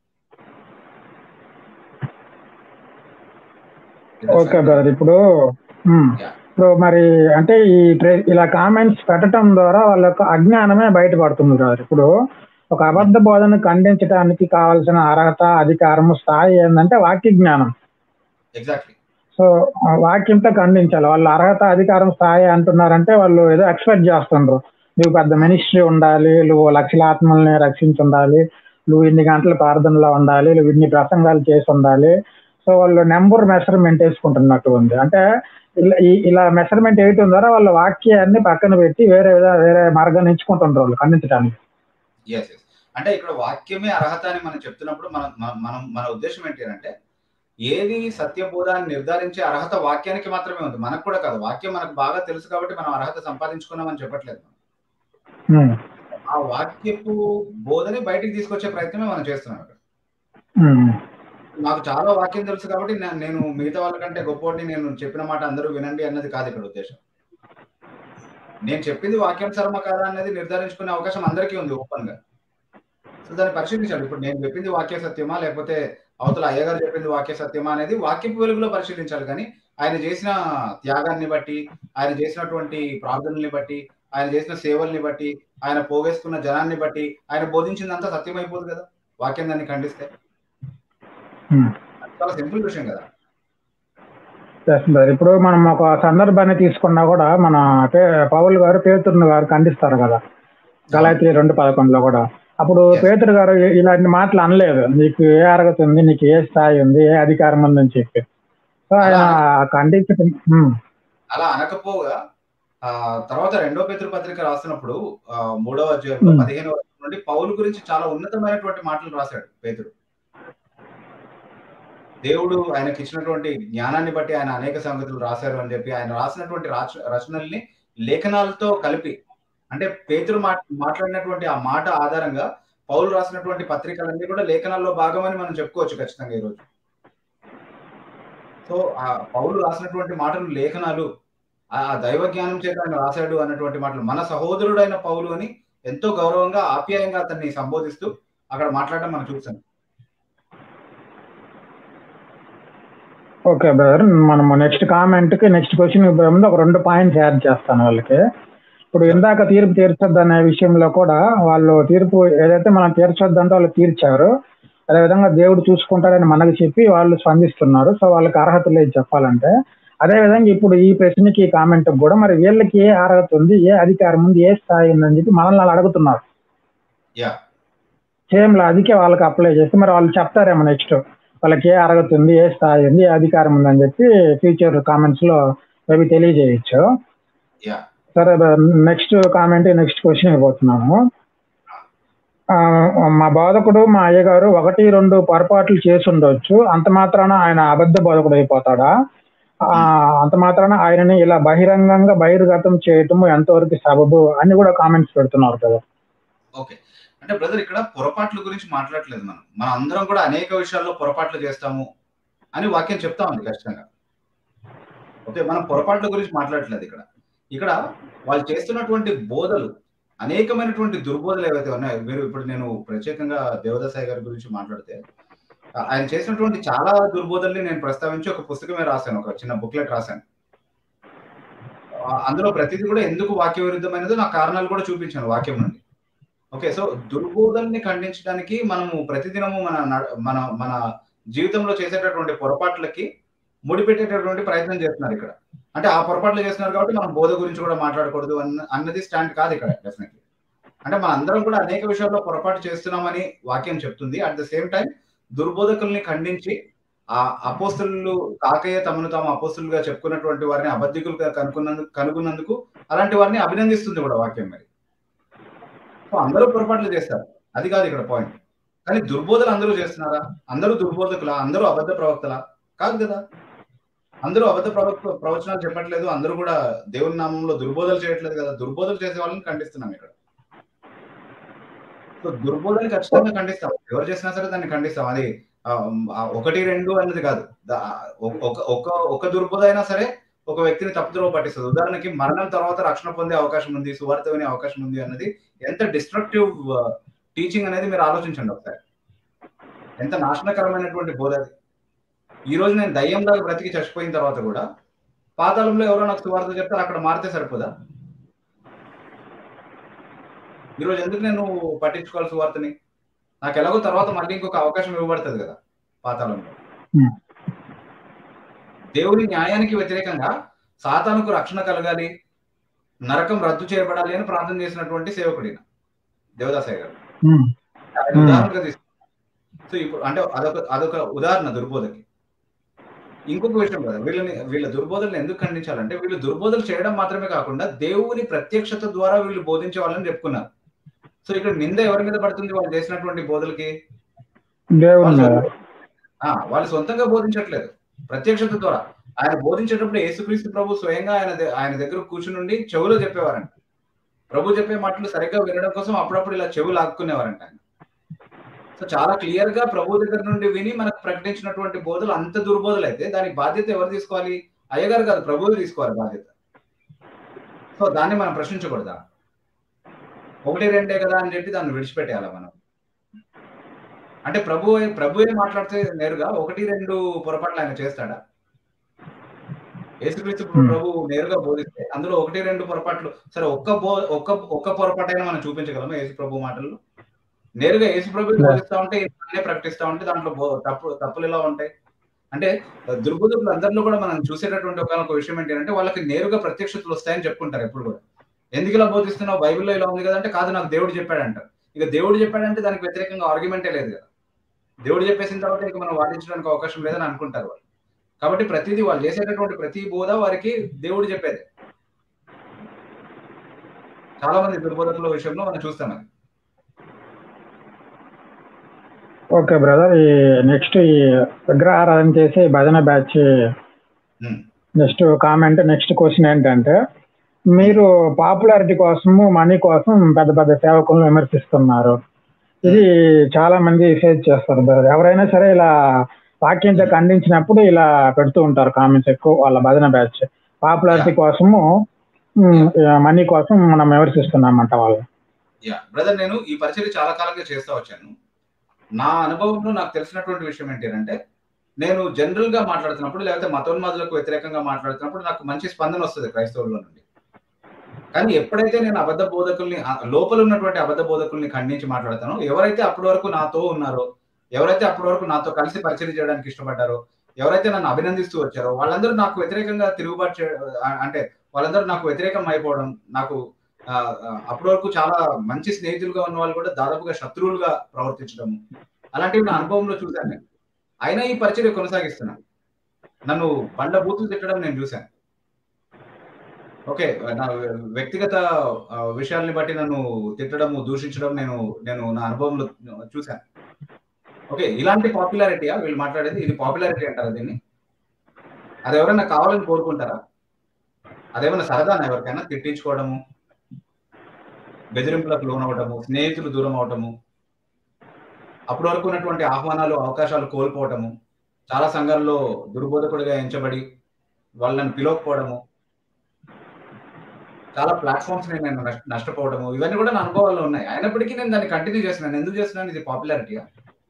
Speaker 1: ఓకే బ్రదర్ ఇప్పుడు ఉమ్,
Speaker 2: Yeah.
Speaker 1: ఇప్పుడు మరి అంటే ఈ ప్రే- ఇలా కామెంట్స్ పెట్టడం ద్వారా వాళ్ళ యొక్క అజ్ఞానమే బయటపడుతుంది బ్రదర్ ఇప్పుడు ఒక అబద్ధ బోధన ఖండించడానికి కావాల్సిన అర్హత అధికారము స్థాయి ఏంటంటే వాక్య జ్ఞానం
Speaker 2: ఎగ్జాక్ట్లీ
Speaker 1: సో ఆ వాక్యంతో ఖండించాలి వాళ్ళు అర్హత అధికారం స్థాయి అంటున్నారంటే వాళ్ళు ఏదో ఎక్స్పెక్ట్ చేస్తుండ్రు నువ్వు పెద్ద మినిస్ట్రీ ఉండాలి నువ్వు లక్షల ఆత్మల్ని రక్షించి ఉండాలి నువ్వు ఇన్ని గంటల ప్రార్థనలో ఉండాలి నువ్వు ఇన్ని ప్రసంగాలు చేసి ఉండాలి సో వాళ్ళు నెంబర్ మెషర్మెంట్ వేసుకుంటున్నట్టు ఉంది అంటే ఇలా ఈ- ఇలా మెషర్మెంట్ వేయటం ద్వారా వాళ్ళ వాక్యాన్ని పక్కన పెట్టి వేరే విధ- వేరే మార్గాన్ని ఎంచుకుంటుండ్రు వాళ్ళు ఖండించడానికి
Speaker 2: ఎస్ ఎస్ అంటే ఇక్కడ వాక్యమే అర్హత అని మనం చెప్తున్నప్పుడు మనం మన- మనం మన ఉద్దేశం ఏంటి అంటే ఏది సత్యబోధ అని నిర్ధారించే అర్హత వాక్యానికి మాత్రమే ఉంది మనకు కూడా కాదు వాక్యం మనకు బాగా తెలుసు కాబట్టి మనం అర్హత సంపాదించుకున్నామని చెప్పట్లేదు
Speaker 1: ఉమ్,
Speaker 2: ఆ వాక్యపు బోధని బయటికి తీసుకొచ్చే ప్రయత్నమే మనం చేస్తున్నాం ఇక్కడ
Speaker 1: ఉమ్,
Speaker 2: నాకు చాలా వాక్యం తెలుసు కాబట్టి నే- నేను మిగతా వాళ్ళకంటే గొప్పవాడిని నేను చెప్పిన మాట అందరూ వినండి అన్నది కాదు ఇక్కడ ఉద్దేశం నేను చెప్పింది వాక్యానుసారమా కాదా అనేది నిర్ధారించుకునే అవకాశం అందరికీ ఉంది ఓపెన్ గా సో దాన్ని పరిశీలించాలి ఇప్పుడు నేను చెప్పింది వాక్య సత్యమా లేకపోతే అవతల అయ్యగారు చెప్పింది వాక్య సత్యమా అనేది వాక్యపు వెలుగులో పరిశీలించాలి కానీ ఆయన చేసిన త్యాగాన్ని బట్టి ఆయన చేసినటువంటి ప్రార్థనల్ని బట్టి ఆయన చేసిన సేవల్ని బట్టి ఆయన పోగేసుకున్న జనాన్ని బట్టి ఆయన బోధించిందంతా సత్యమైపోదు కదా వాక్యం దాన్ని ఖండిస్తే
Speaker 1: ఉమ్.
Speaker 2: అది చాలా సింపుల్ విషయం కదా
Speaker 1: Yes, brother. ఇప్పుడు మనం ఒక సందర్భాన్ని తీసుకున్నా కూడా మన పే- పౌల్ గారు పేతురుని గారు ఖండిస్తారు కదా గలాతి రెండు పదకొండులో కూడా అప్పుడు
Speaker 2: Yes.
Speaker 1: పేతురు గారు ఇ- ఇలాంటి మాటలు అనలేదు నీకు ఏ అర్హత ఉంది నీకు ఏ స్థాయి ఉంది ఏ అధికారం ఉందని చెప్పి సో ఆయన ఖండించడం ఉమ్,
Speaker 2: అలా అనకపోగా ఆ తర్వాత రెండో పేతురు పత్రిక రాస్తున్నప్పుడు ఆ, మూడవ అధ్యాయంలో
Speaker 1: Hmm.
Speaker 2: పదిహేనవ వచనం నుండి పౌలు గురించి చాలా ఉన్నతమైనటువంటి మాటలు రాశాడు పేతురు దేవుడు ఆయనకి ఇచ్చినటువంటి జ్ఞానాన్ని బట్టి ఆయన అనేక సంగతులు రాశారు అని చెప్పి ఆయన రాసినటువంటి రాచ- రచనల్ని లేఖనాలతో కలిపి అంటే పేతురు మా మాట్లాడినటువంటి ఆ మాట ఆధారంగా పౌలు రాసినటువంటి పత్రికలన్నీ కూడా లేఖనాల్లో భాగమని మనం చెప్పుకోవచ్చు ఖచ్చితంగా ఈరోజు సో ఆ పౌలు రాసినటువంటి మాటలు లేఖనాలు ఆ ఆ దైవ జ్ఞానం చేత ఆయన రాశాడు అన్నటువంటి మాటలు మన సహోదరుడైన పౌలు అని ఎంతో గౌరవంగా ఆప్యాయంగా అతన్ని సంబోధిస్తూ అక్కడ మాట్లాడడం మనం చూసాం
Speaker 1: ఓకే బ్రదర్ మనం నెక్స్ట్ కామెంట్ కి నెక్స్ట్ క్వశ్చన్ ముందు ఒక రెండు పాయింట్స్ యాడ్ చేస్తాను వాళ్ళకి ఇప్పుడు ఇందాక తీర్పు తీర్చొద్దు అనే విషయంలో కూడా వాళ్ళు తీర్పు ఏదైతే మనం తీర్చొద్దు అంటే వాళ్ళు తీర్చారు అదేవిధంగా దేవుడు చూసుకుంటారని మనకు చెప్పి వాళ్ళు స్పందిస్తున్నారు సో వాళ్ళకి అర్హత లేదు చెప్పాలంటే అదేవిధంగా ఇప్పుడు ఈ ప్రశ్నకి కామెంట్ కూడా మరి వీళ్ళకి ఏ అర్హత ఉంది ఏ అధికారం ఉంది ఏ స్థాయి ఉందని చెప్పి మనల్ని వాళ్ళు అడుగుతున్నారు
Speaker 2: యా
Speaker 1: సేమ్ లాజికే వాళ్ళకి అప్లై చేస్తే మరి వాళ్ళు చెప్తారేమో నెక్స్ట్ వాళ్ళకి ఏ అర్హత ఉంది ఏ స్థాయి ఉంది ఏ అధికారం ఉందని చెప్పి ఫ్యూచర్ కామెంట్స్ లో మేబీ తెలియజేయచ్చు
Speaker 2: యా
Speaker 1: సరే నెక్స్ట్ కామెంట్ నెక్స్ట్ క్వశ్చన్ అయిపోతున్నాను ఆ, మా బోధకుడు మా అయ్యగారు ఒకటి రెండు పొరపాట్లు చేసి ఉండొచ్చు అంత మాత్రాన ఆయన అబద్ధ బోధకుడు అయిపోతాడా ఆ, అంత మాత్రాన ఆయనని ఇలా బహిరంగంగా బహిర్గతం చేయటం ఎంతవరకు సబబు అని కూడా కామెంట్స్ పెడుతున్నారు కదా
Speaker 2: ఓకే అంటే బ్రదర్ ఇక్కడ పొరపాట్ల గురించి మాట్లాడట్లేదు మనం మన అందరం కూడా అనేక విషయాల్లో పొరపాట్లు చేస్తాము అని వాక్యం చెప్తా ఉంది ఖచ్చితంగా ఓకే మనం పొరపాట్ల గురించి మాట్లాడట్లేదు ఇక్కడ ఇక్కడ వాళ్ళు చేస్తున్నటువంటి బోధలు అనేకమైనటువంటి దుర్బోధలు ఏవైతే ఉన్నాయో మీరు ఇప్పుడు నేను ప్రత్యేకంగా దేవదాసాయి గారి గురించి మాట్లాడితే ఆ- ఆయన చేసినటువంటి చాలా దుర్బోధల్ని నేను ప్రస్తావించి ఒక పుస్తకమే రాశాను ఒక చిన్న బుక్లెట్ రాశాను ఆ, అందులో ప్రతిదీ కూడా ఎందుకు వాక్య విరుద్ధమైనదో నా కారణాలు కూడా చూపించాను వాక్యం నుండి ఓకే సో దుర్బోధల్ని ఖండించడానికి మనము ప్రతిదినము మన నడ- మన మన జీవితంలో చేసేటటువంటి పొరపాట్లకి ముడిపెట్టేటటువంటి ప్రయత్నం చేస్తున్నారు ఇక్కడ అంటే ఆ పొరపాట్లు చేస్తున్నారు కాబట్టి మనం బోధ గురించి కూడా మాట్లాడకూడదు అన్న అన్నది స్టాండ్ కాదు ఇక్కడ డెఫినెట్లీ అంటే మన అందరం కూడా అనేక విషయాల్లో పొరపాటు చేస్తున్నామని వాక్యం చెప్తుంది అట్ ద సేమ్ టైం దుర్బోధకుల్ని ఖండించి ఆ అపోస్తులు కాకయ్య తమను తాము అపోస్తులుగా చెప్పుకున్నటువంటి వారిని అబద్ధికులుగా కనుక్కున్నందుకు కనుగొన్నందుకు అలాంటి వారిని అభినందిస్తుంది కూడా వాక్యం మరి సో అందరూ పొరపాట్లు చేస్తారు అది కాదు ఇక్కడ పాయింట్ కానీ దుర్బోధలు అందరూ చేస్తున్నారా అందరూ దుర్బోధకులా అందరూ అబద్ధ ప్రవక్తలా కాదు కదా అందరూ అబద్ధ ప్రవక్త ప్రవచనాలు చెప్పట్లేదు అందరూ కూడా దేవుని నామంలో దుర్బోధలు చేయట్లేదు కదా దుర్బోధలు చేసే వాళ్ళని ఖండిస్తున్నాం ఇక్కడ సో దుర్బోధని ఖచ్చితంగా ఖండిస్తాం ఎవరు చేసినా సరే దాన్ని ఖండిస్తాం అది ఆ, ఆ, ఒకటి రెండు అన్నది కాదు దా- ఒక ఒక- ఒక ఒక దుర్బోధ అయినా సరే ఒక వ్యక్తిని తప్పుదోవ పట్టిస్తుంది ఉదాహరణకి మరణం తర్వాత రక్షణ పొందే అవకాశం ఉంది సువార్త వినే అవకాశం ఉంది అన్నది ఎంత డిస్ట్రక్టివ్ టీచింగ్ అనేది మీరు ఆలోచించండి ఒకసారి ఎంత నాశనకరమైనటువంటి బోధ అది ఈ రోజు నేను దయ్యంలాగా బ్రతికి చచ్చిపోయిన తర్వాత కూడా పాతాళంలో ఎవరో నాకు సువార్త చెప్తారు అక్కడ మారితే సరిపోదా ఈ రోజు ఎందుకు నేను పట్టించుకోవాలి సువార్తని నాకు ఎలాగో తర్వాత మళ్ళీ ఇంకొక అవకాశం ఇవ్వబడుతుంది కదా పాతాళంలో
Speaker 1: Hmm.
Speaker 2: దేవుని న్యాయానికి వ్యతిరేకంగా సాతానుకు రక్షణ కలగాలి నరకం రద్దు చేయబడాలి అని ప్రార్థన చేసినటువంటి సేవకుడిన దేవదాసయ్య గారు
Speaker 1: ఉమ్,
Speaker 2: ఆయన
Speaker 1: Hmm.
Speaker 2: ఉదాహరణగా తీసుకున్నాను సో ఇప్పుడు అంటే అదొక అదొక ఉదాహరణ దుర్బోధకి ఇంకొక విషయం కదా వీళ్ళని వీళ్ళ దుర్బోధనలు ఎందుకు ఖండించాలంటే వీళ్ళు దుర్బోధలు చేయడం మాత్రమే కాకుండా దేవుని ప్రత్యక్షత ద్వారా వీళ్ళు బోధించే వాళ్ళని చెప్పుకున్నారు సో ఇక్కడ నింద ఎవరి మీద పడుతుంది వాళ్ళు చేసినటువంటి బోధలకి
Speaker 1: దేవుని మీద.
Speaker 2: ఆ, వాళ్ళు సొంతంగా బోధించట్లేదు ప్రత్యక్షత ద్వారా ఆయన బోధించేటప్పుడు యేసుక్రీస్తు ప్రభు స్వయంగా ఆయన ద- ఆయన దగ్గర కూర్చుని ఉండి చెవులో చెప్పేవారంట ప్రభు చెప్పే మాటలు సరిగ్గా వినడం కోసం అప్పుడప్పుడు ఇలా చెవులు ఆక్కునేవారంట ఆయన సో చాలా క్లియర్ గా ప్రభు దగ్గర నుండి విని మనకు ప్రకటించినటువంటి బోధలు అంత దుర్బోధలు అయితే దానికి బాధ్యత ఎవరు తీసుకోవాలి అయ్యగారు కాదు ప్రభువు తీసుకోవాలి బాధ్యత సో దాన్ని మనం ప్రశ్నించకూడదా ఒకటి రెండే కదా అని చెప్పి దాన్ని విడిచిపెట్టేయాలి మనం అంటే ప్రభు ప్రభువే మాట్లాడితే నేరుగా ఒకటి రెండు పొరపాట్లు ఆయన చేస్తాడా యేసుక్రీస్తు
Speaker 1: Hmm.
Speaker 2: ప్రభు నేరుగా బోధిస్తే అందులో ఒకటి రెండు పొరపాట్లు సరే ఒక్క బో ఒక్క ఒక్క పొరపాటైనా మనం చూపించగలమా యేసు ప్రభు మాటల్లో నేరుగా యేసు ప్రభు
Speaker 1: Yeah.
Speaker 2: బోధిస్తా ఉంటే అనే ప్రకటిస్తా ఉంటే దాంట్లో బో- తప్పు తప్పులు ఎలా ఉంటాయి అంటే దుర్బుద్ధులు అందరిలో కూడా మనం చూసేటటువంటి ఒక ఒక విషయం ఏంటంటే వాళ్ళకి నేరుగా ప్రత్యక్షతలు వస్తాయని చెప్పుకుంటారు ఎప్పుడు కూడా ఎందుకు ఇలా బోధిస్తున్నావు బైబిల్లో ఇలా ఉంది కదా అంటే కాదు నాకు దేవుడు చెప్పాడంటారు ఇక దేవుడు చెప్పాడంటే దానికి వ్యతిరేకంగా ఆర్గ్యుమెంటే లేదు కదా దేవుడు చెప్పేసిన తర్వాత ఇక మనం వాదించడానికి అవకాశం లేదని అనుకుంటారు వాళ్ళు కాబట్టి ప్రతిదీ వాళ్ళు చేసేటటువంటి ప్రతి బోధ వారికి దేవుడు చెప్పేది చాలా మంది దుర్బోధకుల విషయంలో మనం చూస్తాం అది
Speaker 1: ఓకే బ్రదర్ ఈ నెక్స్ట్ ఈ విగ్రహారాధన చేసే భజన batch
Speaker 2: um,
Speaker 1: next comment next question ఏంటంటే మీరు పాపులారిటీ కోసము మనీ కోసం పెద్ద పెద్ద సేవకులను విమర్శిస్తున్నారు ఇది చాలా మంది ఫేస్ చేస్తారు బ్రదర్ ఎవరైనా సరే ఇలా వాక్యంతో ఖండించినప్పుడు ఇలా పెడుతూ ఉంటారు కామెంట్స్ ఎక్కువ వాళ్ళ భజన బ్యాచ్ పాపులారిటీ కోసము మనీ కోసం మనం విమర్శిస్తున్నామంట వాళ్ళు
Speaker 2: యా బ్రదర్ నేను ఈ పరిచయం చాలా కాలంగా చేస్తా వచ్చాను నా అనుభవంలో నాకు తెలిసినటువంటి విషయం ఏంటంటే నేను జనరల్ గా మాట్లాడుతున్నప్పుడు లేకపోతే మతోన్మాదులకు వ్యతిరేకంగా మాట్లాడుతున్నప్పుడు నాకు మంచి స్పందన వస్తుంది క్రైస్తవుల్లో నుండి కానీ ఎప్పుడైతే నేను అబద్ధ బోధకుల్ని ఆ లోపల ఉన్నటువంటి అబద్ధ బోధకుల్ని ఖండించి మాట్లాడతానో ఎవరైతే అప్పటి వరకు నాతో ఉన్నారో ఎవరైతే అప్పటి వరకు నాతో కలిసి పరిచయం చేయడానికి ఇష్టపడ్డారో ఎవరైతే నన్ను అభినందిస్తూ వచ్చారో వాళ్ళందరూ నాకు వ్యతిరేకంగా తిరుగుబాటు చే ఆ- అంటే వాళ్ళందరూ నాకు వ్యతిరేకం అయిపోవడం నాకు ఆ, ఆ, అప్పటి వరకు చాలా మంచి స్నేహితులుగా ఉన్న వాళ్ళు కూడా దాదాపుగా శత్రువులుగా ప్రవర్తించడం అలాంటివి నా అనుభవంలో చూశాను నేను అయినా ఈ పరిచయం కొనసాగిస్తున్నాను నన్ను బండ బూతులు తిట్టడం నేను చూశాను ఓకే నా వ్యక్తిగత ఆ, విషయాల్ని బట్టి నన్ను తిట్టడము దూషించడం నేను నేను నా అనుభవంలో చూశాను ఓకే ఇలాంటి పాపులారిటీయా వీళ్ళు మాట్లాడేది ఇది పాపులారిటీ అంటారా దీన్ని అది ఎవరైనా కావాలని కోరుకుంటారా అదేమైనా సరదానా ఎవరికైనా తిట్టించుకోవడము బెదిరింపులకు లోనవటము స్నేహితులు దూరం అవటము అప్పటి వరకు ఉన్నటువంటి ఆహ్వానాలు అవకాశాలు కోల్పోవటము చాలా సంఘాల్లో దుర్బోధకుడిగా ఎంచబడి వాళ్ళని పిలవకపోవడము చాలా ప్లాట్ఫామ్స్ నేను నష్ట- నష్టపోవడము ఇవన్నీ కూడా నా అనుభవాల్లో ఉన్నాయి అయినప్పటికీ నేను దాన్ని కంటిన్యూ చేస్తున్నాను ఎందుకు చేస్తున్నాను ఇది పాపులారిటీగా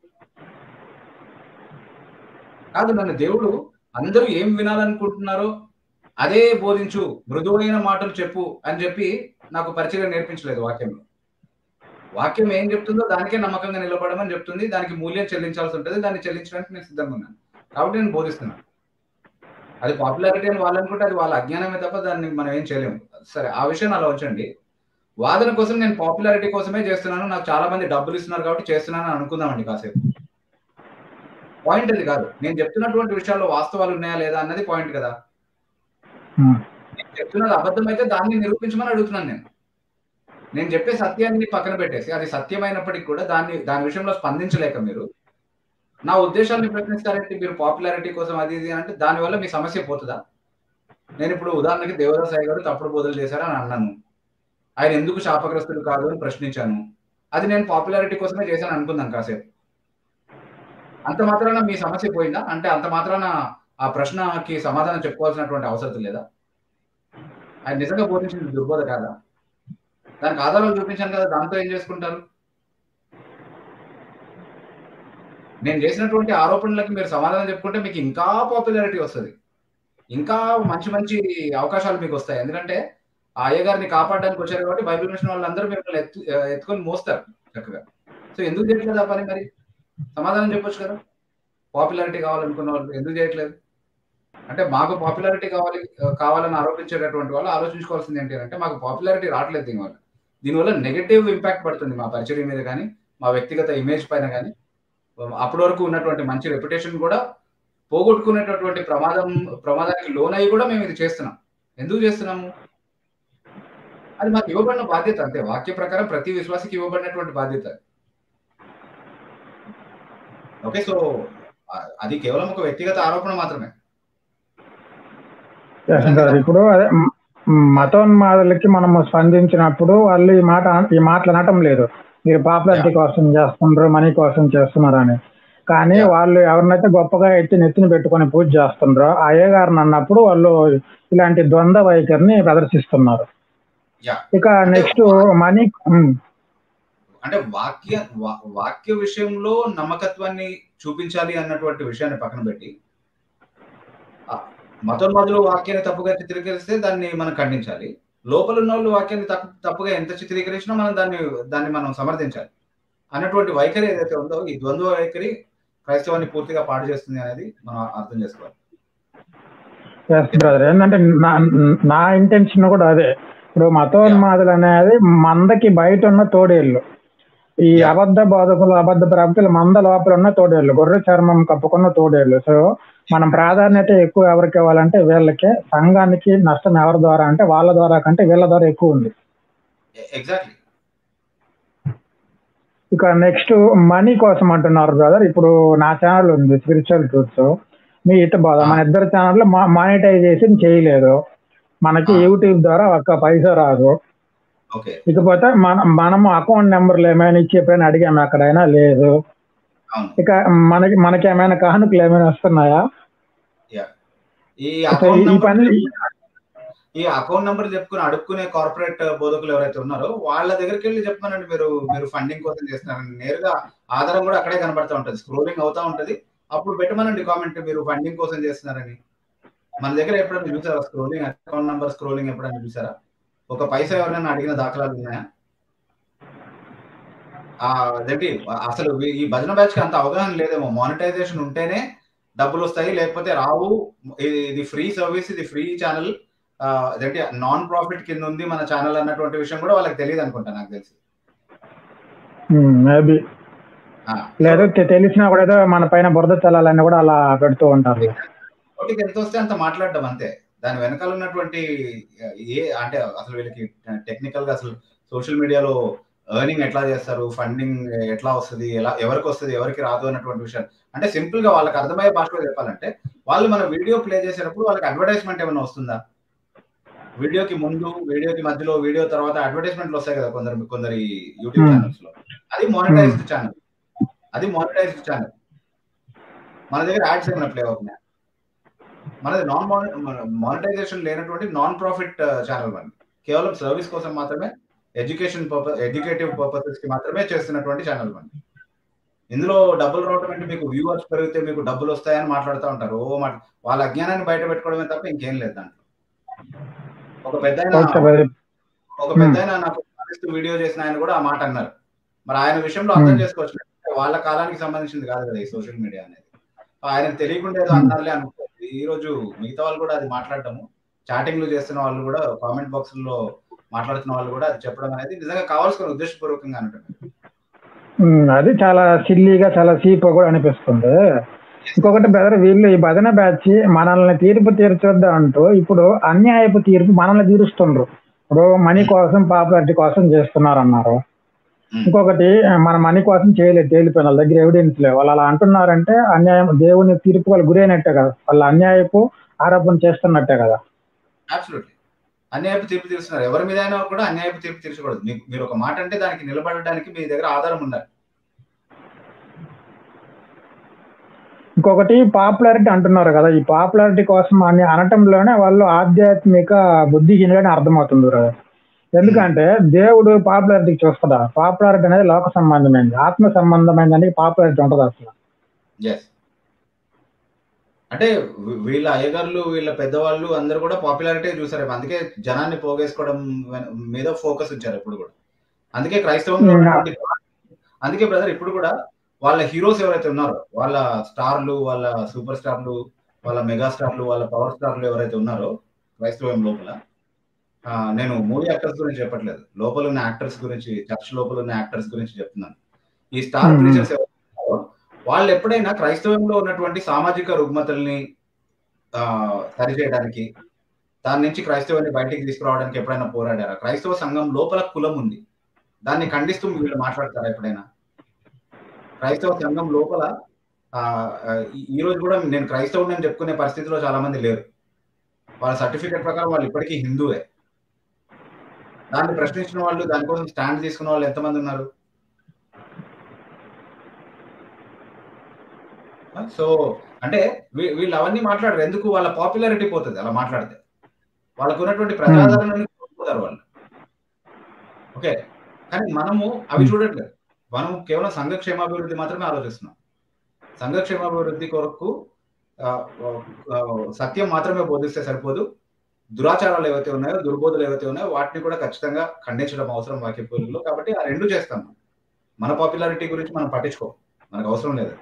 Speaker 2: కాదు నన్ను దేవుడు అందరూ ఏం వినాలనుకుంటున్నారో అదే బోధించు మృదువైన మాటలు చెప్పు అని చెప్పి నాకు పరిచయం నేర్పించలేదు వాక్యంలో వాక్యం ఏం చెప్తుందో దానికే నమ్మకంగా నిలబడమని చెప్తుంది దానికి మూల్యం చెల్లించాల్సి ఉంటుంది దాన్ని చెల్లించడానికి నేను సిద్ధంగా ఉన్నాను కాబట్టి నేను బోధిస్తున్నాను అది పాపులారిటీ అని వాళ్ళు అనుకుంటే అది వాళ్ళ అజ్ఞానమే తప్ప దాన్ని మనం ఏం చేయలేము సరే ఆ విషయం అలా ఉంచండి వాదన కోసం నేను పాపులారిటీ కోసమే చేస్తున్నాను నాకు చాలా మంది డబ్బులు ఇస్తున్నారు కాబట్టి చేస్తున్నాను అని అనుకుందామండి కాసేపు పాయింట్ అది కాదు నేను చెప్తున్నటువంటి విషయాల్లో వాస్తవాలు ఉన్నాయా లేదా అన్నది పాయింట్ కదా
Speaker 1: Hmm.
Speaker 2: నేను చెప్తున్నది అబద్ధం అయితే దాన్ని నిరూపించమని అడుగుతున్నాను నేను నేను చెప్పే సత్యాన్ని పక్కన పెట్టేసి అది సత్యమైనప్పటికీ కూడా దాన్ని దాని విషయంలో స్పందించలేక మీరు నా ఉద్దేశాన్ని ప్రశ్నిస్తారంటే మీరు పాపులారిటీ కోసం అది ఇది అంటే దానివల్ల మీ సమస్య పోతుందా నేను ఇప్పుడు ఉదాహరణకి దేవదాసాయి గారు తప్పుడు బోధలు చేశారని అన్నాను ఆయన ఎందుకు శాపగ్రస్తులు కాదు అని ప్రశ్నించాను అది నేను పాపులారిటీ కోసమే చేశాను అనుకుందాం కాసేపు అంత మాత్రాన మీ సమస్య పోయిందా అంటే అంత మాత్రాన ఆ ప్రశ్నకి సమాధానం చెప్పుకోవాల్సినటువంటి అవసరం లేదా ఆయన నిజంగా బోధించింది దుర్బోధ కాదా దానికి ఆధారాలు చూపించాను కదా దాంతో ఏం చేసుకుంటారు నేను చేసినటువంటి ఆరోపణలకి మీరు సమాధానం చెప్పుకుంటే మీకు ఇంకా పాపులారిటీ వస్తుంది ఇంకా మంచి మంచి అవకాశాలు మీకు వస్తాయి ఎందుకంటే ఆ అయ్యగారిని కాపాడడానికి వచ్చారు కాబట్టి బైబిల్ మిషన్ వాళ్ళందరూ మిమ్మల్ని ఎత్తు ఎత్తుకొని మోస్తారు చక్కగా సో ఎందుకు చేయట్లేదు ఆ పని మరి సమాధానం చెప్పొచ్చు కదా పాపులారిటీ కావాలనుకున్న వాళ్ళు ఎందుకు చేయట్లేదు అంటే మాకు పాపులారిటీ కావాలి కావాలని ఆరోపించేటటువంటి వాళ్ళు ఆలోచించుకోవాల్సింది ఏంటి అంటే మాకు పాపులారిటీ రావట్లేదు దీనివల్ల దీనివల్ల నెగటివ్ ఇంపాక్ట్ పడుతుంది మా పరిచయం మీద కానీ మా వ్యక్తిగత ఇమేజ్ పైన కానీ అప్పటి వరకు ఉన్నటువంటి మంచి రెప్యుటేషన్ కూడా పోగొట్టుకునేటటువంటి ప్రమాదం ప్రమాదానికి లోనయ్యి కూడా మేము ఇది చేస్తున్నాం ఎందుకు చేస్తున్నాము అది మాకు ఇవ్వబడిన బాధ్యత అంతే వాక్య ప్రకారం ప్రతి విశ్వాసకి ఇవ్వబడినటువంటి బాధ్యత ఓకే సో అది కేవలం ఒక వ్యక్తిగత ఆరోపణ మాత్రమే
Speaker 1: Yes, brother. ఇప్పుడు అదే మ్, మతోన్మాదులకి మనము స్పందించినప్పుడు వాళ్ళు ఈ మాట ఈ మాటలు అనటం లేదు మీరు పాపులారిటీ కోసం చేస్తున్నారు మనీ కోసం చేస్తున్నారు అని కానీ
Speaker 2: Yeah.
Speaker 1: వాళ్ళు ఎవరినైతే గొప్పగా ఎత్తి నెత్తిని పెట్టుకొని పూజ చేస్తున్నారో అయ్య గారిని అన్నప్పుడు వాళ్ళు ఇలాంటి ద్వంద్వ వైఖరిని ప్రదర్శిస్తున్నారు
Speaker 2: Yeah.
Speaker 1: ఇక నెక్స్ట్ మనీ
Speaker 2: అంటే వాక్య వా- వాక్య విషయంలో నమ్మకత్వాన్ని చూపించాలి అన్నటువంటి విషయాన్ని పక్కన పెట్టి ఆ, మతోన్మాదులు వాక్యాన్ని తప్పుగా చిత్రీకరిస్తే దాన్ని మనం ఖండించాలి లోపల ఉన్న వాళ్ళు వాక్యాన్ని తప్పు తప్పుగా ఎంత చిత్రీకరించినా మనం దాన్ని దాన్ని మనం సమర్థించాలి అన్నటువంటి వైఖరి ఏదైతే ఉందో ఈ ద్వంద్వ వైఖరి క్రైస్తవాన్ని పూర్తిగా పాడు చేస్తుంది అనేది మనం అర్థం చేసుకోవాలి
Speaker 1: బ్రదర్ ఏంటంటే నా నా ఇంటెన్షన్ కూడా అదే ఇప్పుడు మతోన్మాదులు అనేది మందకి బయట ఉన్న తోడేళ్ళు ఈ
Speaker 2: Yeah.
Speaker 1: అబద్ధ బోధకులు అబద్ధ ప్రవక్తలు మంద లోపల ఉన్న తోడేళ్ళు గొర్రె చర్మం కప్పుకున్న తోడేళ్ళు సో మనం ప్రాధాన్యత ఎక్కువ ఎవరికి ఇవ్వాలంటే వీళ్ళకే సంఘానికి నష్టం ఎవరి ద్వారా అంటే వాళ్ళ ద్వారా కంటే వీళ్ళ ద్వారా ఎక్కువ ఉంది
Speaker 2: ఎగ్జాక్ట్లీ
Speaker 1: ఇక నెక్స్ట్ మనీ కోసం అంటున్నారు బ్రదర్ ఇప్పుడు నా ఛానల్ ఉంది స్పిరిచువల్ ట్రూత్స్ మీ ఇట బాధ మన ఇద్దరు ఛానల్ మానిటైజేషన్ చేయలేదు మనకి
Speaker 2: Ah.
Speaker 1: యూట్యూబ్ ద్వారా ఒక్క పైసా రాదు
Speaker 2: ఓకే
Speaker 1: ఇకపోతే మన మనము అకౌంట్ నెంబర్లు ఏమైనా ఇచ్చి ఎప్పుడైనా అడిగాము ఎక్కడైనా లేదు
Speaker 2: అవును
Speaker 1: ఇక మనకి మనకి ఏమైనా కానుకలు ఏమైనా వస్తున్నాయా
Speaker 2: ఈ
Speaker 1: అసలు
Speaker 2: అకౌంట్
Speaker 1: ఈ పని
Speaker 2: ఈ అకౌంట్ నెంబర్ చెప్పుకుని అడుక్కునే కార్పొరేట్ బోధకులు ఎవరైతే ఉన్నారో వాళ్ళ దగ్గరికి వెళ్ళి చెప్పమనండి మీరు మీరు ఫండింగ్ కోసం చేస్తున్నారని నేరుగా ఆధారం కూడా అక్కడే కనబడుతూ ఉంటుంది స్క్రోలింగ్ అవుతా ఉంటది అప్పుడు పెట్టమనండి కామెంట్ మీరు ఫండింగ్ కోసం చేస్తున్నారని మన దగ్గర ఎప్పుడైనా చూసారా స్క్రోలింగ్ అకౌంట్ నెంబర్ స్క్రోలింగ్ ఎప్పుడైనా చూసారా ఒక పైసా ఎవరైనా అడిగిన దాఖలాలు ఉన్నాయా ఆ, అదేంటి అసలు ఈ- ఈ భజన బ్యాచ్ కి అంత అవగాహన లేదేమో మానిటైజేషన్ ఉంటేనే డబ్బులు వస్తాయి లేకపోతే రావు ఇది- ఇది ఫ్రీ సర్వీస్ ఇది ఫ్రీ ఛానల్ అదేంటి నాన్ ప్రాఫిట్ కింద ఉంది మన ఛానల్ అన్నటువంటి విషయం కూడా వాళ్ళకి తెలియదు అనుకుంటా నాకు తెలిసి
Speaker 1: మేబీ
Speaker 2: ఆ,
Speaker 1: లేదు తె- తెలిసినా కూడా ఏదో మన పైన బురద చల్లాలని కూడా అలా పెడుతూ ఉంటారు
Speaker 2: ఒకటికి ఎంత వస్తే అంత మాట్లాడడం అంతే దాని వెనకాల ఉన్నటువంటి ఏ అంటే అసలు వీళ్ళకి టెక్నికల్ గా అసలు సోషల్ మీడియాలో ఎర్నింగ్ ఎట్లా చేస్తారు ఫండింగ్ ఎట్లా వస్తుంది ఎలా ఎవరికి వస్తుంది ఎవరికి రాదు అన్నటువంటి విషయం అంటే సింపుల్ గా వాళ్ళకి అర్థమయ్యే భాషలో చెప్పాలంటే వాళ్ళు మన వీడియో ప్లే చేసేటప్పుడు వాళ్ళకి అడ్వర్టైజ్మెంట్ ఏమైనా వస్తుందా వీడియోకి ముందు వీడియోకి మధ్యలో వీడియో తర్వాత అడ్వర్టైజ్మెంట్లు వస్తాయి కదా కొందరు కొందరి యూట్యూబ్
Speaker 1: Hmm.
Speaker 2: ఛానల్స్ లో అది మానిటైజ్డ్ ఛానల్ అది మానిటైజ్డ్ ఛానల్ మన దగ్గర యాడ్స్ ఏమైనా ప్లే అవుతున్నాయి మనది నాన్ మానిటైజేషన్ లేనటువంటి నాన్ ప్రాఫిట్ ఛానల్ మనది కేవలం సర్వీస్ కోసం మాత్రమే ఎడ్యుకేషన్ పర్పస్ ఎడ్యుకేటివ్ పర్పసెస్ కి మాత్రమే చేస్తున్నటువంటి ఛానల్ మనది ఇందులో డబ్బులు రావడం అంటే మీకు వ్యూవర్స్ పెరిగితే మీకు డబ్బులు వస్తాయని మాట్లాడుతూ ఉంటారు ఓ మాట వాళ్ళ అజ్ఞానాన్ని బయట పెట్టుకోవడమే తప్ప ఇంకేం లేదు దాంట్లో ఒక పెద్ద
Speaker 1: ఓకే brother.
Speaker 2: ఒక పెద్ద నాకు వీడియో చేసిన ఆయన కూడా ఆ మాట అన్నారు మరి ఆయన విషయంలో అర్థం చేసుకోవచ్చు వాళ్ళ కాలానికి సంబంధించింది కాదు కదా ఈ సోషల్ మీడియా అనేది ఆయనకు తెలియకుండా ఏదో అన్నారులే అనుకో ఈ రోజు మిగతా వాళ్ళు కూడా అది మాట్లాడటము చాటింగ్లు చేస్తున్న వాళ్ళు కూడా కామెంట్ బాక్స్ లో మాట్లాడుతున్న వాళ్ళు కూడా అది చెప్పడం అనేది నిజంగా కావాల్సిన ఉద్దేశపూర్వకంగా అనటం
Speaker 1: ఉమ్, అది చాలా సిల్లీగా చాలా చీప్ కూడా అనిపిస్తుంది ఇంకొకటి బ్రదర్ వీళ్ళు ఈ భజన బ్యాచ్ మనల్ని తీర్పు తీర్చొద్దు అంటూ ఇప్పుడు అన్యాయపు తీర్పు మనల్ని తీరుస్తుండ్రు ఇప్పుడు మనీ కోసం పాపులారిటీ కోసం చేస్తున్నారు అన్నారు ఇంకొకటి మన మనీ కోసం చేయలేదు తేలిపోయిన వాళ్ళ దగ్గర ఎవిడెన్స్ లేవు వాళ్ళు అలా అంటున్నారంటే అన్యాయం దేవుని తీర్పు వాళ్ళు గురైనట్టే కదా వాళ్ళు అన్యాయపు ఆరోపణ చేస్తున్నట్టే కదా
Speaker 2: అబ్సల్యూట్లీ అన్యాయపు తీర్పు తీరుస్తున్నారు ఎవరి మీద అయినా కూడా అన్యాయపు తీర్పు తీర్చకూడదు మీకు మీరు ఒక మాట అంటే దానికి నిలబడడానికి మీ దగ్గర ఆధారం ఉండాలి
Speaker 1: ఇంకొకటి పాపులారిటీ అంటున్నారు కదా ఈ పాపులారిటీ కోసం అని అనటంలోనే వాళ్ళు ఆధ్యాత్మిక బుద్ధిహీనులని అర్థమవుతుంది కదా ఎందుకంటే దేవుడు పాపులారిటీకి చూస్తుందా పాపులారిటీ అనేది లోక సంబంధమైనది ఆత్మ సంబంధమైనది పాపులారిటీ ఉంటుంది అసలు
Speaker 2: ఎస్ అంటే వీ- వీళ్ళ అయ్యగారులు వీళ్ళ పెద్దవాళ్ళు అందరూ కూడా పాపులారిటీ చూసారు అందుకే జనాన్ని పోగేసుకోవడం వెన- మీద ఫోకస్ ఉంచారు ఇప్పుడు కూడా అందుకే క్రైస్తవంలో
Speaker 1: Hmm.
Speaker 2: ఉన్నటువంటి అందుకే బ్రదర్ ఇప్పుడు కూడా వాళ్ళ హీరోస్ ఎవరైతే ఉన్నారో వాళ్ళ స్టార్లు వాళ్ళ సూపర్ స్టార్లు వాళ్ళ మెగా స్టార్లు వాళ్ళ పవర్ స్టార్లు ఎవరైతే ఉన్నారో క్రైస్తవం లోపల ఆ, నేను మూవీ యాక్టర్స్ గురించి చెప్పట్లేదు లోపల ఉన్న యాక్టర్స్ గురించి చర్చ్ లోపల ఉన్న యాక్టర్స్ గురించి చెప్తున్నాను ఈ స్టార్
Speaker 1: Hmm.
Speaker 2: ప్రీచర్స్ వాళ్ళు ఎప్పుడైనా క్రైస్తవంలో ఉన్నటువంటి సామాజిక రుగ్మతల్ని ఆ, సరిచేయడానికి దాని నుంచి క్రైస్తవాన్ని బయటికి తీసుకురావడానికి ఎప్పుడైనా పోరాడారా క్రైస్తవ సంఘం లోపల కులం ఉంది దాన్ని ఖండిస్తూ వీళ్ళు మాట్లాడతారా ఎప్పుడైనా క్రైస్తవ సంఘం లోపల ఆ, ఆ, ఈ- ఈ రోజు కూడా నేను క్రైస్తవుని అని చెప్పుకునే పరిస్థితిలో చాలా మంది లేరు వాళ్ళ సర్టిఫికేట్ ప్రకారం వాళ్ళు ఇప్పటికీ హిందువే దాన్ని ప్రశ్నించిన వాళ్ళు దానికోసం స్టాండ్ తీసుకున్న వాళ్ళు ఎంతమంది ఉన్నారు సో అంటే వీ- వీళ్ళు అవన్నీ మాట్లాడరు ఎందుకు వాళ్ళ పాపులారిటీ పోతుంది అలా మాట్లాడితే వాళ్ళకు ఉన్నటువంటి ప్రజాదరణని కోల్పోతారు వాళ్ళు ఓకే కానీ మనము అవి చూడట్లేదు మనం కేవలం సంఘ క్షేమాభివృద్ధి మాత్రమే ఆలోచిస్తున్నాం సంఘ క్షేమాభివృద్ధి కొరకు ఆ, ఆ, సత్యం మాత్రమే బోధిస్తే సరిపోదు దురాచారాలు ఏవైతే ఉన్నాయో దుర్బోధలు ఏవైతే ఉన్నాయో వాటిని కూడా ఖచ్చితంగా ఖండించడం అవసరం వాక్య పూజల్లో కాబట్టి ఆ రెండు చేస్తాం మనం. మన పాపులారిటీ గురించి మనం పట్టించుకో మనకు అవసరం లేదు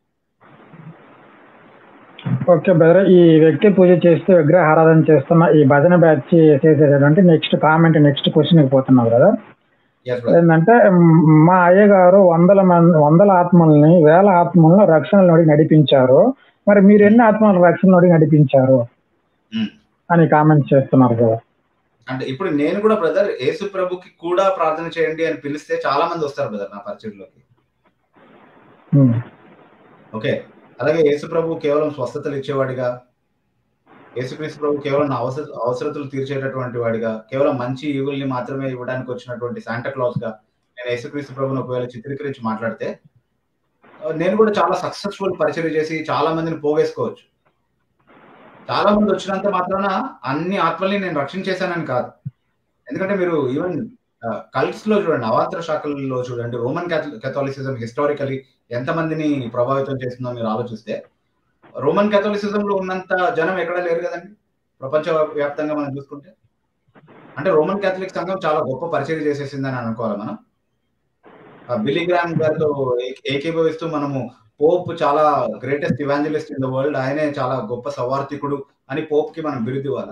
Speaker 1: ఓకే బ్రదర్ ఈ వ్యక్తి పూజ చేస్తూ విగ్రహ ఆరాధన చేస్తున్న ఈ భజన బ్యాచ్ చేసేటటువంటి నెక్స్ట్ కామెంట్ నెక్స్ట్ క్వశ్చన్ పోతున్నాం కదా
Speaker 2: ఎస్ బ్రదర్
Speaker 1: ఏంటంటే మ్, మా అయ్యగారు వందల మంది వందల ఆత్మల్ని వేల ఆత్మలను రక్షణలోకి నడిపించారు మరి మీరు ఎన్ని ఆత్మల రక్షణలోకి నడిపించారు అని కామెంట్ చేస్తున్నారు కదా
Speaker 2: అంటే ఇప్పుడు నేను కూడా బ్రదర్ యేసు ప్రభుకి కూడా ప్రార్థన చేయండి అని పిలిస్తే చాలా మంది వస్తారు బ్రదర్ నా పరిచయంలోకి
Speaker 1: ఉమ్,
Speaker 2: ఓకే అలాగే యేసు ప్రభు కేవలం స్వస్థతలు ఇచ్చేవాడిగా యేసుక్రీస్తు ప్రభు కేవలం నా అవసర అవసరతలు తీర్చేటటువంటి వాడిగా కేవలం మంచి ఈవుల్ని మాత్రమే ఇవ్వడానికి వచ్చినటువంటి శాంటా క్లాస్ గా నేను యేసుక్రీస్తు ప్రభుని ఒకవేళ చిత్రీకరించి మాట్లాడితే ఆ, నేను కూడా చాలా సక్సెస్ఫుల్ పరిచయం చేసి చాలా మందిని పోగేసుకోవచ్చు చాలా మంది వచ్చినంత మాత్రాన అన్ని ఆత్మల్ని నేను రక్షించేశానని కాదు ఎందుకంటే మీరు ఈవెన్ కల్ట్స్ లో చూడండి అవాంతర శాఖల్లో చూడండి రోమన్ కెథాలిసిజం హిస్టారికలీ ఎంతమందిని ప్రభావితం చేస్తుందో మీరు ఆలోచిస్తే రోమన్ కెథోలిసిజం లో ఉన్నంత జనం ఎక్కడ లేరు కదండి ప్రపంచ వ్యాప్తంగా మనం చూసుకుంటే అంటే రోమన్ కేథలిక్ సంఘం చాలా గొప్ప పరిచయం చేసేసిందని అనుకోవాలి మనం ఆ బిల్లీ గ్రామ్ గారితో ఏ- ఏకీభవిస్తూ మనము పోప్ చాలా greatest evangelist in the world ఆయనే చాలా గొప్ప సవార్థికుడు అని పోప్ కి మనం బిరుదు ఇవ్వాలా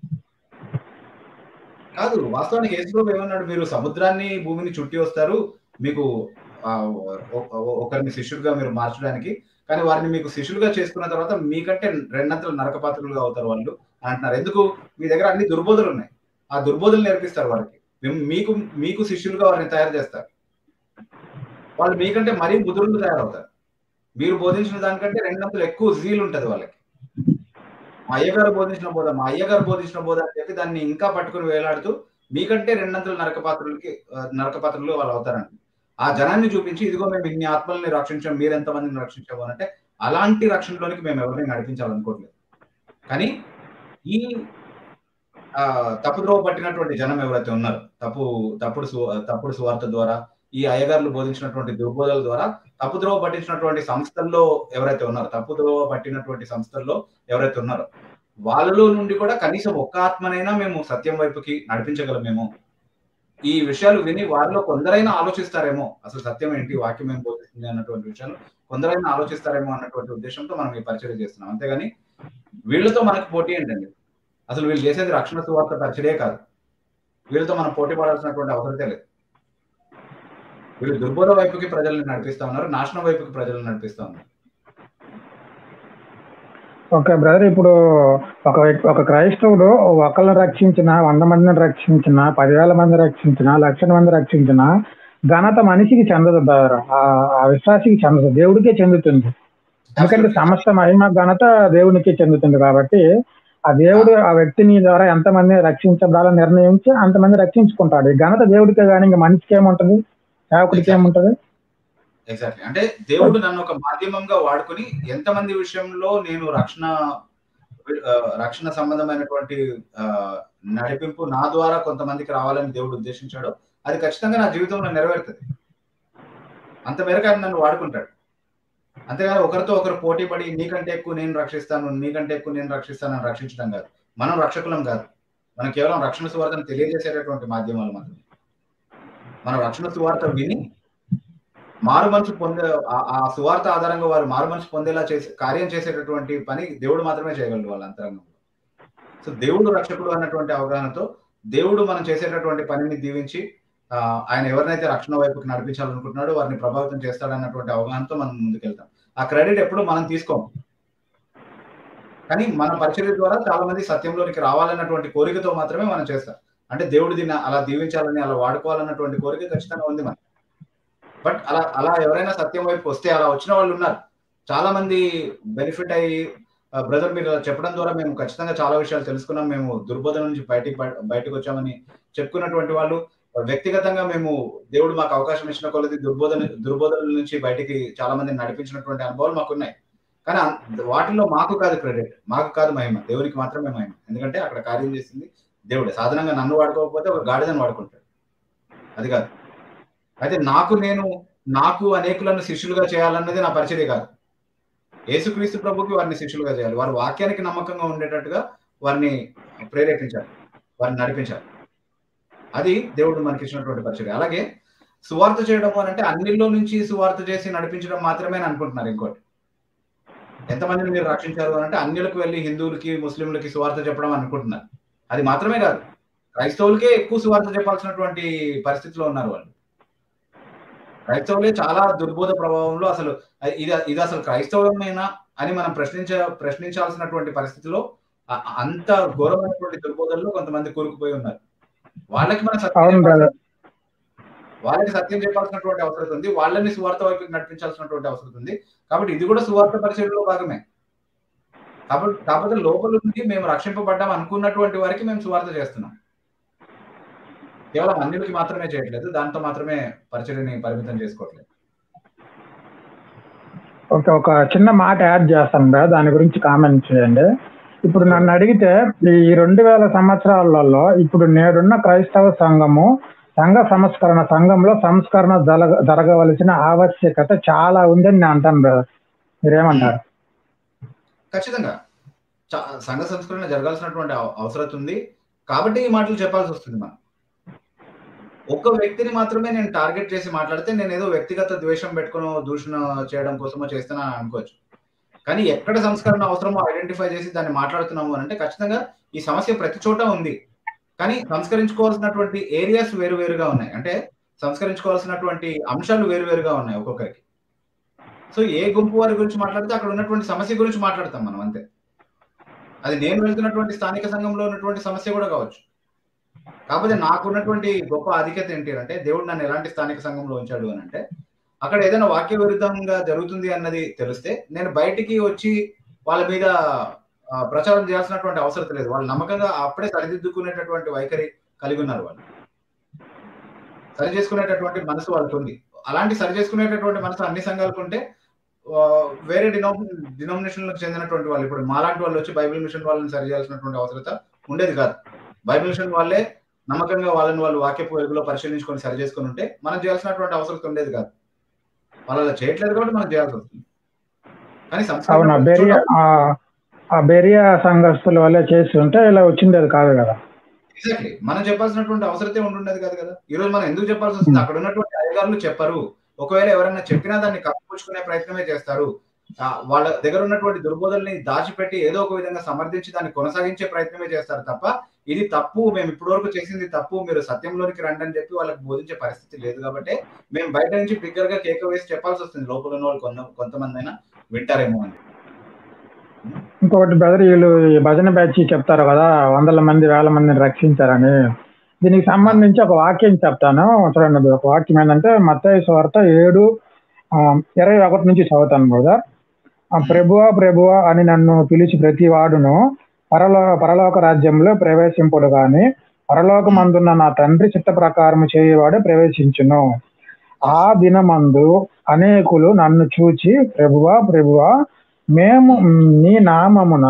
Speaker 2: కాదు వాస్తవానికి యేసుప్రభు ఏమన్నాడు మీరు సముద్రాన్ని భూమిని చుట్టి వస్తారు మీకు ఆ, ఒ- ఒ- ఒకరిని శిష్యుడిగా మీరు మార్చడానికి కానీ వారిని మీకు శిష్యులుగా చేసుకున్న తర్వాత మీకంటే రెండంతలు నరకపాత్రులుగా అవుతారు వాళ్ళు అని అంటున్నారు ఎందుకు మీ దగ్గర అన్ని దుర్బోధలు ఉన్నాయి ఆ దుర్బోధలు నేర్పిస్తారు వారికి మేము- మీకు మీకు శిష్యులుగా వారిని తయారు చేస్తారు వాళ్ళు మీకంటే మరీ ముదురులు తయారవుతారు మీరు బోధించిన దానికంటే రెండంతలు ఎక్కువ జీల్ ఉంటది వాళ్ళకి మా అయ్యగారు బోధించిన బోధ మా అయ్యగారు బోధించిన బోధ అని చెప్పి దాన్ని ఇంకా పట్టుకుని వేలాడుతూ మీకంటే రెండంతలు నరకపాత్రులకి ఆ, నరకపాత్రులు వాళ్ళు అవుతారండి ఆ జనాన్ని చూపించి ఇదిగో మేము ఇన్ని ఆత్మల్ని రక్షించాం మీరు ఎంతమందిని రక్షించాము అని అంటే అలాంటి రక్షణలోనికి మేము ఎవరిని నడిపించాలనుకోవట్లేదు కానీ ఈ ఆ, తప్పుద్రోవ పట్టినటువంటి జనం ఎవరైతే ఉన్నారో తప్పు తప్పుడు సు- తప్పుడు సువార్త ద్వారా ఈ అయ్యగారులు బోధించినటువంటి దుర్బోధల ద్వారా తప్పుద్రోవ పట్టించినటువంటి సంస్థల్లో ఎవరైతే ఉన్నారో తప్పుద్రోవ పట్టినటువంటి సంస్థల్లో ఎవరైతే ఉన్నారో వాళ్ళలో నుండి కూడా కనీసం ఒక్క ఆత్మనైనా మేము సత్యం వైపుకి నడిపించగలమేమో ఈ విషయాలు విని వారిలో కొందరైనా ఆలోచిస్తారేమో అసలు సత్యం ఏంటి వాక్యం ఏం బోధిస్తుంది అన్నటువంటి విషయాలు కొందరైనా ఆలోచిస్తారేమో అన్నటువంటి ఉద్దేశంతో మనం ఈ పరిచయం చేస్తున్నాం అంతేగాని వీళ్ళతో మనకు పోటీ ఏంటండి అసలు వీళ్ళు చేసేది రక్షణ సువార్త పరిచయే కాదు వీళ్ళతో మనం పోటీ పడాల్సినటువంటి అవసరతే లేదు వీళ్ళు దుర్బోధ వైపుకి ప్రజల్ని నడిపిస్తా ఉన్నారు నాశనం వైపుకి ప్రజలను నడిపిస్తా ఉన్నారు
Speaker 1: ఓకే బ్రదర్ ఇప్పుడు ఒక వ్యక్తి- ఒక క్రైస్తవుడు ఒకళ్ళని రక్షించిన వంద మందిని రక్షించిన పదివేల మంది రక్షించిన లక్షల మంది రక్షించిన ఘనత మనిషికి చెందదు బ్రదర్ ఆ ఆ విశ్వాసికి చెందదు దేవుడికే చెందుతుంది ఎందుకంటే సమస్త మహిమ ఘనత దేవునికి చెందుతుంది కాబట్టి ఆ దేవుడు ఆ వ్యక్తిని ద్వారా ఎంతమంది రక్షించబడాలని నిర్ణయించి అంతమంది రక్షించుకుంటాడు ఈ ఘనత దేవుడికే కానీ ఇంకా మనిషికి ఏముంటది సేవకుడికి ఏముంటది
Speaker 2: ఎగ్జాక్ట్లీ అంటే దేవుడు నన్ను ఒక మాధ్యమంగా వాడుకుని ఎంతమంది విషయంలో నేను రక్షణ ఆ, రక్షణ సంబంధమైనటువంటి ఆ, నడిపింపు నా ద్వారా కొంతమందికి రావాలని దేవుడు ఉద్దేశించాడో అది ఖచ్చితంగా నా జీవితంలో నెరవేరుతుంది అంత మేరకు ఆయన నన్ను వాడుకుంటాడు అంతేగాని ఒకరితో ఒకరు పోటీ పడి నీకంటే ఎక్కువ నేను రక్షిస్తాను నీకంటే ఎక్కువ నేను రక్షిస్తాను అని రక్షించడం కాదు మనం రక్షకులం కాదు మనం కేవలం రక్షణ సువార్తను తెలియజేసేటటువంటి మాధ్యమాలు మాత్రమే మనం రక్షణ సువార్త విని మారు మనసు పొందే ఆ- ఆ సువార్త ఆధారంగా వారు మారు మనసు పొందేలా చేసే కార్యం చేసేటటువంటి పని దేవుడు మాత్రమే చేయగలడు వాళ్ళ అంతరంగంలో సో దేవుడు రక్షకుడు అన్నటువంటి అవగాహనతో దేవుడు మనం చేసేటటువంటి పనిని దీవించి ఆ, ఆయన ఎవరినైతే రక్షణ వైపుకి నడిపించాలనుకుంటున్నాడో వారిని ప్రభావితం చేస్తాడన్నటువంటి అవగాహనతో మనం ముందుకెళ్తాం ఆ క్రెడిట్ ఎప్పుడు మనం తీసుకోము కానీ మన పరిచర్య ద్వారా చాలా మంది సత్యంలోనికి రావాలన్నటువంటి కోరికతో మాత్రమే మనం చేస్తాం అంటే దేవుడు దీన్ని అలా దీవించాలని అలా వాడుకోవాలన్నటువంటి కోరిక ఖచ్చితంగా ఉంది మనకి బట్ అలా అలా ఎవరైనా సత్యం వైపు వస్తే అలా వచ్చిన వాళ్ళు ఉన్నారు చాలా మంది బెనిఫిట్ అయ్యి బ్రదర్ మీరు అలా చెప్పడం ద్వారా మేము ఖచ్చితంగా చాలా విషయాలు తెలుసుకున్నాం మేము దుర్బోధన నుంచి బయటికి ప- బయటకు వచ్చామని చెప్పుకున్నటువంటి వాళ్ళు వ్యక్తిగతంగా మేము దేవుడు మాకు అవకాశం ఇచ్చిన కొలది దుర్బోధన దుర్బోధనల నుంచి బయటికి చాలా మందిని నడిపించినటువంటి అనుభవాలు మాకు ఉన్నాయి కానీ అన్- వాటిలో మాకు కాదు క్రెడిట్ మాకు కాదు మహిమ దేవునికి మాత్రమే మహిమ ఎందుకంటే అక్కడ కార్యం చేసింది దేవుడే సాధారణంగా నన్ను వాడుకోకపోతే ఒక గాడిదని వాడుకుంటాడు అది కాదు అయితే నాకు నేను నాకు అనేకులను శిష్యులుగా చేయాలన్నది నా పరిచర్య కాదు యేసుక్రీస్తు ప్రభుకి వారిని శిష్యులుగా చేయాలి వారి వాక్యానికి నమ్మకంగా ఉండేటట్టుగా వారిని ప్రేరేపించాలి వారిని నడిపించాలి అది దేవుడు మనకి ఇచ్చినటువంటి పరిచయం అలాగే సువార్త చేయడం అని అంటే అన్నిల్లో నుంచి సువార్త చేసి నడిపించడం మాత్రమే అని అనుకుంటున్నారు ఇంకోటి ఎంతమందిని మీరు రక్షించారు అని అంటే అన్యులకు వెళ్ళి హిందువులకి ముస్లింలకి సువార్త చెప్పడం అనుకుంటున్నారు అది మాత్రమే కాదు క్రైస్తవులకే ఎక్కువ సువార్త చెప్పాల్సినటువంటి పరిస్థితిలో ఉన్నారు వాళ్ళు క్రైస్తవులే చాలా దుర్బోధ ప్రభావంలో అసలు ఇది ఇది అసలు క్రైస్తవమేనా అని మనం ప్రశ్నించ ప్రశ్నించాల్సినటువంటి పరిస్థితిలో అ- అంత ఘోరమైనటువంటి దుర్బోధనలో కొంతమంది కూరుకుపోయి ఉన్నారు వాళ్ళకి మన సత్యం
Speaker 1: అవును brother.
Speaker 2: వాళ్ళకి సత్యం చెప్పాల్సినటువంటి అవసరం ఉంది వాళ్ళని సువార్త వైపు నడిపించాల్సినటువంటి అవసరం ఉంది కాబట్టి ఇది కూడా సువార్త పరిచయంలో భాగమే కాబట్టి కాకపోతే లోపల నుండి మేము రక్షింపబడ్డాం అనుకున్నటువంటి వారికి మేము సువార్త చేస్తున్నాం కేవలం అన్నిటికి మాత్రమే చేయట్లేదు దాంతో మాత్రమే పరిచయని పరిమితం చేసుకోవట్లేదు
Speaker 1: ఓకే ఒక చిన్న మాట యాడ్ చేస్తాను బ్రదర్ దాని గురించి కామెంట్ చేయండి ఇప్పుడు నన్ను అడిగితే ఈ రెండు వేల సంవత్సరాలలో ఇప్పుడు నేడున్న క్రైస్తవ సంఘము సంఘ సంస్కరణ సంఘంలో సంస్కరణ జరగ జరగవలసిన ఆవశ్యకత చాలా ఉందని నేను అంటాను బ్రదర్ మీరేమంటారు
Speaker 2: ఖచ్చితంగా చ- సంఘ సంస్కరణ జరగాల్సినటువంటి అవ- అవసరం ఉంది కాబట్టి ఈ మాటలు చెప్పాల్సి వస్తుంది మనం ఒక్క వ్యక్తిని మాత్రమే నేను టార్గెట్ చేసి మాట్లాడితే నేను ఏదో వ్యక్తిగత ద్వేషం పెట్టుకుని దూషణ చేయడం కోసమో చేస్తున్నా అనుకోవచ్చు కానీ ఎక్కడ సంస్కరణ అవసరమో ఐడెంటిఫై చేసి దాన్ని మాట్లాడుతున్నాము అని అంటే ఖచ్చితంగా ఈ సమస్య ప్రతి చోట ఉంది కానీ సంస్కరించుకోవాల్సినటువంటి ఏరియాస్ వేరు వేరుగా ఉన్నాయి అంటే సంస్కరించుకోవాల్సినటువంటి అంశాలు వేరు వేరుగా ఉన్నాయి ఒక్కొక్కరికి సో ఏ గుంపు వారి గురించి మాట్లాడితే అక్కడ ఉన్నటువంటి సమస్య గురించి మాట్లాడతాం మనం అంతే అది నేను వెళ్తున్నటువంటి స్థానిక సంఘంలో ఉన్నటువంటి సమస్య కూడా కావచ్చు కాకపోతే నాకు ఉన్నటువంటి గొప్ప ఆధిక్యత ఏంటి అంటే దేవుడు నన్ను ఎలాంటి స్థానిక సంఘంలో ఉంచాడు అని అంటే అక్కడ ఏదైనా వాక్య విరుద్ధంగా జరుగుతుంది అన్నది తెలిస్తే నేను బయటికి వచ్చి వాళ్ళ మీద ఆ, ప్రచారం చేయాల్సినటువంటి అవసరం లేదు వాళ్ళు నమ్మకంగా అప్పుడే సరిదిద్దుకునేటటువంటి వైఖరి కలిగి ఉన్నారు వాళ్ళు సరి చేసుకునేటటువంటి మనసు వాళ్ళకు ఉంది అలాంటి సరి చేసుకునేటటువంటి మనసు అన్ని సంఘాలకు ఉంటే ఆ, వేరే డినో డినామినేషన్లకు చెందినటువంటి వాళ్ళు ఇప్పుడు మాలాంటి వాళ్ళు వచ్చి బైబిల్ మిషన్ వాళ్ళని సరి చేయాల్సినటువంటి అవసరత ఉండేది కాదు బైబిల్ మిషన్ వాళ్ళే నమ్మకంగా వాళ్ళని వాళ్ళు వాక్యపు వెలుగులో పరిశీలించుకొని సరి చేసుకొని ఉంటే మనం చేయాల్సినటువంటి అవసరం ఉండేది కాదు వాళ్ళు అలా చేయట్లేదు కాబట్టి మనం చేయాల్సి వస్తుంది కానీ
Speaker 1: అవునా
Speaker 2: సంస్కరణ
Speaker 1: బెరియా ఆ- ఆ బెరియా సంఘస్థుల వల్లే చేసి ఉంటే ఇలా వచ్చిండేది కాదు కదా
Speaker 2: ఎగ్జాక్ట్లీ మనం చెప్పాల్సినటువంటి అవసరతే ఉండుండేది కాదు కదా ఈ రోజు మనం ఎందుకు చెప్పాల్సి వస్తుంది అక్కడ ఉన్నటువంటి అధికారులు చెప్పరు ఒకవేళ ఎవరైనా చెప్పినా దాన్ని కప్పిపుచ్చుకునే ప్రయత్నమే చేస్తారు ఆ, వాళ్ళ దగ్గర ఉన్నటువంటి దుర్బోధల్ని దాచిపెట్టి ఏదో ఒక విధంగా సమర్థించి దాన్ని కొనసాగించే ప్రయత్నమే చేస్తారు తప్ప ఇది తప్పు మేము ఇప్పటి వరకు చేసింది తప్పు మీరు సత్యంలోనికి రండి అని చెప్పి వాళ్ళకి బోధించే పరిస్థితి లేదు కాబట్టి మేము బయట నుంచి బిగ్గర్ గా కేక వేసి చెప్పాల్సి వస్తుంది లోపల ఉన్న వాళ్ళు కొంత కొంతమంది అయినా వింటారేమో అని
Speaker 1: ఇంకొకటి బ్రదర్ వీళ్ళు ఈ భజన బ్యాచ్ చెప్తారు కదా వందల మంది వేల మందిని రక్షించారని దీనికి సంబంధించి ఒక వాక్యం చెప్తాను చూడండి ఒక వాక్యం ఏంటంటే మత్తయి వార్త ఏడు ఆ, ఇరవై ఒకటి నుంచి చదువుతాను బ్రదర్ ఆ, ప్రభువా ప్రభువా అని నన్ను పిలిచి ప్రతి వాడును పరలో పరలోక రాజ్యంలో ప్రవేశింపుడు గాని పరలోకమందున్న నా తండ్రి చిత్త ప్రకారం చేయవాడు ప్రవేశించును ఆ దినమందు అనేకులు నన్ను చూచి ప్రభువా ప్రభువా మేము నీ నామమున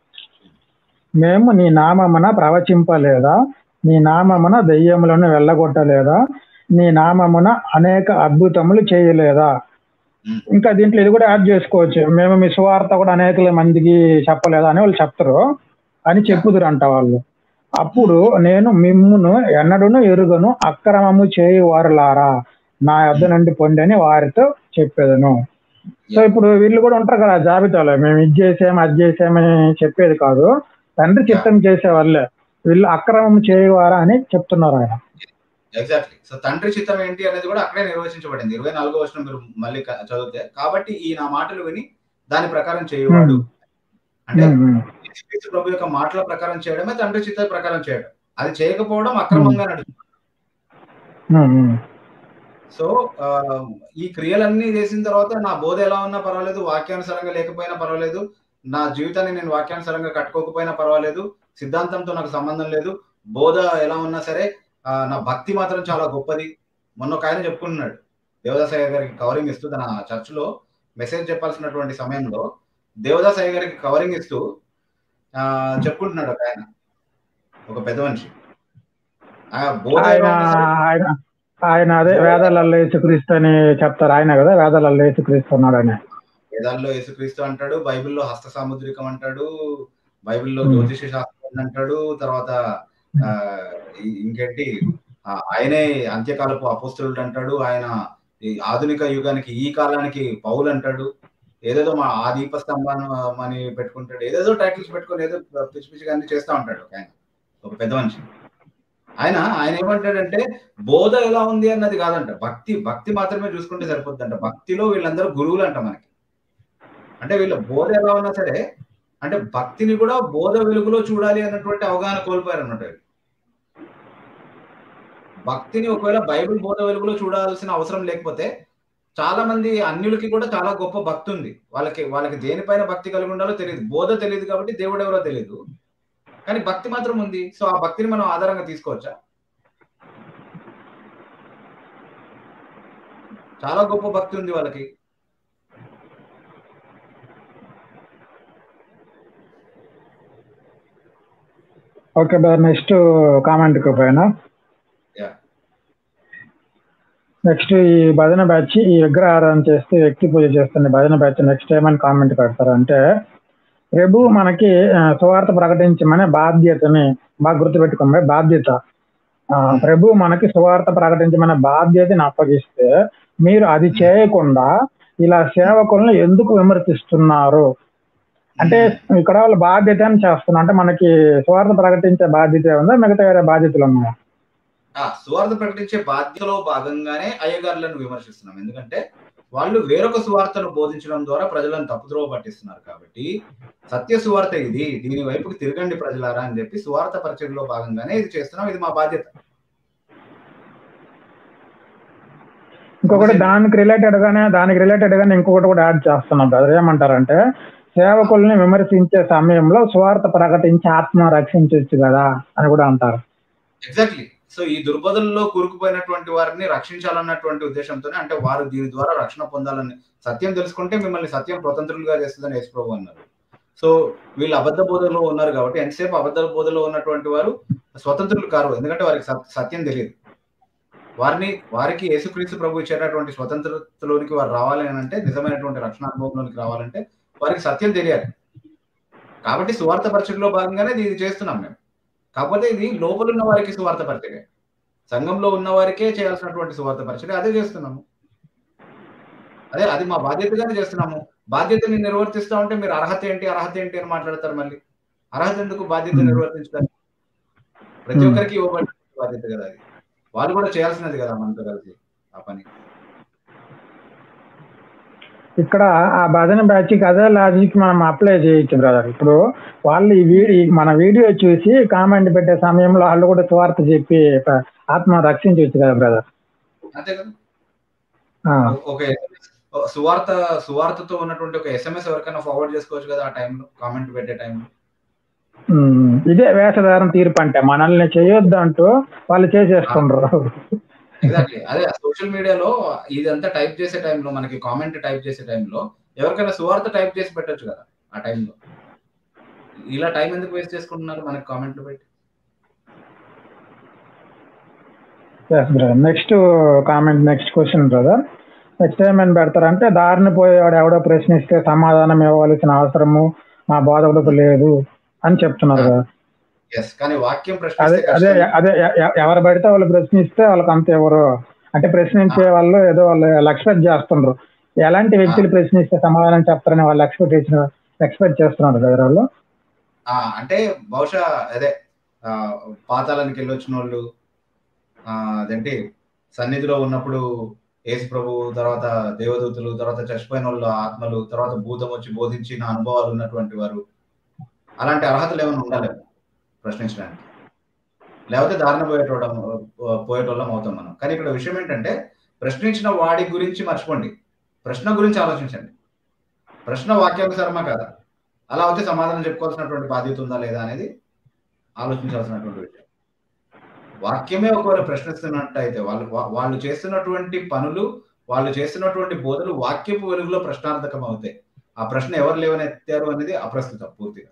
Speaker 1: మేము నీ నామమున ప్రవచింపలేదా నీ నామమున దెయ్యములను వెళ్ళగొట్టలేదా నీ నామమున అనేక అద్భుతములు చేయలేదా
Speaker 2: ఉమ్.
Speaker 1: ఇంకా దీంట్లో ఇది కూడా యాడ్ చేసుకోవచ్చు మేము మీ సువార్త కూడా అనేక మందికి చెప్పలేదా అని వాళ్ళు చెప్తారు అని చెప్పుదురంట వాళ్ళు అప్పుడు నేను మిమ్మును ఎన్నడును ఎరుగను అక్రమము చేయి వారులారా నా యొద్ద నుండి పొండి అని వారితో చెప్పేదను సో ఇప్పుడు వీళ్ళు కూడా ఉంటారు కదా జాబితాలో మేము ఇది చేసాము అది చేసామని చెప్పేది కాదు తండ్రి చిత్తం చేసే వాళ్ళే వీళ్ళు అక్రమం చేయవారా అని చెప్తున్నారు ఆయన
Speaker 2: ఎగ్జాక్ట్లీ సో తండ్రి చిత్తం ఏంటి అనేది కూడా అక్కడే నిర్వచించబడింది ఇరవై నాలుగో వచ్చిన మీరు మళ్ళీ క- చదివితే కాబట్టి ఈ నా మాటలు విని దాని ప్రకారం చేయవాడు అంటే
Speaker 1: ఉమ్, ఉమ్.
Speaker 2: యేసుక్రీస్తు ప్రభు యొక్క మాటల ప్రకారం చేయడమే తండ్రి చిత్త ప్రకారం చేయడం అది చేయకపోవడం అక్రమంగా నడుస్తుంది
Speaker 1: ఉమ్, ఉమ్.
Speaker 2: సో ఆ, ఈ క్రియలన్నీ చేసిన తర్వాత నా బోధ ఎలా ఉన్నా పర్వాలేదు వాక్యానుసారంగా లేకపోయినా పర్వాలేదు నా జీవితాన్ని నేను వాక్యానుసారంగా కట్టుకోకపోయినా పర్వాలేదు సిద్ధాంతంతో నాకు సంబంధం లేదు బోధ ఎలా ఉన్నా సరే ఆ, నా భక్తి మాత్రం చాలా గొప్పది మొన్న ఒక ఆయన చెప్పుకుంటున్నాడు దేవదాసయ్య గారికి కవరింగ్ ఇస్తూ తన చర్చిలో మెసేజ్ చెప్పాల్సినటువంటి సమయంలో దేవదాసయ్య గారికి కవరింగ్ ఇస్తూ ఆ, చెప్పుకుంటున్నాడు ఒక ఆయన ఒక పెద్ద మనిషి ఆ బోధ
Speaker 1: ఆయన
Speaker 2: ఎలా ఉన్నా సరే
Speaker 1: ఆయన ఆయన అదే వేదాలలో యేసుక్రీస్తు అని చెప్తారు ఆయన కదా వేదాలలో యేసుక్రీస్తు ఉన్నాడు అని
Speaker 2: వేదాల్లో యేసుక్రీస్తు అంటాడు బైబిల్లో హస్త సాముద్రికం అంటాడు బైబిల్లో
Speaker 1: Hmm.
Speaker 2: జ్యోతిష శాస్త్రం అంటాడు తర్వాత ఆ, ఇ- ఇంకేంటి ఆ, ఆయనే అంత్యకాలపు అపోస్తులుడు అంటాడు ఆయన ఈ ఆధునిక యుగానికి ఈ కాలానికి పౌలు అంటాడు ఏదేదో మా ఆ దీపస్తంభాన్ని అని పెట్టుకుంటాడు ఏదేదో టైటిల్స్ పెట్టుకొని ఏదో పిచ్చి పిచ్చిగా అన్ని చేస్తా ఉంటాడు ఒక ఆయన ఒక పెద్ద మనిషి ఆయన ఆయన ఏమంటాడంటే బోధ ఎలా ఉంది అన్నది కాదంట భక్తి భక్తి మాత్రమే చూసుకుంటే సరిపోద్దంట భక్తిలో వీళ్ళందరూ గురువులు అంట మనకి అంటే వీళ్ళ బోధ ఎలా ఉన్నా సరే అంటే భక్తిని కూడా బోధ వెలుగులో చూడాలి అన్నటువంటి అవగాహన కోల్పోయారు అన్నమాట వీళ్ళు. భక్తిని ఒకవేళ బైబిల్ బోధ వెలుగులో చూడాల్సిన అవసరం లేకపోతే చాలా మంది అన్యులకి కూడా చాలా గొప్ప భక్తి ఉంది వాళ్ళకి వాళ్ళకి దేనిపైన భక్తి కలిగి ఉండాలో తెలియదు బోధ తెలియదు కాబట్టి దేవుడు ఎవరో తెలియదు కానీ భక్తి మాత్రం ఉంది సో ఆ భక్తిని మనం ఆధారంగా తీసుకోవచ్చా చాలా గొప్ప భక్తి ఉంది వాళ్ళకి
Speaker 1: ఓకే బ్రదర్ నెక్స్ట్ కామెంట్ పోయినా
Speaker 2: యా
Speaker 1: నెక్స్ట్ ఈ భజన బ్యాచ్ ఈ విగ్రహారాధన చేస్తే వ్యక్తి పూజ చేస్తున్న భజన బ్యాచ్ నెక్స్ట్ ఏమని కామెంట్ పెడతారంటే ప్రభు మనకి ఆ, సువార్త ప్రకటించమనే బాధ్యతని బాగా గుర్తుపెట్టుకోండి బాధ్యత ఆ, ప్రభు మనకి సువార్త ప్రకటించమనే బాధ్యతని అప్పగిస్తే మీరు అది చేయకుండా ఇలా సేవకులను ఎందుకు విమర్శిస్తున్నారు అంటే ఇక్కడ వాళ్ళు బాధ్యత అని చేస్తున్నారు అంటే మనకి సువార్త ప్రకటించే బాధ్యత ఉందా మిగతా వేరే బాధ్యతలు ఉన్నాయా
Speaker 2: ఆ సువార్త ప్రకటించే బాధ్యతలో భాగంగానే అయ్యగారులను విమర్శిస్తున్నాం ఎందుకంటే వాళ్ళు వేరొక సువార్తను బోధించడం ద్వారా ప్రజలను తప్పుద్రోవ పట్టిస్తున్నారు కాబట్టి సత్య సువార్త ఇది దీని వైపుకి తిరగండి ప్రజలారా అని చెప్పి సువార్త పరిచయంలో భాగంగానే ఇది చేస్తున్నాం ఇది మా బాధ్యత
Speaker 1: ఇంకొకటి దానికి రిలేటెడ్ గానే దానికి రిలేటెడ్ గానే ఇంకొకటి కూడా యాడ్ చేస్తున్నాం బ్రదర్ ఏమంటారంటే సేవకుల్ని విమర్శించే సమయంలో స్వార్థ ప్రకటించి ఆత్మ రక్షించవచ్చు కదా అని కూడా అంటారు
Speaker 2: ఎగ్జాక్ట్లీ సో ఈ దుర్బోధనలో కూరుకుపోయినటువంటి వారిని రక్షించాలన్నటువంటి ఉద్దేశంతోనే అంటే వారు దీని ద్వారా రక్షణ పొందాలని సత్యం తెలుసుకుంటే మిమ్మల్ని సత్యం స్వతంత్రులుగా చేస్తుందని యేసుప్రభు అన్నారు సో వీళ్ళు అబద్ధ బోధలో ఉన్నారు కాబట్టి ఎంతసేపు అబద్ధ బోధలో ఉన్నటువంటి వారు స్వతంత్రులు కారు ఎందుకంటే వారికి సత్- సత్యం తెలియదు వారిని వారికి యేసుక్రీస్తు ప్రభు ఇచ్చేటటువంటి స్వతంత్రతలోనికి వారు రావాలి అని అంటే నిజమైనటువంటి రక్షణ అనుభవంలోనికి రావాలంటే వారికి సత్యం తెలియాలి కాబట్టి సువార్త పరిచయంలో భాగంగానే ఇది చేస్తున్నాం మేము కాకపోతే ఇది లోపల ఉన్న వారికి సువార్త పరిచయం సంఘంలో ఉన్న వారికే చేయాల్సినటువంటి సువార్త పరిచయం అదే చేస్తున్నాము అదే అది మా బాధ్యతగానే చేస్తున్నాము బాధ్యతని నిర్వర్తిస్తా ఉంటే మీరు అర్హత ఏంటి అర్హత ఏంటి అని మాట్లాడతారు మళ్ళీ అర్హత ఎందుకు బాధ్యత
Speaker 1: Hmm.
Speaker 2: నిర్వర్తించడానికి ప్రతి
Speaker 1: Hmm.
Speaker 2: ఒక్కరికి ఇవ్వబడిన బాధ్యత కదా అది వాళ్ళు కూడా చేయాల్సినది కదా మనతో కలిసి ఆ పని
Speaker 1: ఇక్కడ ఆ భజన బ్యాచ్ కి అదే లాజిక్ మనం అప్లై చేయొచ్చు బ్రదర్ ఇప్పుడు వాళ్ళు ఈ వీడియో మన వీడియో చూసి కామెంట్ పెట్టే సమయంలో వాళ్ళు కూడా స్వార్థ చెప్పి ప- ఆత్మ రక్షించవచ్చు కదా బ్రదర్
Speaker 2: అంతే కదా ఒక సువార్త సువార్తతో ఉన్నటువంటి ఒక ఎస్ఎంఎస్ ఎవరికైనా ఫార్వర్డ్ చేసుకోవచ్చు కదా ఆ టైంలో కామెంట్ పెట్టే టైంలో
Speaker 1: ఇదే వేషధారం తీర్పు అంటే మనల్ని చేయొద్దు అంటూ వాళ్ళు చేసేస్తుండ్రు
Speaker 2: ఎగ్జాక్ట్లీ అదే సోషల్ మీడియాలో ఇదంతా టైప్ చేసే టైంలో మనకి కామెంట్ టైప్ చేసే టైంలో ఎవరికైనా సువార్త టైప్ చేసి పెట్టొచ్చు కదా ఆ టైంలో ఇలా టైం ఎందుకు వేస్ట్ చేసుకుంటున్నారు మనకి కామెంట్లు పెట్టి
Speaker 1: yes brother next comment next question brother next ఏమని పెడతారంటే దారిని పోయేవాడు ఎవడో ప్రశ్నిస్తే సమాధానం ఇవ్వవలసిన అవసరము మా బోధకులకు లేదు అని చెప్తున్నారు కదా
Speaker 2: ఎస్ కానీ వాక్యం
Speaker 1: అదే
Speaker 2: ప్రశ్నిస్తే
Speaker 1: అదే
Speaker 2: కష్టం.
Speaker 1: అదే ఎ- ఎ- ఎవరు పడితే వాళ్ళు ప్రశ్నిస్తే వాళ్ళకి అంత ఎవరు అంటే ప్రశ్నించే వాళ్ళు ఏదో వాళ్ళు ఎక్స్పెక్ట్ చేస్తుండ్రు ఎలాంటి వ్యక్తులు ప్రశ్నిస్తే సమాధానం చెప్తారని వాళ్ళు ఎక్స్పెక్ట్ ఎక్స్పెక్ట్ చేస్తున్నారు కదా వాళ్ళు
Speaker 2: ఆ, అంటే బహుశా అదే ఆ, పాతాళానికి వెళ్ళొచ్చిన వాళ్ళు ఆ, అదేంటి సన్నిధిలో ఉన్నప్పుడు యేసు ప్రభు తర్వాత దేవదూతలు తర్వాత చచ్చిపోయిన వాళ్ళ ఆత్మలు తర్వాత భూతం వచ్చి బోధించిన అనుభవాలు ఉన్నటువంటి వారు అలాంటి అర్హతలు ఏమైనా ఉండాలేమో ప్రశ్నించడానికి లేకపోతే దారిన పోయేటోడం పోయేటోళ్ళం అవుతాం మనం కానీ ఇక్కడ విషయం ఏంటంటే ప్రశ్నించిన వాడి గురించి మర్చిపోండి ప్రశ్న గురించి ఆలోచించండి ప్రశ్న వాక్యానుసారమా కాదా అలా అయితే సమాధానం చెప్పుకోవాల్సినటువంటి బాధ్యత ఉందా లేదా అనేది ఆలోచించాల్సినటువంటి విషయం వాక్యమే ఒకవేళ ప్రశ్నిస్తున్నట్టు అయితే వాళ్ళు వా- వాళ్ళు చేస్తున్నటువంటి పనులు వాళ్ళు చేస్తున్నటువంటి బోధలు వాక్యపు వెలుగులో ప్రశ్నార్థకం అవుతాయి ఆ ప్రశ్న ఎవరు లేవనెత్తారు అనేది అప్రస్తుతం పూర్తిగా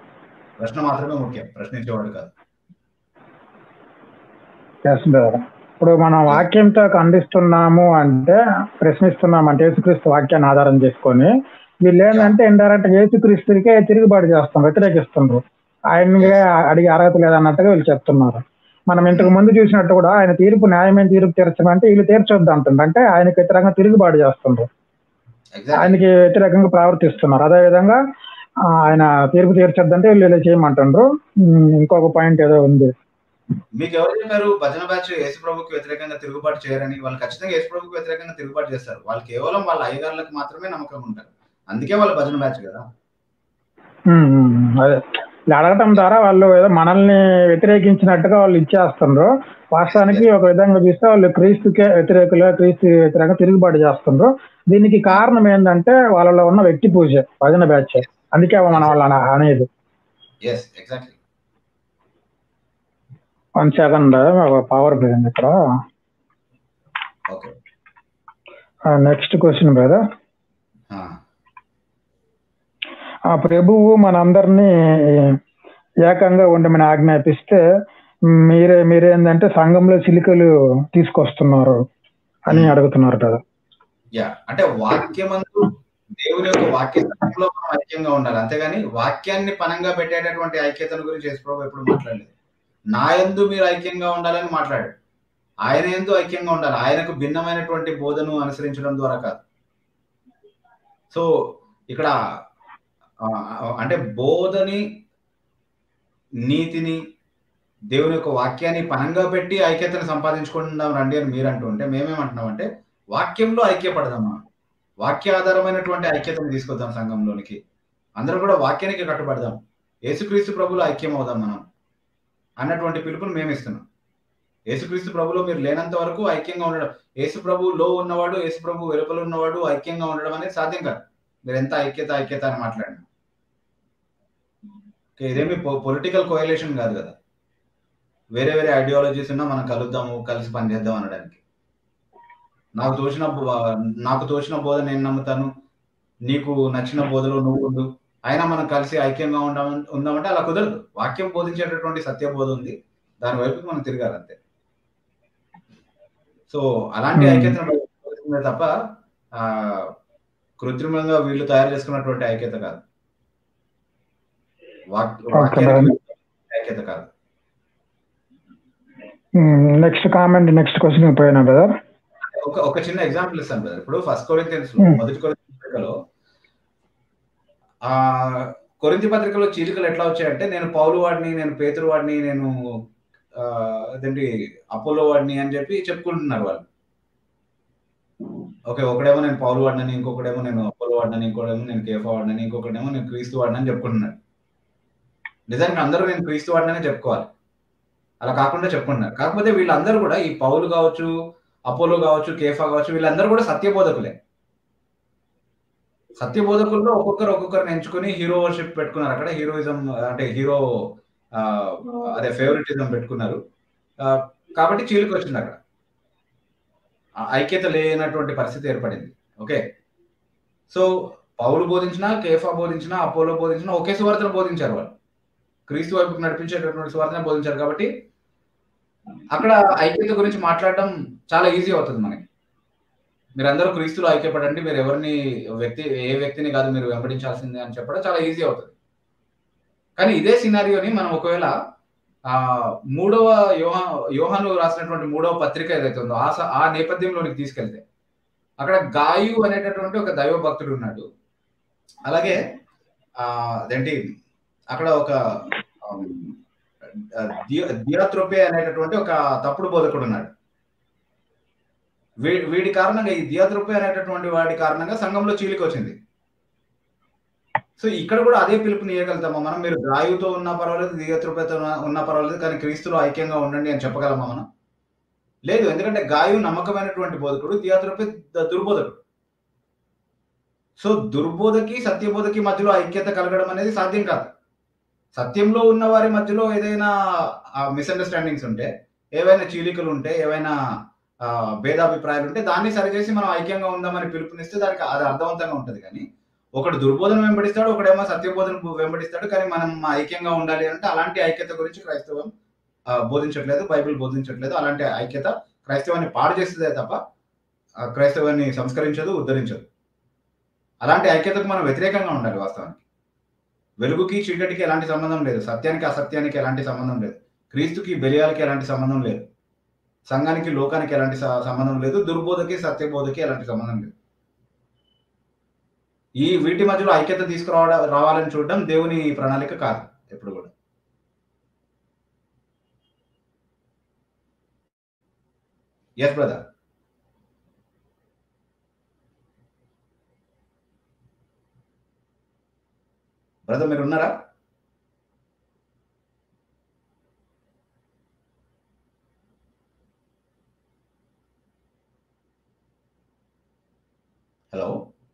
Speaker 2: ప్రశ్న మాత్రమే ముఖ్యం ప్రశ్నించేవాడు కాదు
Speaker 1: ఎస్ బ్రదర్ ఇప్పుడు మనం వాక్యంతో ఖండిస్తున్నాము అంటే ప్రశ్నిస్తున్నాం అంటే యేసుక్రీస్తు వాక్యాన్ని ఆధారం చేసుకొని వీళ్ళు ఏంటంటే ఇండైరెక్ట్ యేసుక్రీస్తుకే తిరుగుబాటు చేస్తాం వ్యతిరేకిస్తున్నారు ఆయనకి అడిగే అర్హత లేదన్నట్టుగా వీళ్ళు చెప్తున్నారు మనం ఇంతకు ముందు చూసినట్టు కూడా ఆయన తీర్పు న్యాయమైన తీర్పు తీర్చమంటే వీళ్ళు తీర్చొద్దు అంటుండ్రు అంటే ఆయనకి వ్యతిరేకంగా తిరుగుబాటు చేస్తుండ్రు
Speaker 2: ఎగ్జాక్ట్లీ
Speaker 1: ఆయనకి వ్యతిరేకంగా ప్రవర్తిస్తున్నారు అదేవిధంగా ఆ, ఆయన తీర్పు తీర్చొద్దంటే వీళ్ళు ఇలా చేయమంటుండ్రు ఉమ్, ఇంకొక పాయింట్ ఏదో ఉంది
Speaker 2: మీకు ఎవరు చెప్పారు భజన బ్యాచ్ యేసు ప్రభుకి వ్యతిరేకంగా తిరుగుబాటు చేయరని వాళ్ళు ఖచ్చితంగా యేసు ప్రభుకి వ్యతిరేకంగా తిరుగుబాటు చేస్తారు వాళ్ళు కేవలం వాళ్ళ అయ్యగారులకు మాత్రమే నమ్మకం ఉంటారు అందుకే వాళ్ళ భజన బ్యాచ్ కదా
Speaker 1: ఉమ్, ఉమ్, ఉమ్, అదే ఇలా అడగటం ద్వారా వాళ్ళు ఏదో మనల్ని వ్యతిరేకించినట్టుగా వాళ్ళు ఇచ్చేస్తుండ్రు వాస్తవానికి ఒక విధంగా చూస్తే వాళ్ళు క్రీస్తుకే వ్యతిరేకులు క్రీస్తు వ్యతిరేకంగా తిరుగుబాటు చేస్తుండ్రు దీనికి కారణం ఏంటంటే వాళ్ళలో ఉన్న వ్యక్తి పూజ భజన బ్యాచ్ అందుకే మన వాళ్ళు అన- అనేది
Speaker 2: yes exactly
Speaker 1: one second power పోయింది ఇక్కడ
Speaker 2: ఓకే
Speaker 1: నెక్స్ట్ క్వశ్చన్ బ్రదర్ ఆ ప్రభువు మనందరినీ ఏకంగా ఉండమని ఆజ్ఞాపిస్తే మీరే మీరేందంటే సంఘంలో చిలికలు తీసుకొస్తున్నారు అని అడుగుతున్నారు కదా
Speaker 2: యా అంటే వాక్యమందు దేవుని యొక్క వాక్య సత్యంలో మనం ఐక్యంగా ఉండాలి అంతేగాని వాక్యాన్ని పనంగా పెట్టేటటువంటి ఐక్యతను గురించి యేసు ప్రభు ఎప్పుడు మాట్లాడలేదు నా యందు మీరు ఐక్యంగా ఉండాలని మాట్లాడాడు ఆయన ఎందు ఐక్యంగా ఉండాలి ఆయనకు భిన్నమైనటువంటి బోధను అనుసరించడం ద్వారా కాదు సో ఇక్కడ ఆ, అంటే బోధని నీతిని దేవుని యొక్క వాక్యాన్ని పనంగా పెట్టి ఐక్యతను సంపాదించుకుందాం రండి అని మీరు అంటూ ఉంటే మేమేమంటున్నాం అంటే వాక్యంలో ఐక్యపడదాం మనం వాక్యాధారమైనటువంటి ఐక్యతను తీసుకొద్దాం సంఘంలోనికి అందరూ కూడా వాక్యానికి కట్టుబడదాం యేసుక్రీస్తు ప్రభులో ఐక్యం అవుదాం మనం అన్నటువంటి పిలుపుని మేము ఇస్తున్నాం యేసుక్రీస్తు ప్రభులో మీరు లేనంత వరకు ఐక్యంగా ఉండడం యేసు ప్రభులో ఉన్నవాడు యేసు ప్రభు వెలుపల ఉన్నవాడు ఐక్యంగా ఉండడం అనేది సాధ్యం కాదు మీరు ఎంత ఐక్యత ఐక్యత అని మాట్లాడినా ఓకే, ఇదేమి పొలిటికల్ కోయలేషన్ కాదు కదా వేరే వేరే ఐడియాలజీస్ ఉన్నా మనం కలుద్దాము కలిసి పనిచేద్దాం అనడానికి నాకు తోచిన బో- నాకు తోచిన బోధ నేను నమ్ముతాను నీకు నచ్చిన బోధలో నువ్వు ఉండు అయినా మనం కలిసి ఐక్యంగా ఉందాం ఉందామంటే అలా కుదరదు వాక్యం బోధించేటటువంటి సత్య బోధ ఉంది దాని వైపుకి మనం తిరగాలి అంతే సో అలాంటి
Speaker 1: Hmm.
Speaker 2: ఐక్యతను బోధిస్తుందే తప్ప ఆ కృత్రిమంగా వీళ్ళు తయారు చేసుకున్నటువంటి ఐక్యత కాదు వాక్- వాక్యానికి ఐక్యత కాదు
Speaker 1: నెక్స్ట్ కామెంట్ నెక్స్ట్ క్వశ్చన్ పోయినా బ్రదర్
Speaker 2: ఒక ఒక చిన్న ఎగ్జాంపుల్ ఇస్తాను బ్రదర్ ఇప్పుడు ఫస్ట్ కొరింథియన్స్
Speaker 1: Hmm.
Speaker 2: మొదటి కొరింథీ పత్రికలో ఆ కొరింథీ పత్రికలో చీలికలు ఎట్లా వచ్చాయంటే నేను పౌలు వాడిని నేను పేతురు వాడిని నేను ఆ, అదేంటి అపోలో వాడిని అని చెప్పి చెప్పుకుంటున్నారు వాళ్ళు ఓకే ఒకడేమో నేను పౌలు వాడినని ఇంకొకడేమో నేను అపోలో వాడినని ఇంకోటేమో నేను కేఫా వాడినని ఇంకొకటేమో నేను క్రీస్తు వాడినని చెప్పుకుంటున్నారు నిజానికి అందరూ నేను క్రీస్తు వాడినని చెప్పుకోవాలి అలా కాకుండా చెప్పుకుంటున్నారు కాకపోతే వీళ్ళందరూ కూడా ఈ పౌలు కావచ్చు అపోలో కావచ్చు కేఫా కావచ్చు వీళ్ళందరూ కూడా సత్యబోధకులే సత్యబోధకుల్లో ఒక్కొక్కరు ఒక్కొక్కరిని ఎంచుకుని హీరో వర్షిప్ పెట్టుకున్నారు అక్కడ హీరోయిజం అంటే హీరో ఆ, అదే ఫేవరెటిజం పెట్టుకున్నారు ఆ, కాబట్టి చీలికి వచ్చింది అక్కడ ఆ ఐక్యత లేనటువంటి పరిస్థితి ఏర్పడింది ఓకే సో పౌలు బోధించినా కేఫా బోధించినా అపోలో బోధించినా ఒకే సువార్తను బోధించారు వాళ్ళు క్రీస్తు వైపుకు నడిపించేటటువంటి సువార్తను బోధించారు కాబట్టి అక్కడ ఐక్యత గురించి మాట్లాడడం చాలా ఈజీ అవుతుంది మనకి మీరందరూ క్రీస్తులో ఐక్యపడండి మీరు ఎవరిని వ్యక్తి ఏ వ్యక్తిని కాదు మీరు వెంబడించాల్సిందే అని చెప్పడం చాలా ఈజీ అవుతుంది కానీ ఇదే సినారియోని మనం ఒకవేళ ఆ మూడవ యోహా యోహాను రాసినటువంటి మూడవ పత్రిక ఏదైతే ఉందో ఆ స- ఆ నేపథ్యంలోనికి తీసుకెళ్తే అక్కడ గాయు అనేటటువంటి ఒక దైవ భక్తుడు ఉన్నాడు అలాగే ఆ అదేంటి అక్కడ ఒక ఆమ్, ఆ, దియో- దియోత్రోపే అనేటటువంటి ఒక తప్పుడు బోధకుడు ఉన్నాడు వీ- వీడి కారణంగా ఈ దియోత్రోపే అనేటటువంటి వాడి కారణంగా సంఘంలో చీలిక వచ్చింది సో ఇక్కడ కూడా అదే పిలుపుని ఇవ్వగలుగుతామా మనం మీరు గాయుతో ఉన్నా పర్వాలేదు దియోత్రోపేతో ఉన్నా- ఉన్నా పర్వాలేదు కానీ క్రీస్తులో ఐక్యంగా ఉండండి అని చెప్పగలమా మనం లేదు ఎందుకంటే గాయు నమ్మకమైనటువంటి బోధకుడు దియోత్రోపే ద- దుర్బోధకుడు సో దుర్బోధకి సత్యబోధకి మధ్యలో ఐక్యత కలగడం అనేది సాధ్యం కాదు సత్యంలో ఉన్న వారి మధ్యలో ఏదైనా మిస్అండర్స్టాండింగ్స్ ఉంటే ఏవైనా చీలికలు ఉంటే ఏవైనా ఆ, భేదాభిప్రాయాలు ఉంటే దాన్ని సరిచేసి మనం ఐక్యంగా ఉందామని పిలుపునిస్తే దానికి అది అర్థవంతంగా ఉంటుంది కానీ ఒకడు దుర్బోధన వెంబడిస్తాడు ఒకడేమో సత్యబోధన వెంబడిస్తాడు కానీ మనం ఐక్యంగా ఉండాలి అంటే అలాంటి ఐక్యత గురించి క్రైస్తవం ఆ, బోధించట్లేదు బైబిల్ బోధించట్లేదు అలాంటి ఐక్యత క్రైస్తవాన్ని పాడు చేస్తుందే తప్ప ఆ క్రైస్తవాన్ని సంస్కరించదు ఉద్ధరించదు అలాంటి ఐక్యతకు మనం వ్యతిరేకంగా ఉండాలి వాస్తవానికి వెలుగుకి చీకటికి ఎలాంటి సంబంధం లేదు సత్యానికి అసత్యానికి ఎలాంటి సంబంధం లేదు క్రీస్తుకి బెలియాలకి ఎలాంటి సంబంధం లేదు సంఘానికి లోకానికి ఎలాంటి స- సంబంధం లేదు దుర్బోధకి సత్యబోధకి ఎలాంటి సంబంధం లేదు ఈ వీటి మధ్యలో ఐక్యత తీసుకురావడం రావాలని చూడడం దేవుని ప్రణాళిక కాదు ఎప్పుడు కూడా ఎస్ బ్రదర్ బ్రదర్ మీరు ఉన్నారా హలో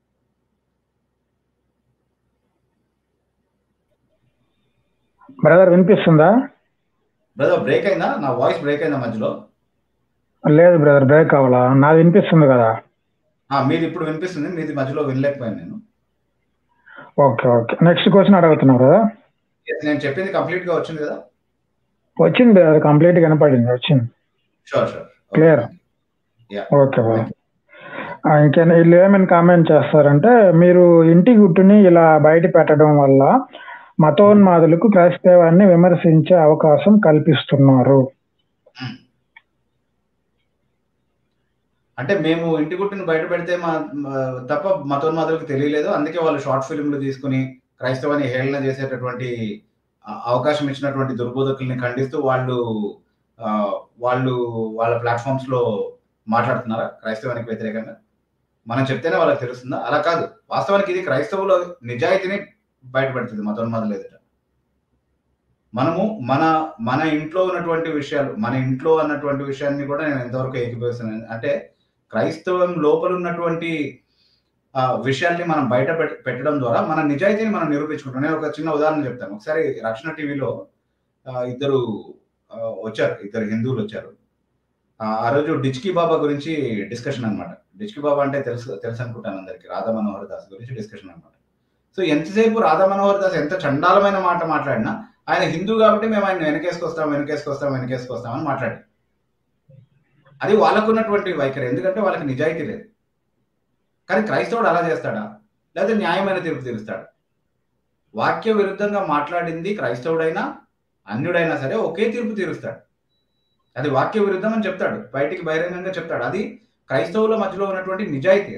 Speaker 1: బ్రదర్ వినిపిస్తుందా
Speaker 2: బ్రదర్ బ్రేక్ అయిందా నా వాయిస్ బ్రేక్ అయిందా మధ్యలో
Speaker 1: లేదు బ్రదర్ బ్రేక్ అవ్వాలా నాది వినిపిస్తుంది కదా
Speaker 2: ఆ, మీది ఇప్పుడు వినిపిస్తుంది మీది మధ్యలో వినలేకపోయాను నేను
Speaker 1: ఓకే ఓకే నెక్స్ట్ క్వశ్చన్ అడుగుతున్నా బ్రదర్
Speaker 2: Yes, నేను చెప్పింది కంప్లీట్ గా వచ్చింది కదా
Speaker 1: వచ్చింది బ్రదర్ కంప్లీట్ గా వినపడింది వచ్చింది
Speaker 2: sure sure
Speaker 1: Clear.
Speaker 2: Yeah
Speaker 1: okay brother ఇంకా వీళ్ళు ఏమైనా కామెంట్ చేస్తారంటే మీరు ఇంటి గుట్టుని ఇలా బయట పెట్టడం వల్ల మతోన్మాదులకు క్రైస్తవాన్ని విమర్శించే అవకాశం కల్పిస్తున్నారు
Speaker 2: అంటే మేము ఇంటి గుట్టును బయట పెడితే మా మా- తప్ప మతోన్మాదులకు తెలియలేదు అందుకే వాళ్ళు షార్ట్ ఫిల్మ్లు తీసుకుని క్రైస్తవాన్ని హేళన చేసేటటువంటి ఆ, అవకాశం ఇచ్చినటువంటి దుర్బోధకుల్ని ఖండిస్తూ వాళ్ళు ఆ, వాళ్ళు వాళ్ళ ప్లాట్ఫామ్స్ లో మాట్లాడుతున్నారా క్రైస్తవానికి వ్యతిరేకంగా మనం చెప్తేనే వాళ్ళకి తెలుస్తుందా అలా కాదు వాస్తవానికి ఇది క్రైస్తవుల నిజాయితీని బయటపెడుతుంది మతోన్మాదులు ఎదుట మనము మన మన ఇంట్లో ఉన్నటువంటి విషయాలు మన ఇంట్లో అన్నటువంటి విషయాన్ని కూడా నేను ఎంతవరకు ఏకీభవిస్తున్నాను అంటే క్రైస్తవం లోపల ఉన్నటువంటి ఆ, విషయాల్ని మనం బయట పెట్- పెట్టడం ద్వారా మన నిజాయితీని మనం నిరూపించుకుంటాం నేను ఒక చిన్న ఉదాహరణ చెప్తాను ఒకసారి రక్షణ టీవీలో ఇద్దరు ఆ, వచ్చారు ఇద్దరు హిందువులు వచ్చారు ఆ ఆ రోజు డిచ్కి బాబా గురించి డిస్కషన్ అన్నమాట డిచ్కి బాబా అంటే తెలుసు తెలుసు అనుకుంటాను అందరికి రాధా మనోహర్ దాస్ గురించి డిస్కషన్ అన్నమాట సో ఎంతసేపు రాధా మనోహర్ దాస్ ఎంత చండాలమైన మాట మాట్లాడినా ఆయన హిందూ కాబట్టి మేము ఆయన వెనకేసుకొస్తాం వెనకేసుకొస్తాం వెనకేసుకొస్తాం అని మాట్లాడారు అది వాళ్ళకున్నటువంటి వైఖరి ఎందుకంటే వాళ్ళకి నిజాయితీ లేదు కానీ క్రైస్తవుడు అలా చేస్తాడా లేదా న్యాయమైన తీర్పు తీరుస్తాడా వాక్య విరుద్ధంగా మాట్లాడింది క్రైస్తవుడైనా అన్యుడైనా సరే ఒకే తీర్పు తీరుస్తాడు అది వాక్య విరుద్ధం అని చెప్తాడు బయటికి బహిరంగంగా చెప్తాడు అది క్రైస్తవుల మధ్యలో ఉన్నటువంటి నిజాయితీ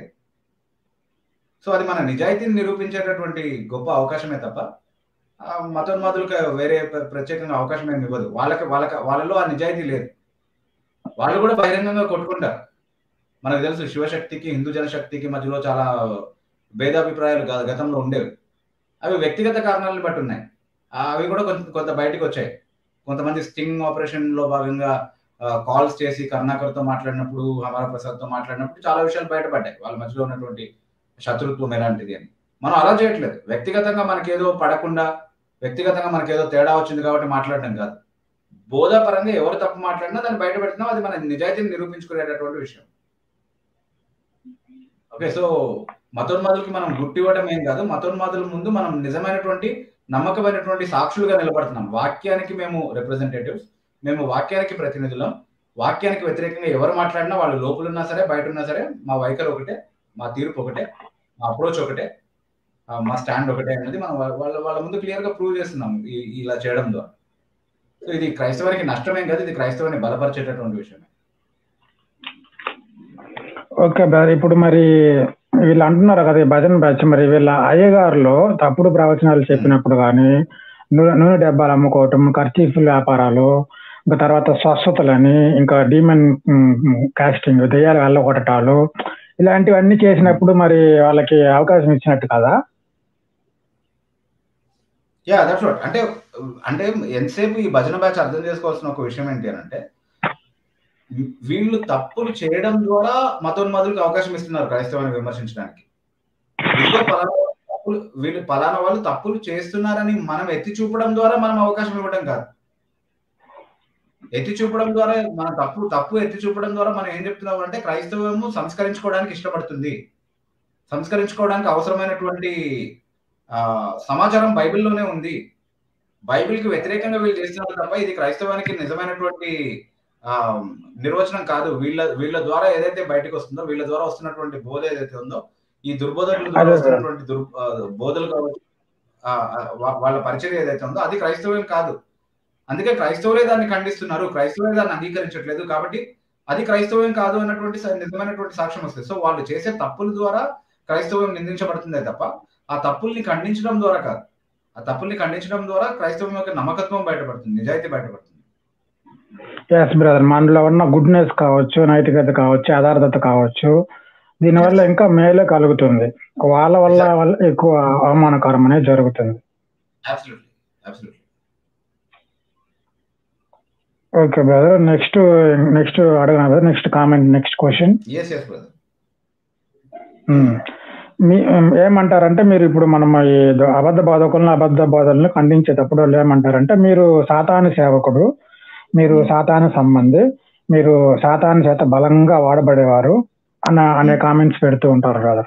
Speaker 2: సో అది మన నిజాయితీని నిరూపించేటటువంటి గొప్ప అవకాశమే తప్ప ఆ, మతోన్మాదులకు వేరే ప్ర- ప్రత్యేకంగా అవకాశం ఏమి ఇవ్వదు వాళ్ళకి వాళ్ళకి వాళ్ళలో ఆ నిజాయితీ లేదు వాళ్ళు కూడా బహిరంగంగా కొట్టుకుంటారు మనకు తెలుసు శివశక్తికి హిందూ జనశక్తికి మధ్యలో చాలా భేదాభిప్రాయాలు గ- గతంలో ఉండేవి అవి వ్యక్తిగత కారణాలను బట్టి ఉన్నాయి ఆ, అవి కూడా కొంత కొంత బయటకు వచ్చాయి కొంతమంది స్టింగ్ ఆపరేషన్ లో భాగంగా కాల్స్ చేసి కరుణాకర్తో మాట్లాడినప్పుడు హమారా ప్రసాద్తో మాట్లాడినప్పుడు చాలా విషయాలు బయటపడ్డాయి వాళ్ళ మధ్యలో ఉన్నటువంటి శత్రుత్వం ఎలాంటిది అని మనం అలా చేయట్లేదు వ్యక్తిగతంగా మనకేదో పడకుండా వ్యక్తిగతంగా మనకేదో తేడా వచ్చింది కాబట్టి మాట్లాడడం కాదు బోధపరంగా ఎవరు తప్పు మాట్లాడినా దాన్ని బయట పెడుతున్నాం అది మన నిజాయితీని నిరూపించుకునేటటువంటి విషయం ఓకే సో మతోన్మాదులకి మనం గుర్తివ్వడం ఏం కాదు మతోన్మాదుల ముందు మనం నిజమైనటువంటి నమ్మకమైనటువంటి సాక్షులుగా నిలబడుతున్నాం వాక్యానికి మేము రిప్రజెంటేటివ్స్ మేము వాక్యానికి ప్రతినిధులం వాక్యానికి వ్యతిరేకంగా ఎవరు మాట్లాడినా వాళ్ళు లోపల ఉన్నా సరే బయట ఉన్నా సరే మా వైఖరి ఒకటే మా తీర్పు ఒకటే మా అప్రోచ్ ఒకటే ఆ, మా స్టాండ్ ఒకటే అనేది మనం వాళ్ళ వాళ్ళ వాళ్ళ ముందు క్లియర్ గా ప్రూవ్ చేస్తున్నాం ఈ- ఇలా చేయడం ద్వారా సో ఇది క్రైస్తవానికి నష్టమేం కాదు ఇది క్రైస్తవాన్ని బలపరిచేటటువంటి విషయమే
Speaker 1: ఓకే బ్రదర్ ఇప్పుడు మరి వీళ్ళు అంటున్నారు కదా ఈ భజన బ్యాచ్ మరి వీళ్ళ అయ్యగారులో తప్పుడు ప్రవచనాలు చెప్పినప్పుడు కానీ నూనె నూనె డబ్బాలు అమ్ముకోవటం ఖర్చీఫ్ వ్యాపారాలు ఇంకా తర్వాత స్వస్థతలని ఇంకా డీమన్ కాస్టింగ్ దెయ్యాలు వెళ్ళగొట్టటాలు ఇలాంటివన్నీ చేసినప్పుడు మరి వాళ్ళకి అవకాశం ఇచ్చినట్టు కదా
Speaker 2: యా దట్స్ వాట్ అంటే అంటే ఎంతసేపు ఈ భజన బ్యాచ్ అర్థం చేసుకోవాల్సిన ఒక విషయం ఏంటి అని అంటే వీళ్ళు తప్పులు చేయడం ద్వారా మతోన్మాదులకు అవకాశం ఇస్తున్నారు క్రైస్తవాన్ని విమర్శించడానికి ఇదిగో పలానా వాళ్ళు తప్పులు వీళ్ళు పలానా వాళ్ళు తప్పులు చేస్తున్నారని మనం ఎత్తి చూపడం ద్వారా మనం అవకాశం ఇవ్వడం కాదు ఎత్తి చూపడం ద్వారా మన తప్పు తప్పు ఎత్తి చూపడం ద్వారా మనం ఏం చెప్తున్నాం అంటే క్రైస్తవము సంస్కరించుకోవడానికి ఇష్టపడుతుంది సంస్కరించుకోవడానికి అవసరమైనటువంటి ఆ సమాచారం బైబిల్లోనే ఉంది బైబిల్కి వ్యతిరేకంగా వీళ్ళు చేస్తున్నారు తప్ప ఇది క్రైస్తవానికి నిజమైనటువంటి ఆ, నిర్వచనం కాదు వీళ్ళ వీళ్ళ ద్వారా ఏదైతే బయటకు వస్తుందో వీళ్ళ ద్వారా వస్తున్నటువంటి బోధ ఏదైతే ఉందో ఈ దుర్బోధకుల ద్వారా
Speaker 1: అదే, అదే.
Speaker 2: వస్తున్నటువంటి దుర్ ఆ, బోధలు కావచ్చు ఆ, ఆ, వా- వాళ్ళ పరిచయం ఏదైతే ఉందో అది క్రైస్తవం కాదు అందుకే క్రైస్తవులే దాన్ని ఖండిస్తున్నారు క్రైస్తవులే దాన్ని అంగీకరించట్లేదు కాబట్టి అది క్రైస్తవం కాదు అన్నటువంటి స- నిజమైనటువంటి సాక్ష్యం వస్తుంది సో వాళ్ళు చేసే తప్పుల ద్వారా క్రైస్తవం నిందించబడుతుందే తప్ప ఆ తప్పుల్ని ఖండించడం ద్వారా కాదు ఆ తప్పుల్ని ఖండించడం ద్వారా క్రైస్తవం యొక్క నమ్మకత్వం బయటపడుతుంది నిజాయితీ బయటపడుతుంది
Speaker 1: ఎస్ బ్రదర్ మనలో ఉన్న గుడ్నెస్ కావచ్చు నైతికత కావచ్చు యథార్థత కావచ్చు దీనివల్ల ఇంకా మేలే కలుగుతుంది వాళ్ళ వల్ల వల్ల ఎక్కువ అవమానకరం అనేది జరుగుతుంది
Speaker 2: absolutely absolutely
Speaker 1: okay brother next next అడగనా brother next comment next question
Speaker 2: yes yes brother
Speaker 1: మీ ఏమంటారంటే మీరు ఇప్పుడు మనం ఈ ద- అబద్ధ బోధకులను అబద్ధ బోధనలు ఖండించేటప్పుడు వాళ్ళు ఏమంటారంటే మీరు సాతాను సేవకుడు మీరు సాతాను సంబంధి మీరు సాతాను చేత బలంగా వాడబడేవారు అన్న అనే కామెంట్స్ పెడుతూ ఉంటారు కదా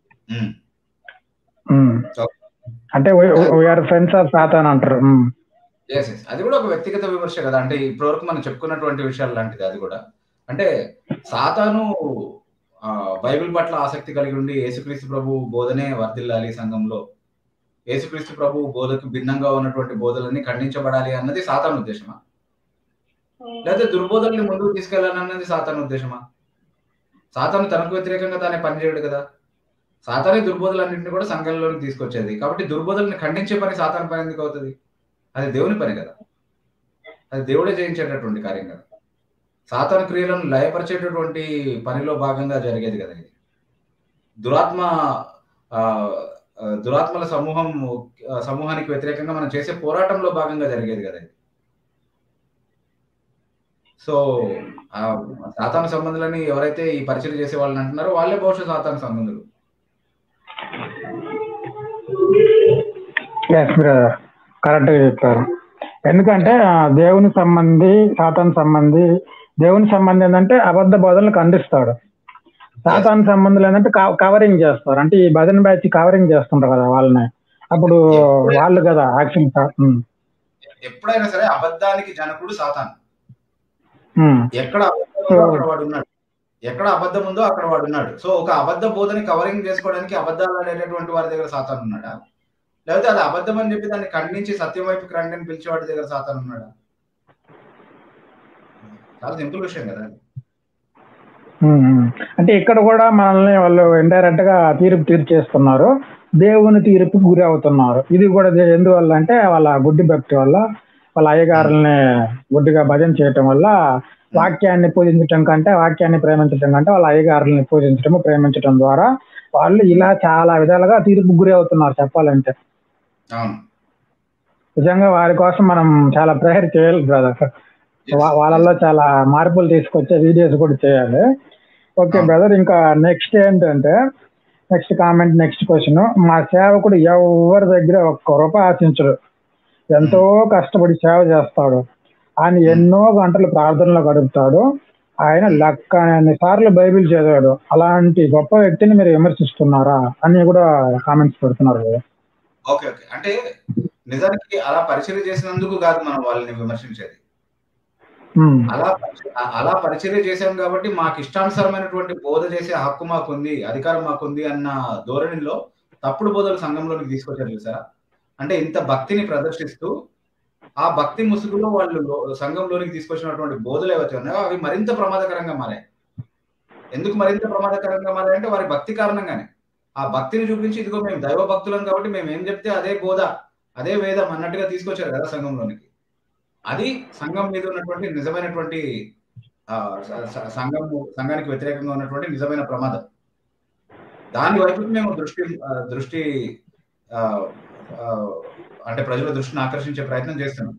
Speaker 1: ఉమ్. అంటే వీఆర్ ఫ్రెండ్స్ ఆఫ్ సాతాన్ అంటారు ఉమ్.
Speaker 2: ఎస్ ఎస్ అది కూడా ఒక వ్యక్తిగత విమర్శ కదా అంటే ఇప్పటివరకు మనం చెప్పుకున్నటువంటి విషయాలు లాంటిది అది కూడా అంటే సాతాను ఆ, బైబిల్ పట్ల ఆసక్తి కలిగి ఉండి యేసుక్రీస్తు ప్రభు బోధనే వర్ధిల్లాలి సంఘంలో యేసుక్రీస్తు ప్రభు బోధకు భిన్నంగా ఉన్నటువంటి బోధలన్నీ ఖండించబడాలి అన్నది సాతాను ఉద్దేశమా లేదా దుర్బోధల్ని ముందుకు తీసుకెళ్లాలన్నది సాతాను ఉద్దేశమా సాతాను తనకు వ్యతిరేకంగా తానే పనిచేయడు కదా సాతానే దుర్బోధలన్నింటినీ కూడా సంఘంలోకి తీసుకొచ్చేది కాబట్టి దుర్బోధల్ని ఖండించే పని సాతాను పని ఎందుకు అవుతుంది అది దేవుని పని కదా అది దేవుడే జయించేటటువంటి కార్యం కదా సాతాను క్రియలను లయపరిచేటటువంటి పనిలో భాగంగా జరిగేది కదా ఇది దురాత్మ ఆ, ఆ, దురాత్మల సమూహం ఆ, సమూహానికి వ్యతిరేకంగా మనం చేసే పోరాటంలో భాగంగా జరిగేది కదా ఇది సో ఆ సాతాను సంబంధులని ఎవరైతే ఈ పరిచయం చేసే వాళ్ళని అంటున్నారో వాళ్ళే బహుశా సాతాను సంబంధులు
Speaker 1: ఎస్ బ్రదర్ కరెక్ట్ గా చెప్పారు ఎందుకంటే ఆ, దేవుని సంబంధి సాతాన్ సంబంధి దేవుని సంబంధి ఏంటంటే అబద్ధ బోధనలు ఖండిస్తాడు సాతాన్ సంబంధులు ఏంటంటే కవరింగ్ చేస్తారు అంటే ఈ భజన బ్యాచ్ కవరింగ్ చేస్తుంటారు కదా వాళ్ళని అప్పుడు వాళ్ళు కదా యాక్షన్
Speaker 2: ఎప్పుడైనా సరే అబద్ధానికి జనకుడు సాతాను ఎక్కడ అబద్ధం ఉందో అక్కడ వాడు ఉన్నాడు ఎక్కడ అబద్ధం ఉందో అక్కడ వాడు ఉన్నాడు సో ఒక అబద్ధ బోధని కవరింగ్ చేసుకోవడానికి అబద్ధాలు ఆడేటటువంటి వారి దగ్గర సాతాను ఉన్నాడా లేకపోతే అది అబద్ధం అని చెప్పి దాన్ని ఖండించి సత్యం వైపు రండి అని పిలిచేవాడి దగ్గర సాతాను ఉన్నాడా చాలా సింపుల్ విషయం కదా అది.
Speaker 1: అంటే ఇక్కడ కూడా మనల్ని వాళ్ళు ఇండైరెక్ట్ గా తీర్పు తీర్చేస్తున్నారు దేవుని తీర్పు గురి అవుతున్నారు ఇది కూడా దే- ఎందువల్ల అంటే వాళ్ళ గుడ్డి భక్తి వల్ల వాళ్ళ అయ్యగారుల్ని గుడ్డిగా భజన చేయటం వల్ల వాక్యాన్ని పూజించటం కంటే వాక్యాన్ని ప్రేమించటం కంటే వాళ్ళ అయ్యగారుల్ని పూజించటం ప్రేమించటం ద్వారా వాళ్ళు ఇలా చాలా విధాలుగా తీర్పు గురి అవుతున్నారు చెప్పాలంటే
Speaker 2: అవును
Speaker 1: నిజంగా వారి కోసం మనం చాలా ప్రేయర్ చేయాలి బ్రదర్ వా- వాళ్ళలో చాలా మార్పులు తీసుకొచ్చే వీడియోస్ కూడా చేయాలి ఓకే
Speaker 2: అవును.
Speaker 1: బ్రదర్ ఇంకా నెక్స్ట్ ఏంటంటే నెక్స్ట్ కామెంట్ నెక్స్ట్ క్వశ్చన్ మా సేవకుడు ఎవరి దగ్గర ఒక్క రూపాయి ఆశించడు ఎంతో కష్టపడి సేవ చేస్తాడు ఆయన ఎన్నో గంటలు ప్రార్థనలో గడుపుతాడు ఆయన లెక్క సార్లు బైబిల్ చదివాడు అలాంటి గొప్ప వ్యక్తిని మీరు విమర్శిస్తున్నారా అని కూడా కామెంట్స్ పెడుతున్నారు కదా
Speaker 2: ఓకే ఓకే అంటే నిజానికి అలా పరిచయం చేసినందుకు కాదు మనం వాళ్ళని విమర్శించేది
Speaker 1: ఉమ్,
Speaker 2: అలా పరిచ- అ- అలా పరిచర్య చేశాం కాబట్టి మాకు ఇష్టానుసారమైనటువంటి బోధ చేసే హక్కు మాకుంది అధికారం మాకుంది అన్న ధోరణిలో తప్పుడు బోధలు సంఘంలోనికి తీసుకొచ్చారు చూసారా అంటే ఇంత భక్తిని ప్రదర్శిస్తూ ఆ భక్తి ముసుగులో వాళ్ళు లో- సంఘంలోనికి తీసుకొచ్చినటువంటి బోధలు ఏవైతే ఉన్నాయో అవి మరింత ప్రమాదకరంగా మారాయి ఎందుకు మరింత ప్రమాదకరంగా మారాయంటే వారి భక్తి కారణంగానే ఆ భక్తిని చూపించి ఇదిగో మేము దైవ భక్తులం కాబట్టి మేము ఏం చెప్తే అదే బోధ అదే వేదం అన్నట్టుగా తీసుకొచ్చారు కదా సంఘంలోనికి అది సంఘం మీద ఉన్నటువంటి నిజమైనటువంటి ఆ, స- స- సంఘం సంఘానికి వ్యతిరేకంగా ఉన్నటువంటి నిజమైన ప్రమాదం దాని వైపు మేము దృష్టి ఆ, దృష్టి ఆ, ఆ, అంటే ప్రజల దృష్టిని ఆకర్షించే ప్రయత్నం చేస్తున్నాం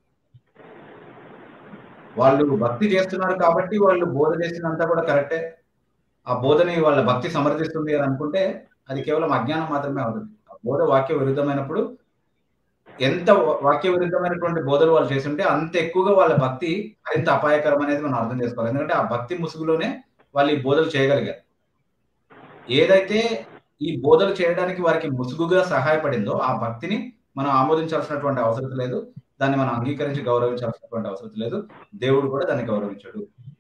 Speaker 2: వాళ్ళు భక్తి చేస్తున్నారు కాబట్టి వాళ్ళు బోధ చేసినంతా కూడా కరెక్టే ఆ బోధని వాళ్ళ భక్తి సమర్థిస్తుంది అని అనుకుంటే అది కేవలం అజ్ఞానం మాత్రమే అవుతుంది ఆ బోధ వాక్య విరుద్ధమైనప్పుడు ఎంత వా- వాక్య విరుద్ధమైనటువంటి బోధలు వాళ్ళు చేస్తుంటే అంత ఎక్కువగా వాళ్ళ భక్తి మరింత అపాయకరం అనేది మనం అర్థం చేసుకోవాలి ఎందుకంటే ఆ భక్తి ముసుగులోనే వాళ్ళు ఈ బోధలు చేయగలిగారు ఏదైతే ఈ బోధలు చేయడానికి వారికి ముసుగుగా సహాయపడిందో ఆ భక్తిని మనం ఆమోదించాల్సినటువంటి అవసరం లేదు దాన్ని మనం అంగీకరించి గౌరవించాల్సినటువంటి అవసరం లేదు దేవుడు కూడా దాన్ని గౌరవించాడు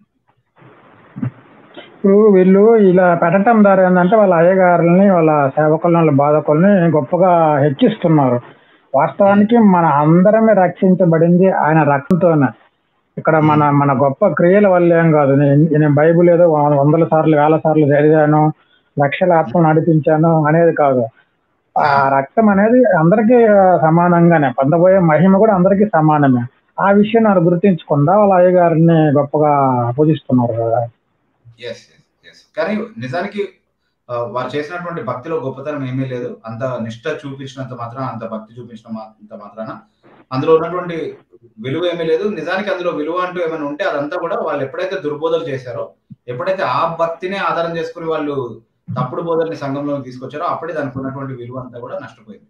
Speaker 1: ఇప్పుడు వీళ్ళు ఇలా పెట్టడం ద్వారా ఏంటంటే వాళ్ళ అయ్యగారుల్ని వాళ్ళ సేవకుల్ని వాళ్ళ బాధకుల్ని గొప్పగా హెచ్చిస్తున్నారు వాస్తవానికి మన అందరమే రక్షించబడింది ఆయన రక్తంతోనే ఇక్కడ మన మన గొప్ప క్రియల వల్ల ఏం కాదు నేను నేను బైబిల్ ఏదో వ- వందల సార్లు వేల సార్లు చదివాను లక్షల ఆత్మలు నడిపించాను అనేది కాదు ఆ రక్తం అనేది అందరికీ సమానంగానే పొందబోయే మహిమ కూడా అందరికీ సమానమే ఆ విషయం నాకు గుర్తించకుండా వాళ్ళ అయ్యగారిని గొప్పగా పూజిస్తున్నారు కదా
Speaker 2: ఎస్ ఎస్ కానీ నిజానికి ఆ, వారు చేసినటువంటి భక్తిలో గొప్పతనం ఏమీ లేదు అంత నిష్ఠ చూపించినంత మాత్రాన అంత భక్తి చూపించినంత మాత్రాన అందులో ఉన్నటువంటి విలువ ఏమీ లేదు నిజానికి అందులో విలువ అంటూ ఏమైనా ఉంటే అదంతా కూడా వాళ్ళు ఎప్పుడైతే దుర్బోధలు చేశారో ఎప్పుడైతే ఆ భక్తినే ఆధారం చేసుకుని వాళ్ళు తప్పుడు బోధల్ని సంఘంలో తీసుకొచ్చారో అప్పుడే దానికి ఉన్నటువంటి విలువ అంతా కూడా నష్టపోయింది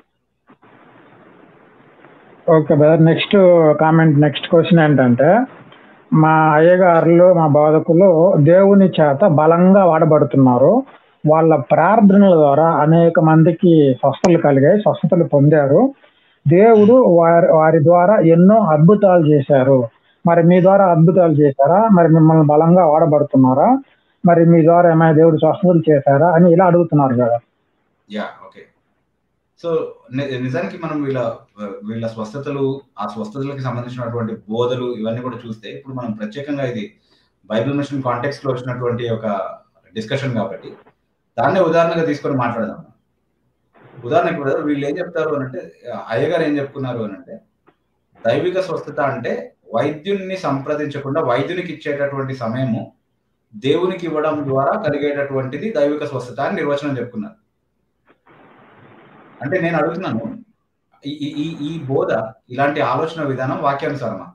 Speaker 1: okay brother next comment next question ఏంటంటే మా అయ్యగారులు మా బోధకులు దేవుని చేత బలంగా వాడబడుతున్నారు వాళ్ళ ప్రార్థనల ద్వారా అనేక మందికి స్వస్థతలు కలిగాయి స్వస్థతలు పొందారు దేవుడు వారి వారి ద్వారా ఎన్నో అద్భుతాలు చేశారు మరి మీ ద్వారా అద్భుతాలు చేశారా మరి మిమ్మల్ని బలంగా వాడబడుతున్నారా మరి మీ ద్వారా ఏమైనా దేవుడు స్వస్థతలు చేశారా అని ఇలా అడుగుతున్నారు కదా
Speaker 2: యా ఓకే సో ని- నిజానికి మనం వీళ్ళ వీళ్ళ స్వస్థతలు ఆ స్వస్థతలకు సంబంధించినటువంటి బోధలు ఇవన్నీ కూడా చూస్తే ఇప్పుడు మనం ప్రత్యేకంగా ఇది బైబిల్ మిషన్ కాంటెక్స్ట్ లో వచ్చినటువంటి ఒక డిస్కషన్ కాబట్టి దాన్నే ఉదాహరణగా తీసుకొని మాట్లాడదాం ఉదాహరణకి brother వీళ్ళు ఏం చెప్తారు అని అంటే అయ్యగారు ఏం చెప్పుకున్నారు అని అంటే దైవిక స్వస్థత అంటే వైద్యుని సంప్రదించకుండా వైద్యునికి ఇచ్చేటటువంటి సమయము దేవునికి ఇవ్వడం ద్వారా కలిగేటటువంటిది దైవిక స్వస్థత అని నిర్వచనం చెప్పుకున్నారు అంటే నేను అడుగుతున్నాను ఈ- ఈ- ఈ ఈ బోధ ఇలాంటి ఆలోచన విధానం వాక్యానుసారమా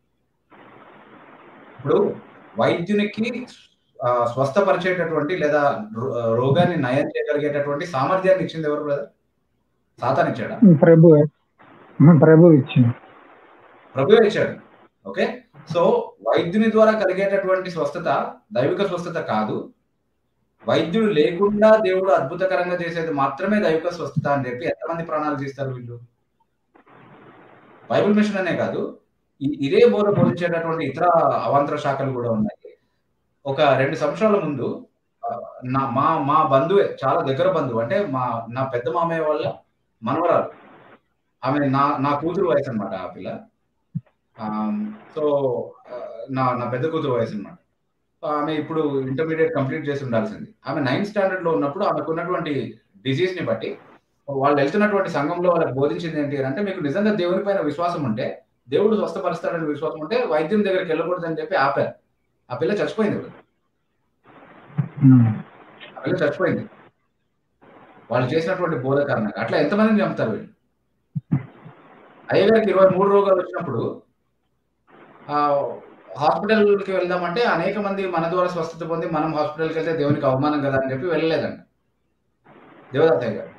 Speaker 2: ఇప్పుడు వైద్యునికి ఆ, స్వస్థపరిచేటటువంటి లేదా రో- రోగాన్ని నయం చేయగలిగేటటువంటి సామర్థ్యాన్ని ఇచ్చింది ఎవరు బ్రదర్ సాతాన్ ఇచ్చాడా
Speaker 1: ప్రభు ప్రభు ఇచ్చింది
Speaker 2: ప్రభువే ఇచ్చాడు ఓకే సో వైద్యుని ద్వారా కలిగేటటువంటి స్వస్థత దైవిక స్వస్థత కాదు వైద్యుడు లేకుండా దేవుడు అద్భుతకరంగా చేసేది మాత్రమే దైవిక స్వస్థత అని చెప్పి ఎంతమంది ప్రాణాలు తీస్తారు వీళ్ళు బైబిల్ మిషన్ అనే కాదు ఈ- ఇదే బోధ బోధించేటటువంటి ఇతర అవాంతర శాఖలు కూడా ఉన్నాయి ఒక రెండు సంవత్సరాల ముందు ఆ, నా మా మా బంధువే చాలా దగ్గర బంధువు అంటే మా నా పెద్ద మామయ్య వాళ్ళ మనవరాలు ఆమె నా నా కూతురు వయసు అనమాట ఆ పిల్ల సో నా నా పెద్ద కూతురు వయసు అనమాట ఆమె ఇప్పుడు ఇంటర్మీడియట్ కంప్లీట్ చేసి ఉండాల్సింది ఆమె నైన్త్ స్టాండర్డ్ లో ఉన్నప్పుడు ఆమెకు ఉన్నటువంటి డిసీజ్ ని బట్టి వాళ్ళు వెళ్తున్నటువంటి సంఘంలో వాళ్ళకి బోధించింది ఏంటి అని అంటే మీకు నిజంగా దేవుని పైన విశ్వాసం ఉంటే దేవుడు స్వస్థపరుస్తాడని విశ్వాసం ఉంటే వైద్యం దగ్గరికి వెళ్ళకూడదని చెప్పి ఆపారు ఆ పిల్ల చచ్చిపోయింది ఇప్పుడు.
Speaker 1: ఉమ్.
Speaker 2: ఆ పిల్ల చచ్చిపోయింది వాళ్ళు చేసినటువంటి బోధ కారణంగా అట్లా ఎంతమందిని చంపుతారు వీళ్ళు అయ్యగారికి ఇరవై మూడు రోగాలు వచ్చినప్పుడు ఆ హాస్పిటల్కి వెళ్దామంటే అనేక మంది మన ద్వారా స్వస్థత పొంది మనం హాస్పిటల్కి వెళ్తే దేవునికి అవమానం కదా అని చెప్పి వెళ్ళలేదంట దేవదత్తయ్య గారు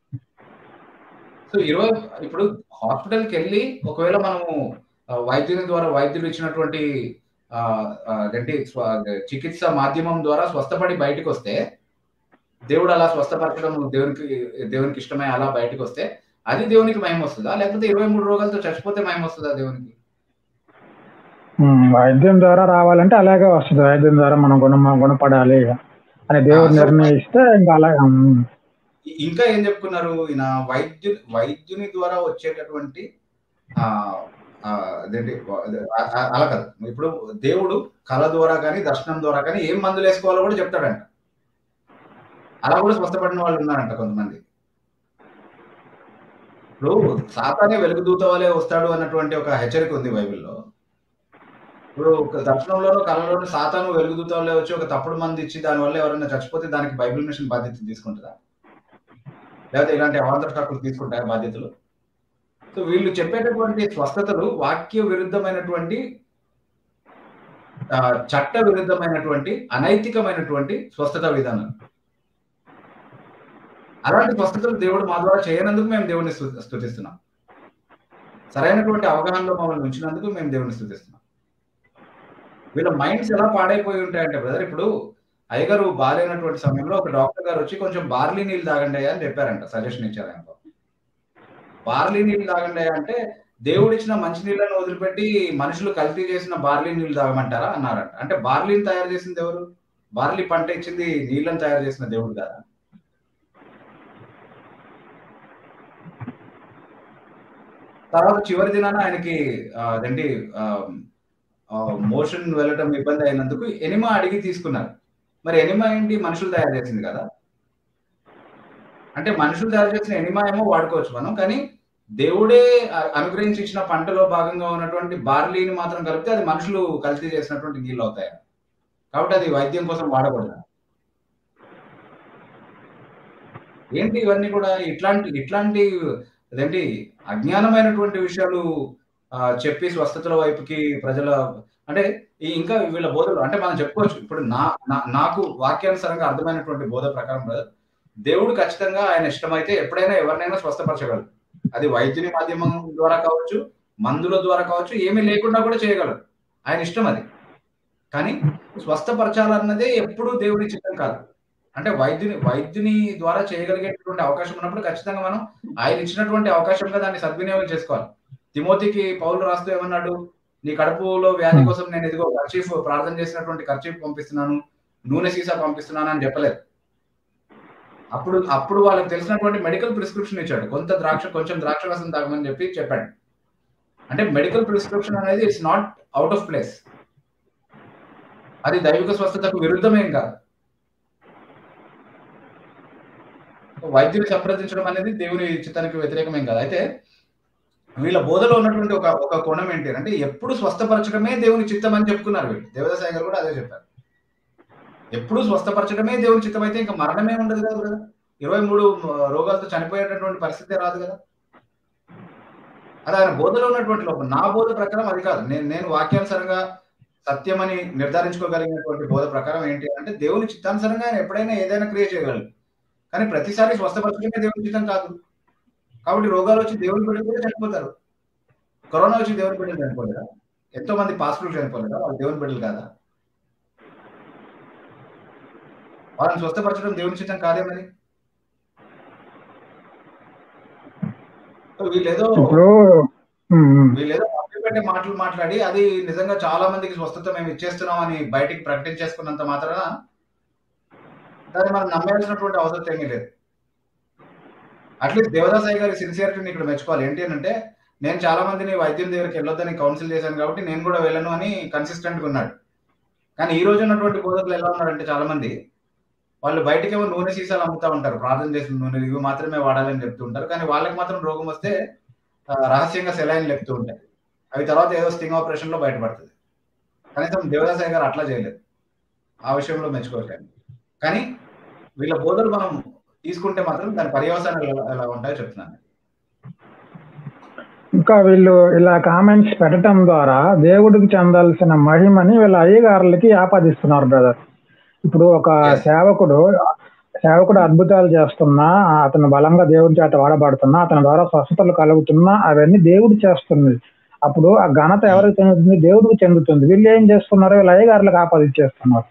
Speaker 2: సో ఇరవై ఇప్పుడు హాస్పిటల్కి వెళ్ళి ఒకవేళ మనము ఆ, వైద్యుని ద్వారా వైద్యులు ఇచ్చినటువంటి ఆ, ఆ, అదేంటి స్వ- చికిత్స మాధ్యమం ద్వారా స్వస్థపడి బయటకు వస్తే దేవుడు అలా స్వస్థపరచడం దేవునికి దేవునికి ఇష్టమై అలా బయటకు వస్తే అది దేవునికి మహిమ వస్తుందా లేకపోతే ఇరవై మూడు రోగాలతో చచ్చిపోతే మహిమ వస్తుందా దేవునికి
Speaker 1: ఉమ్, వైద్యం ద్వారా రావాలంటే అలాగే వస్తుంది వైద్యం ద్వారా మనం గుణ గుణపడాలి అని దేవుడు
Speaker 2: ఆ, సో
Speaker 1: నిర్ణయిస్తే ఇంకా అలాగే ఉమ్,
Speaker 2: ఇ- ఇంకా ఏం చెప్పుకున్నారు ఈయన వైద్యు వైద్యుని ద్వారా వచ్చేటటువంటి ఆ ఆ, అదేంటి ఆ- ఆ- అలా కాదు ఇప్పుడు దేవుడు కళ ద్వారా కానీ దర్శనం ద్వారా కానీ ఏం మందులు వేసుకోవాలో కూడా చెప్తాడంట అలా కూడా స్వస్థపడిన వాళ్ళు ఉన్నారంట కొంతమంది ఇప్పుడు సాతానే వెలుగుదూత వలె వస్తాడు అన్నటువంటి ఒక హెచ్చరిక ఉంది బైబిల్లో ఇప్పుడు ఒక దర్శనంలోనూ కళలోనూ సాతాను వెలుగుదూత వల్లే వచ్చి ఒక తప్పుడు మంది ఇచ్చి దానివల్ల ఎవరైనా చచ్చిపోతే దానికి బైబిల్ మిషన్ బాధ్యత తీసుకుంటుందా లేకపోతే ఇలాంటి అవాంతర శాఖలు తీసుకుంటాయా బాధ్యతలు సో వీళ్ళు చెప్పేటటువంటి స్వస్థతలు వాక్య విరుద్ధమైనటువంటి ఆ, చట్ట విరుద్ధమైనటువంటి అనైతికమైనటువంటి స్వస్థత విధానం అలాంటి స్వస్థతలు దేవుడు మా ద్వారా చేయనందుకు మేము దేవుడిని స్తు- స్తుతిస్తున్నాం సరైనటువంటి అవగాహనలో మమ్మల్ని ఉంచినందుకు మేము దేవుడిని స్తుతిస్తున్నాం వీళ్ళ మైండ్స్ ఎలా పాడైపోయి ఉంటాయంటే బ్రదర్ ఇప్పుడు అయ్యగారు బాగాలేనటువంటి సమయంలో ఒక డాక్టర్ గారు వచ్చి కొంచెం బార్లీ నీళ్ళు తాగండి అని చెప్పారంట సజెషన్ ఇచ్చారు ఆయన బార్లీ నీళ్ళు తాగండి అంటే దేవుడిచ్చిన మంచి నీళ్ళను వదిలిపెట్టి మనుషులు కల్తీ చేసిన బార్లీ నీళ్ళు తాగమంటారా అన్నారంట అంటే బార్లీని తయారు చేసింది ఎవరు బార్లీ పంట ఇచ్చింది నీళ్ళని తయారు చేసిన దేవుడు కదా తర్వాత చివరి దినాన ఆయనకి ఆ, అదేంటి మోషన్ వెళ్ళటం ఇబ్బంది అయినందుకు ఎనిమా అడిగి తీసుకున్నారు మరి ఎనిమా ఏంటి మనుషులు తయారు చేసింది కదా అంటే మనుషులు తయారు చేసిన ఎనిమా ఏమో వాడుకోవచ్చు మనం కానీ దేవుడే అ- అనుగ్రహించి ఇచ్చిన పంటలో భాగంగా ఉన్నటువంటి బార్లీని మాత్రం కలిపితే అది మనుషులు కల్తీ చేసినటువంటి నీళ్ళు అవుతాయి కాబట్టి అది వైద్యం కోసం వాడకూడదు ఏంటి ఇవన్నీ కూడా ఇట్లాంటి ఇట్లాంటి అదేంటి అజ్ఞానమైనటువంటి విషయాలు ఆ, చెప్పి స్వస్థతల వైపుకి ప్రజల అంటే ఈ ఇంకా వీళ్ళ బోధలు అంటే మనం చెప్పుకోవచ్చు ఇప్పుడు నా నా- నాకు వాక్యానుసారంగా అర్థమైనటువంటి బోధ ప్రకారం brother, దేవుడు ఖచ్చితంగా ఆయన ఇష్టమైతే ఎప్పుడైనా ఎవరినైనా స్వస్థపరచగలరు అది వైద్యుని మాధ్యమం ద్వారా కావచ్చు మందుల ద్వారా కావచ్చు ఏమీ లేకుండా కూడా చేయగలరు ఆయన ఇష్టం అది కానీ స్వస్థపరచాలన్నదే ఎప్పుడూ దేవుడి చిత్తం కాదు అంటే వైద్యుని వైద్యుని ద్వారా చేయగలిగేటటువంటి అవకాశం ఉన్నప్పుడు ఖచ్చితంగా మనం ఆయన ఇచ్చినటువంటి అవకాశంగా దాన్ని సద్వినియోగం చేసుకోవాలి తిమోతికి పౌలు రాస్తూ ఏమన్నాడు నీ కడుపులో వ్యాధి కోసం నేను ఇదిగో కర్చీఫ్ ప్రార్థన చేసినటువంటి కర్చీఫ్ పంపిస్తున్నాను నూనె సీసా పంపిస్తున్నాను అని చెప్పలేదు అప్పుడు అప్పుడు వాళ్ళకి తెలిసినటువంటి మెడికల్ ప్రిస్క్రిప్షన్ ఇచ్చాడు కొంత ద్రాక్ష కొంచెం ద్రాక్ష రసం తాగమని చెప్పి చెప్పాడు అంటే మెడికల్ ప్రిస్క్రిప్షన్ అనేది it's not out of place అది దైవిక స్వస్థతకు విరుద్ధమేం కాదు వైద్యుని సంప్రదించడం అనేది దేవుని చిత్తానికి వ్యతిరేకమేం కాదు అయితే వీళ్ళ బోధలో ఉన్నటువంటి ఒక ఒక కోణం ఏంటి అంటే ఎప్పుడు స్వస్థపరచడమే దేవుని చిత్తం అని చెప్పుకున్నారు వీళ్ళు దేవదాసాయి గారు కూడా అదే చెప్పారు ఎప్పుడు స్వస్థపరచడమే దేవుని చిత్తం అయితే ఇంకా మరణమే ఉండదు కదా కదా ఇరవై మూడు రోగాలతో చనిపోయేటటువంటి పరిస్థితి రాదు కదా అది ఆయన బోధలో ఉన్నటువంటి లోపం నా బోధ ప్రకారం అది కాదు నేను నేను వాక్యానుసారంగా సత్యమని నిర్ధారించుకోగలిగినటువంటి బోధ ప్రకారం ఏంటి అంటే దేవుని చిత్తానుసారంగా ఆయన ఎప్పుడైనా ఏదైనా క్రియ చేయగలరు కానీ ప్రతిసారి స్వస్థపరచడమే దేవుని చిత్తం కాదు కాబట్టి రోగాలు వచ్చి దేవుని బిడ్డలు కూడా చనిపోతారు కరోనా వచ్చి దేవుని బిడ్డలు చనిపోలేదా ఎంతో మంది పాస్పులు చనిపోలేదా వాళ్ళు దేవుని బిడ్డలు కాదా వాళ్ళని స్వస్థపరచడం దేవుని చిత్తం కాదే మరి వీళ్ళేదో
Speaker 1: ఇప్పుడు ఉమ్, ఉమ్.
Speaker 2: వీళ్ళేదో మభ్య పెట్టే మాటలు మాట్లాడి అది నిజంగా చాలా మందికి స్వస్థత మేము ఇచ్చేస్తున్నాం అని బయటికి ప్రకటించేసుకున్నంత మాత్రాన దాన్ని మనం నమ్మేయాల్సినటువంటి అవసరం ఏమీ లేదు అట్లీస్ట్ దేవదాసాయి గారి సిన్సియారిటీని ఇక్కడ మెచ్చుకోవాలి ఏంటి అని అంటే నేను చాలా మందిని వైద్యం దగ్గరికి వెళ్ళొద్దని కౌన్సిల్ చేశాను కాబట్టి నేను కూడా వెళ్ళను అని కన్సిస్టెంట్గా ఉన్నాడు కానీ ఈ రోజు ఉన్నటువంటి బోధకులు ఎలా ఉన్నారంటే చాలా మంది వాళ్ళు బయటకేమో నూనె సీసాలు అమ్ముతా ఉంటారు ప్రార్థన చేసిన నూనె ఇవి మాత్రమే వాడాలని చెప్తూ ఉంటారు కానీ వాళ్ళకి మాత్రం రోగం వస్తే ఆ, రహస్యంగా సెలైన్ చెప్తూ ఉంటాయి అవి తర్వాత ఏదో స్టింగ్ ఆపరేషన్ లో బయటపడుతుంది కనీసం దేవదాసాయి గారు అట్లా చేయలేదు ఆ విషయంలో మెచ్చుకోవట్లేదు కానీ వీళ్ళ బోధలు మనం తీసుకుంటే మాత్రం దాని పర్యవసానాలు ఎలా- ఎలా ఉంటాయో చెప్తున్నాను
Speaker 1: ఇంకా వీళ్ళు ఇలా కామెంట్స్ పెట్టడం ద్వారా దేవుడికి చెందాల్సిన మహిమని వీళ్ళ అయ్యగారులకి ఆపాదిస్తున్నారు బ్రదర్ ఇప్పుడు ఒక
Speaker 2: Yes.
Speaker 1: సేవకుడు సేవకుడు అద్భుతాలు చేస్తున్నా అతను బలంగా దేవుడి చేత వాడబడుతున్నా అతని ద్వారా స్వస్థతలు కలుగుతున్నా అవన్నీ దేవుడు చేస్తుంది అప్పుడు ఆ ఘనత ఎవరికి చెందుతుంది దేవుడికి చెందుతుంది వీళ్ళు ఏం చేస్తున్నారు వీళ్ళ అయ్యగారులకు ఆపాదించేస్తున్నారు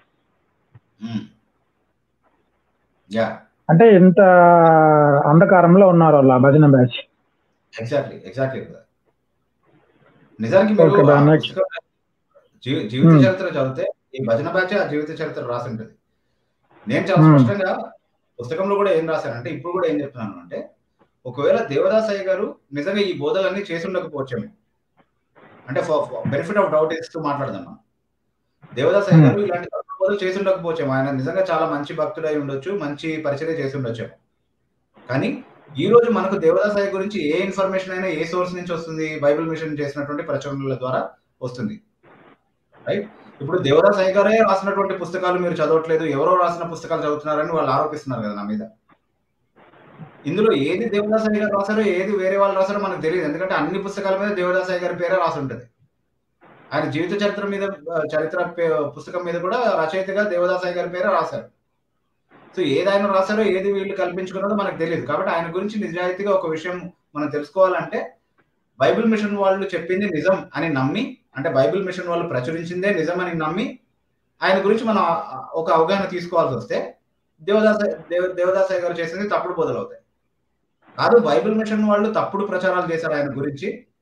Speaker 2: యా
Speaker 1: అంటే ఇంత అంధకారంలో ఉన్నారు వాళ్ళు ఆ భజన బ్యాచ్
Speaker 2: ఎగ్జాక్ట్లీ ఎగ్జాక్ట్లీ నిజానికి మీరు
Speaker 1: Okay,
Speaker 2: ఆ
Speaker 1: then next.
Speaker 2: పుస్తకం జీ- జీవిత
Speaker 1: Hmm.
Speaker 2: చరిత్ర చదివితే ఈ భజన బ్యాచ్ ఆ జీవిత చరిత్ర రాసి ఉంటుంది నేను చాలా
Speaker 1: Hmm.
Speaker 2: స్పష్టంగా పుస్తకంలో కూడా ఏం రాశానంటే ఇప్పుడు కూడా ఏం చెప్తున్నాను అంటే ఒకవేళ దేవదాసయ్య గారు నిజంగా ఈ బోధలన్నీ చేసి ఉండకపోవచ్చేమో అంటే బెనిఫిట్ ఆఫ్ డౌట్ ఇస్తూ మాట్లాడదాం మనం దేవదాసయ్య
Speaker 1: Hmm.
Speaker 2: గారు ఇలాంటి బోధలు చేసి ఉండకపోవచ్చేమో ఆయన నిజంగా చాలా మంచి భక్తుడై ఉండొచ్చు మంచి పరిచయం చేసి ఉండొచ్చేమో కానీ ఈ రోజు మనకు దేవదాసాయి గురించి ఏ ఇన్ఫర్మేషన్ అయినా ఏ సోర్స్ నుంచి వస్తుంది బైబిల్ మిషన్ చేసినటువంటి ప్రచురణల ద్వారా వస్తుంది రైట్ ఇప్పుడు దేవదాసాయి గారే రాసినటువంటి పుస్తకాలు మీరు చదవట్లేదు ఎవరో రాసిన పుస్తకాలు చదువుతున్నారని వాళ్ళు ఆరోపిస్తున్నారు కదా నా మీద ఇందులో ఏది దేవదాసాయి గారు రాశారో ఏది వేరే వాళ్ళు రాశారో మనకు తెలియదు ఎందుకంటే అన్ని పుస్తకాల మీద దేవదాసాయి గారి పేరే రాసి ఉంటుంది ఆయన జీవిత చరిత్ర మీద ఆ, చరిత్ర పే- పుస్తకం మీద కూడా రచయితగా దేవదాసాయి గారి పేరే రాశారు సో ఏది ఆయన రాశారో ఏది వీళ్ళు కల్పించుకున్నారో మనకు తెలియదు కాబట్టి ఆయన గురించి నిజాయితీగా ఒక విషయం మనం తెలుసుకోవాలంటే బైబిల్ మిషన్ వాళ్ళు చెప్పింది నిజం అని నమ్మి అంటే బైబిల్ మిషన్ వాళ్ళు ప్రచురించిందే నిజం అని నమ్మి ఆయన గురించి మనం ఆ- ఆ- ఒక అవగాహన తీసుకోవాల్సి వస్తే దేవదాస దేవ దేవదాసయ్య గారు చేసింది తప్పుడు బోధలు అవుతాయి కాదు బైబిల్ మిషన్ వాళ్ళు తప్పుడు ప్రచారాలు చేశారు ఆయన గురించి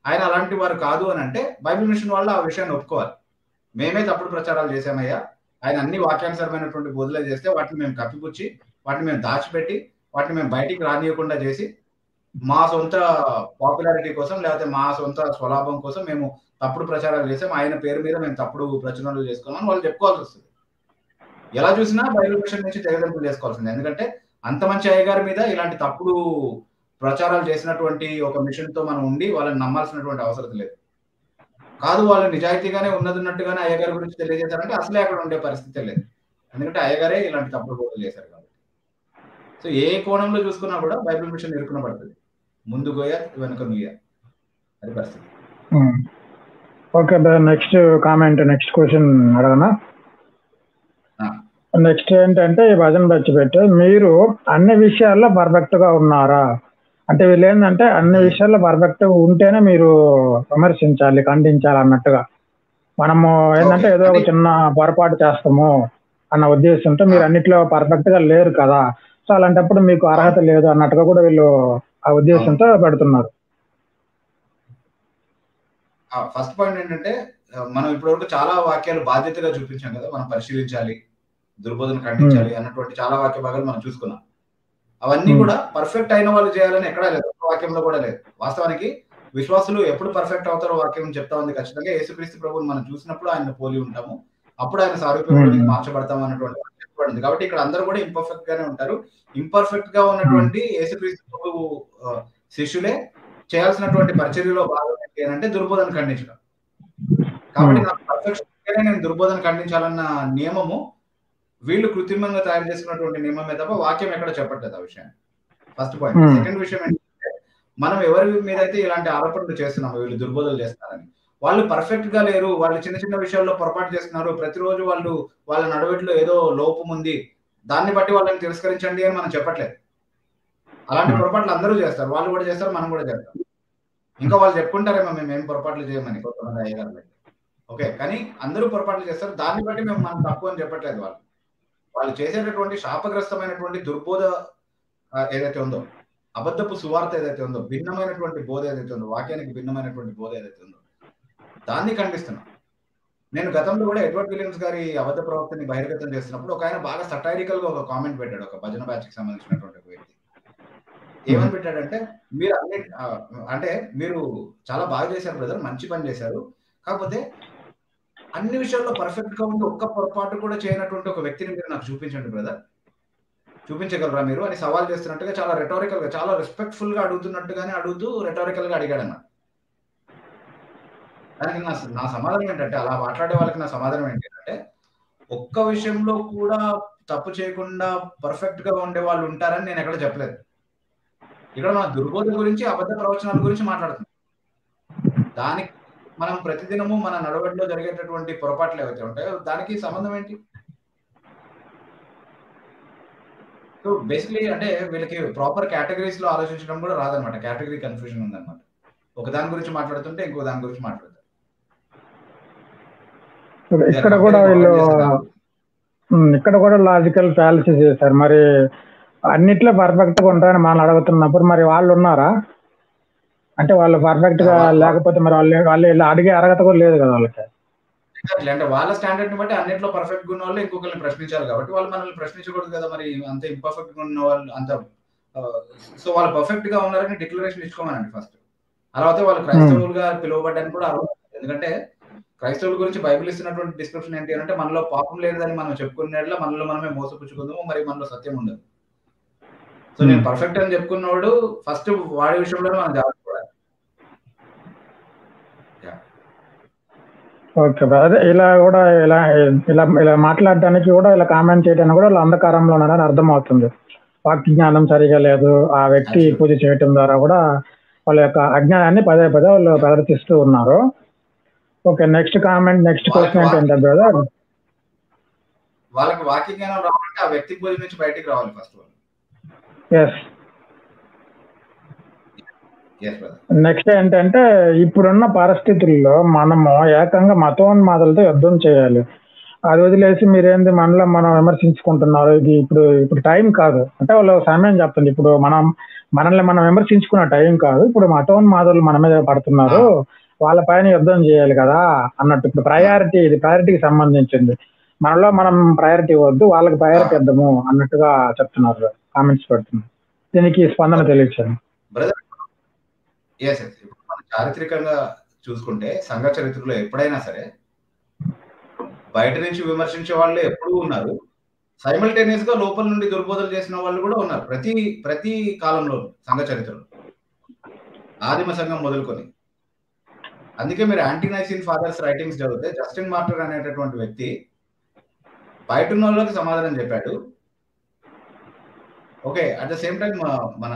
Speaker 2: ఆయన అలాంటి వారు కాదు అని అంటే బైబిల్ మిషన్ వాళ్ళు ఆ విషయాన్ని ఒప్పుకోవాలి మేమే తప్పుడు ప్రచారాలు చేశామయ్యా ఆయన అన్ని వాక్యానుసరమైనటువంటి బోధులే చేస్తే వాటిని మేము కప్పిపుచ్చి వాటిని మేము దాచిపెట్టి వాటిని మేము బయటికి రానియకుండా చేసి మా సొంత పాపులారిటీ కోసం లేకపోతే మా సొంత స్వలాభం కోసం మేము తప్పుడు ప్రచారాలు చేసాం ఆయన పేరు మీద మేము తప్పుడు ప్రచురణలు చేసుకున్నాం వాళ్ళు చెప్పుకోవాల్సి వస్తుంది ఎలా చూసినా బైబిల్ మిషన్ నుంచి తెగదెంపులు చేసుకోవాల్సింది ఎందుకంటే అంత మంచి అయ్యగారి మీద ఇలాంటి తప్పుడు ప్రచారాలు చేసినటువంటి ఒక మిషన్ తో మనం ఉండి వాళ్ళని నమ్మాల్సినటువంటి అవసరం లేదు కాదు వాళ్ళు నిజాయితీగానే ఉన్నదిన్నట్టుగానే అయ్యగారి గురించి తెలియజేశారంటే అసలే అక్కడ ఉండే పరిస్థితి లేదు ఎందుకంటే అయ్యగారే ఇలాంటి తప్పుడు బోధలు చేశారు కాబట్టి సో ఏ కోణంలో చూసుకున్నా కూడా బైబిల్ మిషన్ ఇరుకున పడుతుంది ముందు గోయ వెనుక నుయ్య అది పరిస్థితి
Speaker 1: okay next comment next question అడగనా నెక్స్ట్ ఏంటంటే ఈ భజన బచ్చి పెట్టి మీరు అన్ని విషయాల్లో పర్ఫెక్ట్ గా ఉన్నారా అంటే వీళ్ళు ఏంటంటే అన్ని విషయాల్లో పర్ఫెక్ట్ ఉంటేనే మీరు విమర్శించాలి ఖండించాలి అన్నట్టుగా మనము ఏంటంటే ఏదో ఒక చిన్న పొరపాటు చేస్తాము అన్న ఉద్దేశంతో మీరు అన్నిట్లో పర్ఫెక్ట్ గా లేరు కదా సో అలాంటప్పుడు మీకు అర్హత లేదు అన్నట్టుగా కూడా వీళ్ళు ఆ ఉద్దేశంతో పెడుతున్నారు
Speaker 2: ఫస్ట్ పాయింట్ ఏంటంటే మనం ఇప్పటివరకు చాలా వాక్యాలు బాధ్యతగా చూపించాం కదా మనం పరిశీలించాలి దుర్బోధన ఖండించాలి అన్నటువంటి చాలా వాక్య భాగాలు మనం చూసుకున్నాం అవన్నీ కూడా పర్ఫెక్ట్ అయిన వాళ్ళు చేయాలని ఎక్కడా లేదు వాక్యంలో కూడా లేదు వాస్తవానికి విశ్వాసులు ఎప్పుడు పర్ఫెక్ట్ అవుతారో వాక్యం చెప్తా ఉంది ఖచ్చితంగా యేసుక్రీస్తు ప్రభుని మనం చూసినప్పుడు ఆయన పోలి ఉంటాము అప్పుడు ఆయన సారూప్యంలోకి మార్చబడతాం అన్నటువంటి చెప్పబడింది కాబట్టి ఇక్కడ అందరూ కూడా ఇంపర్ఫెక్ట్ గానే ఉంటారు ఇంపర్ఫెక్ట్ గా ఉన్నటువంటి యేసుక్రీస్తు ప్రభు శిష్యులే చేయాల్సినటువంటి పరిచర్యలో భాగం ఏంటి అని అంటే దుర్బోధన ఖండించడం కాబట్టి నాకు పర్ఫెక్షన్ నేను దుర్బోధన ఖండించాలన్న నియమము వీళ్ళు కృత్రిమంగా తయారు చేసుకున్నటువంటి నియమమే తప్ప వాక్యం ఎక్కడ చెప్పట్లేదు ఆ విషయాన్ని ఫస్ట్ పాయింట్ సెకండ్ విషయం ఏంటంటే మనం ఎవరి మీద అయితే ఇలాంటి ఆరోపణలు చేస్తున్నాము వీళ్ళు దుర్బోధలు చేస్తారని వాళ్ళు పర్ఫెక్ట్ గా లేరు వాళ్ళు చిన్న చిన్న విషయాల్లో పొరపాటు చేస్తున్నారు ప్రతిరోజు వాళ్ళు వాళ్ళ నడవడిలో ఏదో లోపం ఉంది దాన్ని బట్టి వాళ్ళని తిరస్కరించండి అని మనం చెప్పట్లేదు అలాంటి పొరపాట్లు అందరూ చేస్తారు వాళ్ళు కూడా చేస్తారు మనం కూడా చేస్తాం ఇంకా వాళ్ళు చెప్పుకుంటారేమో మేము ఏం పొరపాట్లు చేయమని కొంతమంది అయ్యగారు ఓకే కానీ అందరూ పొరపాట్లు చేస్తారు దాన్ని బట్టి మేము మనం తప్పు అని చెప్పట్లేదు వాళ్ళు వాళ్ళు చేసేటటువంటి శాపగ్రస్తమైనటువంటి దుర్బోధ ఏదైతే ఉందో అబద్ధపు సువార్త ఏదైతే ఉందో భిన్నమైనటువంటి బోధ ఏదైతే ఉందో వాక్యానికి భిన్నమైనటువంటి బోధ ఏదైతే ఉందో దాన్ని ఖండిస్తున్నాం నేను గతంలో కూడా ఎడ్వర్డ్ విలియమ్స్ గారి అబద్ధ ప్రవక్తని బహిర్గతం చేస్తున్నప్పుడు ఒక ఆయన బాగా సటైరికల్ గా ఒక కామెంట్ పెట్టాడు ఒక భజన బ్యాచ్ కి సంబంధించినటువంటి ఒక వ్యక్తి ఏమని పెట్టాడంటే మీరు అన్ని అంటే మీరు చాలా బాగా చేశారు బ్రదర్ మంచి పని చేశారు కాకపోతే అన్ని విషయాల్లో పర్ఫెక్ట్ గా ఉండి ఒక్క పొరపాటు కూడా చేయనటువంటి ఒక వ్యక్తిని మీరు నాకు చూపించండి బ్రదర్ చూపించగలరా మీరు అని సవాల్ చేస్తున్నట్టుగా చాలా రెటారికల్ గా చాలా రెస్పెక్ట్ఫుల్ గా అడుగుతున్నట్టుగానే అడుగుతూ రెటారికల్ గా అడిగాడు అన్న దానికి నా నా సమాధానం ఏంటంటే అలా మాట్లాడే వాళ్ళకి నా సమాధానం ఏంటంటే ఒక్క విషయంలో కూడా తప్పు చేయకుండా పర్ఫెక్ట్ గా ఉండే వాళ్ళు ఉంటారని నేను ఎక్కడ చెప్పలేదు ఇక్కడ మన దుర్బోధ గురించి అబద్ధ ప్రవచనాల గురించి మాట్లాడుతున్నాం దానికి మనం ప్రతిదినము మన నడవడిలో జరిగేటటువంటి పొరపాట్లు ఏవైతే ఉంటాయో దానికి సంబంధం ఏంటి సో బేసిక్లీ అంటే వీళ్ళకి ప్రాపర్ కేటగిరీస్ లో ఆలోచించడం కూడా రాదనమాట కేటగిరీ కన్ఫ్యూజన్ ఉందన్నమాట ఒక దాని గురించి మాట్లాడుతుంటే ఇంకో దాని గురించి మాట్లాడతారు
Speaker 1: ఇక్కడ కూడా వీళ్ళు ఇక్కడ కూడా లాజికల్ ఫ్యాలసీ చేశారు మరి అన్నిట్లో పర్ఫెక్ట్ గా ఉంటారని మనం అడుగుతున్నప్పుడు మరి వాళ్ళు ఉన్నారా అంటే వాళ్ళు పర్ఫెక్ట్ గా లేకపోతే మరి వాళ్ళు వాళ్ళు అడిగే అర్హత కూడా లేదు కదా వాళ్ళకి
Speaker 2: అంటే వాళ్ళ స్టాండర్డ్ ని బట్టి అన్నింటిలో పర్ఫెక్ట్ గా ఉన్న వాళ్ళు ఇంకొకరిని ప్రశ్నించాలి కాబట్టి వాళ్ళు మనల్ని ప్రశ్నించకూడదు కదా మరి అంత ఇంపర్ఫెక్ట్ గా ఉన్న వాళ్ళు అంత సో వాళ్ళు పర్ఫెక్ట్ గా ఉన్నారని డిక్లరేషన్ ఇచ్చుకోమనండి ఫస్ట్ అలా అయితే వాళ్ళు క్రైస్తవులుగా పిలువబడ్డానికి కూడా అర్హత ఎందుకంటే క్రైస్తవుల గురించి బైబిల్ ఇస్తున్నటువంటి డిస్క్రిప్షన్ ఏంటి అంటే మనలో పాపం లేదని మనం చెప్పుకునేట్లా మనలో మనమే మోసపుచ్చుకుందాము మరి మనలో సత్యం ఉండదు సో నేను పర్ఫెక్ట్ అని చెప్పుకున్నవాడు ఫస్ట్ వాడి విషయంలోనే మనం జాగ్రత్త
Speaker 1: ఓకే అదే ఇలా కూడా ఇలా ఇలా ఇలా మాట్లాడడానికి కూడా ఇలా కామెంట్ చేయడానికి కూడా వాళ్ళు అంధకారంలో ఉన్నారని అర్థం అవుతుంది వాక్య జ్ఞానం సరిగా లేదు ఆ వ్యక్తి పూజ చేయటం ద్వారా కూడా వాళ్ళ యొక్క అజ్ఞానాన్ని పదే పదే వాళ్ళు ప్రదర్శిస్తూ ఉన్నారు okay next comment next question ఏంటంటే బ్రదర్
Speaker 2: వాళ్ళకి వాక్య జ్ఞానం రావాలంటే ఆ వ్యక్తి పూజ నుంచి బయటికి రావాలి ఫస్ట్ వాళ్ళు
Speaker 1: ఎస్ నెక్స్ట్ ఏంటంటే ఇప్పుడున్న పరిస్థితుల్లో మనము ఏకంగా మతోన్మాదులతో యుద్ధం చేయాలి అది వదిలేసి మీరేంది మనలో మనం విమర్శించుకుంటున్నారు ఇది ఇప్పుడు ఇప్పుడు టైం కాదు అంటే వాళ్ళు సమయం చెప్తుంది ఇప్పుడు మనం మనల్ని మనం విమర్శించుకున్న టైం కాదు ఇప్పుడు మతోన్ మాధవులు మన మీద పడుతున్నారు వాళ్ళ పైన యుద్ధం చేయాలి కదా అన్నట్టు ఇప్పుడు ప్రయారిటీ ఇది ప్రయారిటీకి సంబంధించింది మనలో మనం ప్రయారిటీ ఇవ్వద్దు వాళ్ళకి ప్రయారిటీ ఇద్దాము అన్నట్టుగా చెప్తున్నారు కామెంట్స్ పెడుతున్నారు దీనికి స్పందన తెలియచాను
Speaker 2: బ్రదర్ ఎస్ ఎస్ ఇప్పుడు మనం చారిత్రకంగా చూసుకుంటే సంఘ చరిత్రలో ఎప్పుడైనా సరే బయట నుంచి విమర్శించే వాళ్ళు ఎప్పుడూ ఉన్నారు సైమల్టేనియస్ గా లోపల నుండి దుర్బోధలు చేసిన వాళ్ళు కూడా ఉన్నారు ప్రతి ప్రతి కాలంలో సంఘ చరిత్రలో ఆదిమ సంఘం మొదలుకొని అందుకే మీరు యాంటీనైసిన్ ఫాదర్స్ రైటింగ్స్ చదివితే జస్టిన్ మార్టర్ అనేటటువంటి వ్యక్తి బయట ఉన్న వాళ్ళకి సమాధానం చెప్పాడు okay at the same time మన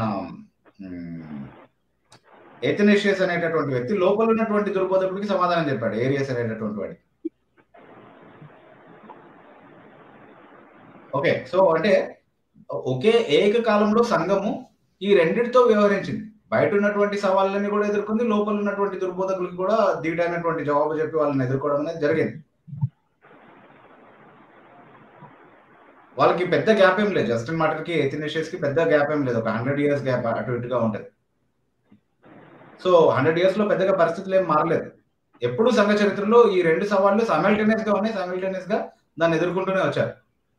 Speaker 2: ఎథనేషియస్ అనేటటువంటి వ్యక్తి లోపల ఉన్నటువంటి దుర్బోధకుడికి సమాధానం చెప్పాడు ఏరియస్ అనేటటువంటి వాడి ఓకే సో అంటే ఒకే ఏకకాలంలో సంఘము ఈ రెండింటితో వ్యవహరించింది బయట ఉన్నటువంటి సవాళ్ళని కూడా ఎదుర్కొంది లోపల ఉన్నటువంటి దుర్బోధకులకి కూడా దిగటైనటువంటి జవాబు చెప్పి వాళ్ళని ఎదుర్కోవడం అనేది జరిగింది వాళ్ళకి పెద్ద గ్యాప్ ఏం లేదు జస్టిన్ మార్టర్ కి ఎథినేషియస్ కి పెద్ద గ్యాప్ ఏం లేదు ఒక హండ్రెడ్ ఇయర్స్ గ్యాప్ అటు ఇటుగా ఉంటుంది సో హండ్రెడ్ ఇయర్స్ లో పెద్దగా పరిస్థితులు ఏం మారలేదు ఎప్పుడు సంఘ చరిత్రలో ఈ రెండు సవాళ్ళు సైమల్టేనియస్ గా ఉన్నాయి సైమల్టేనియస్ గా దాన్ని ఎదుర్కొంటూనే వచ్చారు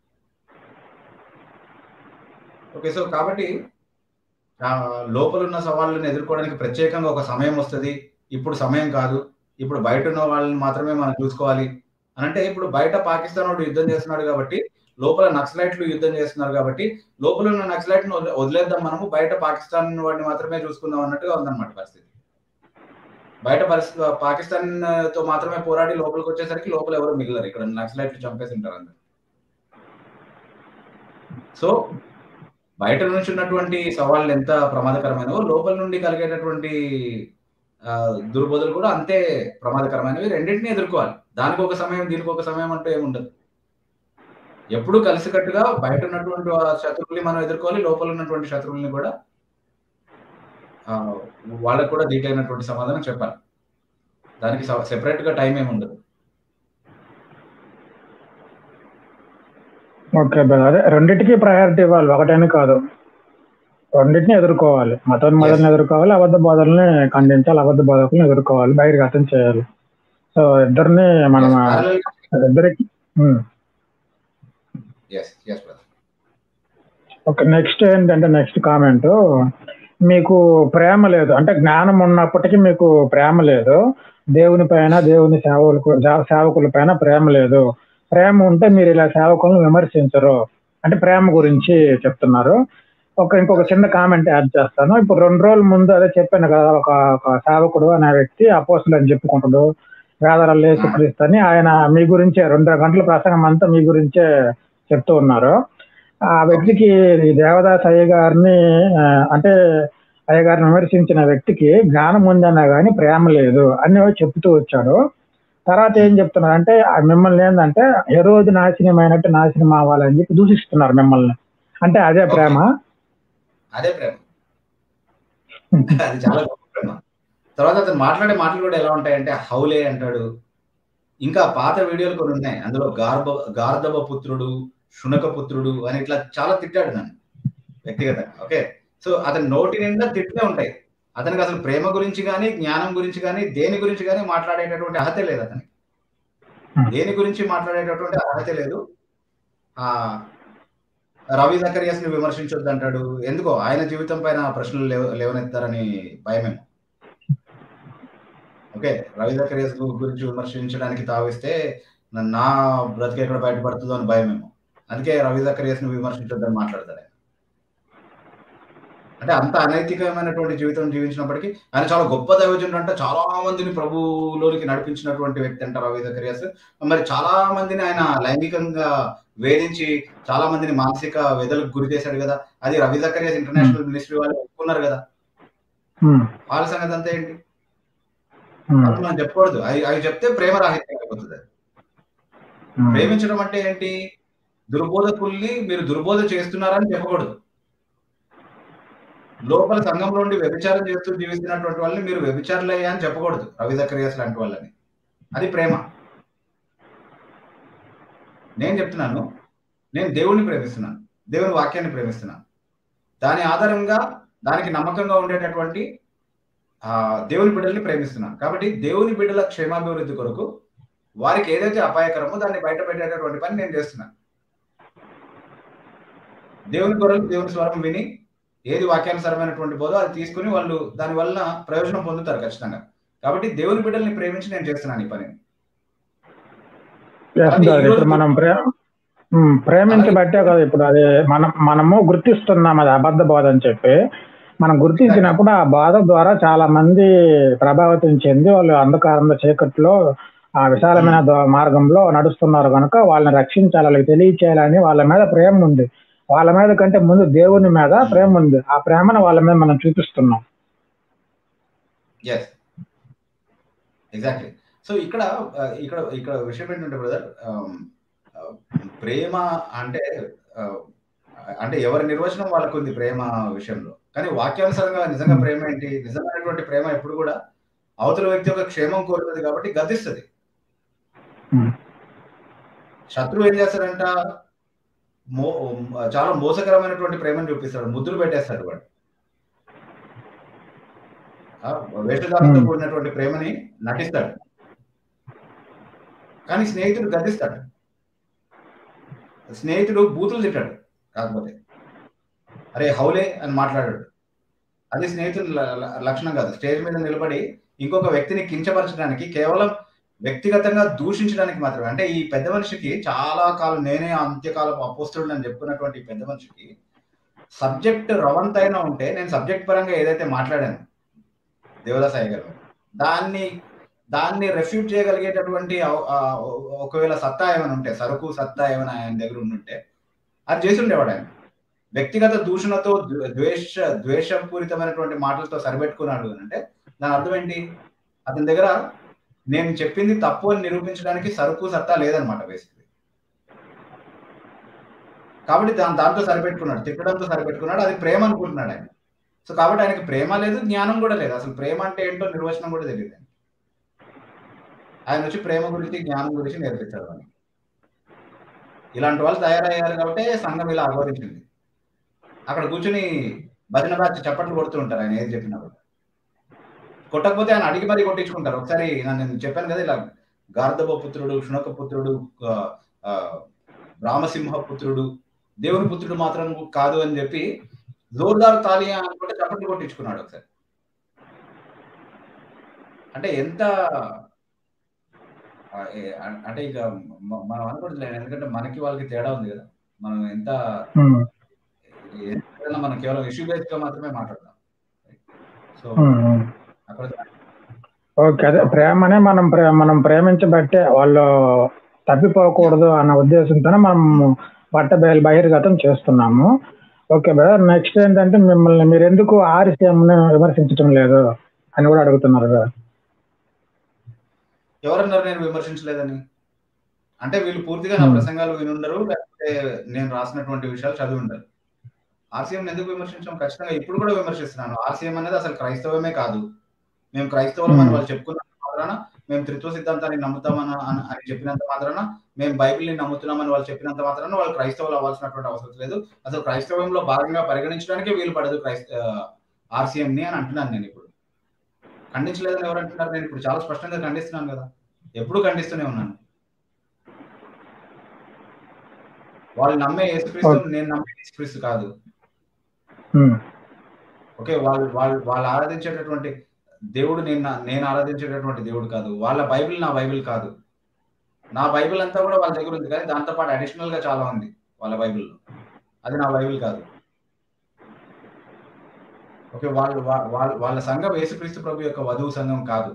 Speaker 2: ఓకే సో కాబట్టి లోపల ఉన్న సవాళ్ళని ఎదుర్కోవడానికి ప్రత్యేకంగా ఒక సమయం వస్తుంది ఇప్పుడు సమయం కాదు ఇప్పుడు బయట ఉన్న వాళ్ళని మాత్రమే మనం చూసుకోవాలి అని అంటే ఇప్పుడు బయట పాకిస్తాన్ వాడు యుద్ధం చేస్తున్నాడు కాబట్టి లోపల నక్సలైట్లు యుద్ధం చేస్తున్నారు కాబట్టి లోపల ఉన్న నక్సలైట్ వదిలేద్దాం మనము బయట పాకిస్తాన్ వాడిని మాత్రమే చూసుకుందాం అన్నట్టుగా ఉందన్నమాట పరిస్థితి బయట పరిస్థితి పాకిస్తాన్ తో మాత్రమే పోరాడి లోపలికి వచ్చేసరికి లోపల ఎవరు మిగిలరు ఇక్కడ నక్సలైట్లు చంపేసి ఉంటారు అందరు సో బయట నుంచి ఉన్నటువంటి సవాళ్ళు ఎంత ప్రమాదకరమైనవో లోపల నుండి కలిగేటటువంటి దుర్బోధలు కూడా అంతే ప్రమాదకరమైనవి రెండింటిని ఎదుర్కోవాలి దానికి ఒక సమయం దీనికి ఒక సమయం అంటూ ఏముండదు ఎప్పుడు కలిసికట్టుగా బయట ఉన్నటువంటి శత్రువుల్ని మనం ఎదుర్కోవాలి లోపల ఉన్నటువంటి శత్రువుల్ని కూడా వాళ్ళకు కూడా దీటైనటువంటి సమాధానం చెప్పాలి దానికి సెపరేట్ గా టైం ఏమి ఉండదు
Speaker 1: ఓకే అదే రెండింటికి ప్రయారిటీ ఇవ్వాలి ఒకటని కాదు రెండింటిని ఎదుర్కోవాలి మతం మతాన్ని ఎదుర్కోవాలి అబద్ధ బోధనని ఖండించాలి అబద్ధ బోధకులను ఎదుర్కోవాలి బహిర్గతం చేయాలి సో ఇద్దరిని మనం ఇద్దరికి ఓకే నెక్స్ట్ ఏంటంటే నెక్స్ట్ కామెంట్ మీకు ప్రేమ లేదు అంటే జ్ఞానం ఉన్నప్పటికీ మీకు ప్రేమ లేదు దేవుని పైన దేవుని సేవకులకు సేవకుల పైన ప్రేమ లేదు ప్రేమ ఉంటే మీరు ఇలా సేవకులను విమర్శించరు అంటే ప్రేమ గురించి చెప్తున్నారు ఒక ఇంకొక చిన్న కామెంట్ యాడ్ చేస్తాను ఇప్పుడు రెండు రోజుల ముందు అదే చెప్పాను కదా ఒక ఒక సేవకుడు అనే వ్యక్తి అపోసులు అని చెప్పుకుంటాడు వేదరాలు యేసుక్రీస్తు అని ఆయన మీ గురించే రెండు గంటల ప్రసంగం అంతా మీ గురించే చెప్తూ ఉన్నారు ఆ వ్యక్తికి దేవదాస్ అయ్య గారిని అంటే అయ్య గారిని విమర్శించిన వ్యక్తికి జ్ఞానం ఉందన్నా కానీ ప్రేమ లేదు అని చెప్తూ వచ్చాడు తర్వాత ఏం చెప్తున్నారు అంటే మిమ్మల్ని ఏంటంటే ఏ రోజు నాశనం అయినట్టు నాశనం అవ్వాలని చెప్పి దూషిస్తున్నారు మిమ్మల్ని అంటే అదే ప్రేమ
Speaker 2: అదే ప్రేమ అది చాలా గొప్ప ప్రేమ తర్వాత అతను మాట్లాడే మాటలు కూడా ఎలా ఉంటాయంటే హౌలే అంటాడు ఇంకా పాత వీడియోలు కొన్ని ఉన్నాయి అందులో గార్భ గార్ధవ పుత్రుడు శునక పుత్రుడు అని ఇట్లా చాలా తిట్టాడు నన్ను వ్యక్తిగతంగా ఓకే సో అతని నోటి నిండా తిట్లే ఉంటాయి అతనికి అసలు ప్రేమ గురించి కానీ జ్ఞానం గురించి కానీ దేని గురించి కానీ మాట్లాడేటటువంటి అర్హత లేదు అతనికి దేని గురించి మాట్లాడేటటువంటి అర్హత లేదు ఆ రవి జకరియాస్ ని విమర్శించొద్దు అంటాడు ఎందుకో ఆయన జీవితం పైన ప్రశ్నలు లేవ లేవనెత్తారని భయమేమో ఓకే రవి జకరియాస్ గురించి విమర్శించడానికి తావిస్తే నా బ్రతికి ఎక్కడ బయటపడుతుందో అని భయమేమో అందుకే రవి జకరియాస్ ని విమర్శించొద్దని మాట్లాడతాడు అంటే అంత అనైతికమైనటువంటి జీవితం జీవించినప్పటికీ ఆయన చాలా గొప్ప దైవజనుడు అంటే చాలా మందిని ప్రభులోనికి నడిపించినటువంటి వ్యక్తి అంటారు రవి జకరియాస్ మరి చాలా మందిని ఆయన లైంగికంగా వేధించి చాలా మందిని మానసిక వేదలకు గురి చేశాడు కదా అది రవి జకరియాస్ ఇంటర్నేషనల్ మినిస్ట్రీ వాళ్ళు ఒప్పుకున్నారు కదా వాళ్ళ సంగతి అంతా ఏంటి మనం చెప్పకూడదు అవి అవి చెప్తే ప్రేమ రాహిత్యం అయిపోతుంది ప్రేమించడం అంటే ఏంటి దుర్బోధకుల్ని మీరు దుర్బోధ చేస్తున్నారని చెప్పకూడదు లోపల సంఘంలో ఉండి వ్యభిచారం చేస్తూ జీవిస్తున్నటువంటి వాళ్ళని మీరు వ్యభిచారులయ్యా అని చెప్పకూడదు రవి జకరియాస్ లాంటి వాళ్ళని అది ప్రేమ నేను చెప్తున్నాను నేను దేవుడిని ప్రేమిస్తున్నాను దేవుని వాక్యాన్ని ప్రేమిస్తున్నాను దాని ఆధారంగా దానికి నమ్మకంగా ఉండేటటువంటి ఆ దేవుని బిడ్డల్ని ప్రేమిస్తున్నాను కాబట్టి దేవుని బిడ్డల క్షేమాభివృద్ధి కొరకు వారికి ఏదైతే అపాయకరమో దాన్ని బయట పెట్టేటటువంటి పని నేను చేస్తున్నాను దేవుని కొరకు దేవుని స్వరం విని ఏది వాక్యానుసరమైనటువంటి బోధో అది తీసుకుని వాళ్ళు దాని వలన ప్రయోజనం పొందుతారు ఖచ్చితంగా కాబట్టి దేవుని బిడ్డల్ని ప్రేమించి నేను చేస్తున్నాను ఈ పని
Speaker 1: Yes,
Speaker 2: అది
Speaker 1: brother.
Speaker 2: ఈరోజు-
Speaker 1: ఇప్పుడు మనం ప్రే ఉమ్, ప్రేమించబట్టే కదా ఇప్పుడు అది మనం మనము గుర్తిస్తున్నాం అది అబద్ధ బోధ అని చెప్పి మనం గుర్తించినప్పుడు ఆ బాధ ద్వారా చాలా మంది ప్రభావితం చెంది వాళ్ళు అంధకారంలో చీకట్లో ఆ విశాలమైన దో- మార్గంలో నడుస్తున్నారు కనుక వాళ్ళని రక్షించాలి వాళ్ళకి తెలియచేయాలని వాళ్ళ మీద ప్రేమ ఉంది వాళ్ళ మీద కంటే ముందు దేవుని మీద ప్రేమ ఉంది ఆ ప్రేమను వాళ్ళ మీద మనం చూపిస్తున్నాం
Speaker 2: ఎస్ ఎగ్జాక్ట్లీ సో ఇక్కడ ఆ, ఇక్కడ ఇక్కడ విషయం ఏంటంటే బ్రదర్ ప్రేమ అంటే ఆ, అంటే ఎవరి నిర్వచనం వాళ్ళకు ఉంది ప్రేమ విషయంలో కానీ వాక్యానుసారంగా నిజంగా ప్రేమ ఏంటి నిజమైనటువంటి ప్రేమ ఎప్పుడు కూడా అవతల వ్యక్తి యొక్క క్షేమం కోరుతుంది కాబట్టి గద్దిస్తుంది
Speaker 1: Hmm.
Speaker 2: శత్రువు ఏం చేస్తాడంట మో చాలా మోసకరమైనటువంటి ప్రేమను చూపిస్తాడు ముద్దులు పెట్టేస్తాడు వాడు ఆ, వేషధారంతో
Speaker 1: Hmm.
Speaker 2: కూడినటువంటి ప్రేమని నటిస్తాడు కానీ స్నేహితుడు గద్దిస్తాడు స్నేహితుడు బూతులు తిట్టాడు కాకపోతే అరే హౌలే అని మాట్లాడాడు అది స్నేహితుడు ల- ల- లక్షణం కాదు స్టేజ్ మీద నిలబడి ఇంకొక వ్యక్తిని కించపరచడానికి కేవలం వ్యక్తిగతంగా దూషించడానికి మాత్రమే అంటే ఈ పెద్ద మనిషికి చాలా కాలం నేనే అంత్యకాలపు అపోస్తుడు అని చెప్పుకున్నటువంటి ఈ పెద్ద మనిషికి సబ్జెక్ట్ రవంత్ అయినా ఉంటే నేను సబ్జెక్ట్ పరంగా ఏదైతే మాట్లాడాను దేవదాస్ అయ్య గారు దాన్ని దాన్ని రెఫ్యూట్ చేయగలిగేటటువంటి అవ- ఆ ఒకవేళ సత్తా ఏమైనా ఉంటే సరుకు సత్తా ఏమైనా ఆయన దగ్గర ఉండుంటే అది చేసి ఉండేవాడు ఆయన వ్యక్తిగత దూషణతో ద్వే- ద్వేష ద్వేషపూరితమైనటువంటి మాటలతో సరిపెట్టుకున్నాడు అని అంటే దాని అర్థం ఏంటి అతని దగ్గర నేను చెప్పింది తప్పు అని నిరూపించడానికి సరుకు సత్తా లేదనమాట బేసిక్లీ కాబట్టి దాని దాంతో సరిపెట్టుకున్నాడు తిట్టడంతో సరిపెట్టుకున్నాడు అది ప్రేమ అనుకుంటున్నాడు ఆయన సో కాబట్టి ఆయనకి ప్రేమ లేదు జ్ఞానం కూడా లేదు అసలు ప్రేమ అంటే ఏంటో నిర్వచనం కూడా తెలియదు ఆయనకి. ఆయన వచ్చి ప్రేమ గురించి జ్ఞానం గురించి నేర్పించాడు అని ఇలాంటి వాళ్ళు తయారయ్యారు కాబట్టి సంఘం ఇలా అఘోరించింది అక్కడ కూర్చుని భజన బ్యాచ్ చప్పట్లు కొడుతూ ఉంటారు ఆయన ఏది చెప్పినా కూడా కొట్టకపోతే ఆయన అడిగి మరీ కొట్టించుకుంటారు ఒకసారి నా- నేను చెప్పాను కదా ఇలా గార్ధవ పుత్రుడు శునక పుత్రుడు ఆ, ఆ, రామసింహ పుత్రుడు దేవుని పుత్రుడు మాత్రం కాదు అని చెప్పి జోర్దార్ తాలియా అనుకుంటే చప్పట్లు కొట్టించుకున్నాడు ఒకసారి అంటే ఎంత ఆ, ఏ- అ- అంటే ఇక మ- మనం అనుకుంటలేదు ఎందుకంటే మనకి వాళ్ళకి తేడా ఉంది కదా మనం ఎంత
Speaker 1: ఉమ్,
Speaker 2: ఏదైనా మనం కేవలం ఇష్యూ బేస్డ్ గా మాత్రమే మాట్లాడతాం సో
Speaker 1: ఉమ్, ఉమ్.
Speaker 2: అక్కడ
Speaker 1: ఓకే అదే ప్రేమనే మనం ప్రే మనం ప్రేమించబట్టే వాళ్ళు తప్పిపోకూడదు అన్న ఉద్దేశంతోనే మనం బట్ట బయలు బహిర్గతం చేస్తున్నాము ఓకే బ్రదర్ నెక్స్ట్ ఏంటంటే మిమ్మల్ని మీరు ఎందుకు ఆర్సీఎంని విమర్శించడం లేదు అని కూడా అడుగుతున్నారు కదా
Speaker 2: ఎవరన్నారు నేను విమర్శించలేదని అంటే వీళ్ళు పూర్తిగా నా
Speaker 1: Hmm.
Speaker 2: ప్రసంగాలు వినుండరు లేకపోతే నేను రాసినటువంటి విషయాలు చదివి ఉండరు ఆర్సీఎం ఎందుకు విమర్శించాం ఖచ్చితంగా ఇప్పుడు కూడా విమర్శిస్తున్నాను ఆర్సీఎం అనేది అసలు క్రైస్తవమే కాదు మేము క్రైస్తవులం అని
Speaker 1: Hmm.
Speaker 2: వాళ్ళు చెప్పుకున్నంత మాత్రాన మేము త్రిత్వ సిద్ధాంతాన్ని నమ్ముతామని అని- అని చెప్పినంత మాత్రాన మేము బైబిల్ని నమ్ముతున్నామని వాళ్ళు చెప్పినంత మాత్రాన వాళ్ళు క్రైస్తవులు అవ్వాల్సినటువంటి అవసరం లేదు అసలు క్రైస్తవంలో భాగంగా పరిగణించడానికి వీలు పడదు క్రైస్త ఆర్సీఎం ని అని అంటున్నాను నేను ఇప్పుడు ఖండించలేదని ఎవరు అంటున్నారు నేను ఇప్పుడు చాలా స్పష్టంగా ఖండిస్తున్నాను కదా ఎప్పుడు ఖండిస్తూనే ఉన్నాను వాళ్ళు నమ్మే యేసుక్రీస్తు నేను నమ్మే యేసుక్రీస్తు కాదు
Speaker 1: ఉమ్,
Speaker 2: ఓకే వాళ్ళు వాళ్ళు వాళ్ళు ఆరాధించేటటువంటి దేవుడు నేను నా- నేను ఆరాధించేటటువంటి దేవుడు కాదు వాళ్ళ బైబిల్ నా బైబిల్ కాదు నా బైబిల్ అంతా కూడా వాళ్ళ దగ్గర ఉంది కానీ దాంతో పాటు అడిషనల్ గా చాలా ఉంది వాళ్ళ బైబిల్లో అది నా బైబిల్ కాదు ఓకే వాళ్ళు వా- వాళ్ళ వాళ్ళ సంఘం యేసుక్రీస్తు ప్రభు యొక్క వధువు సంఘం కాదు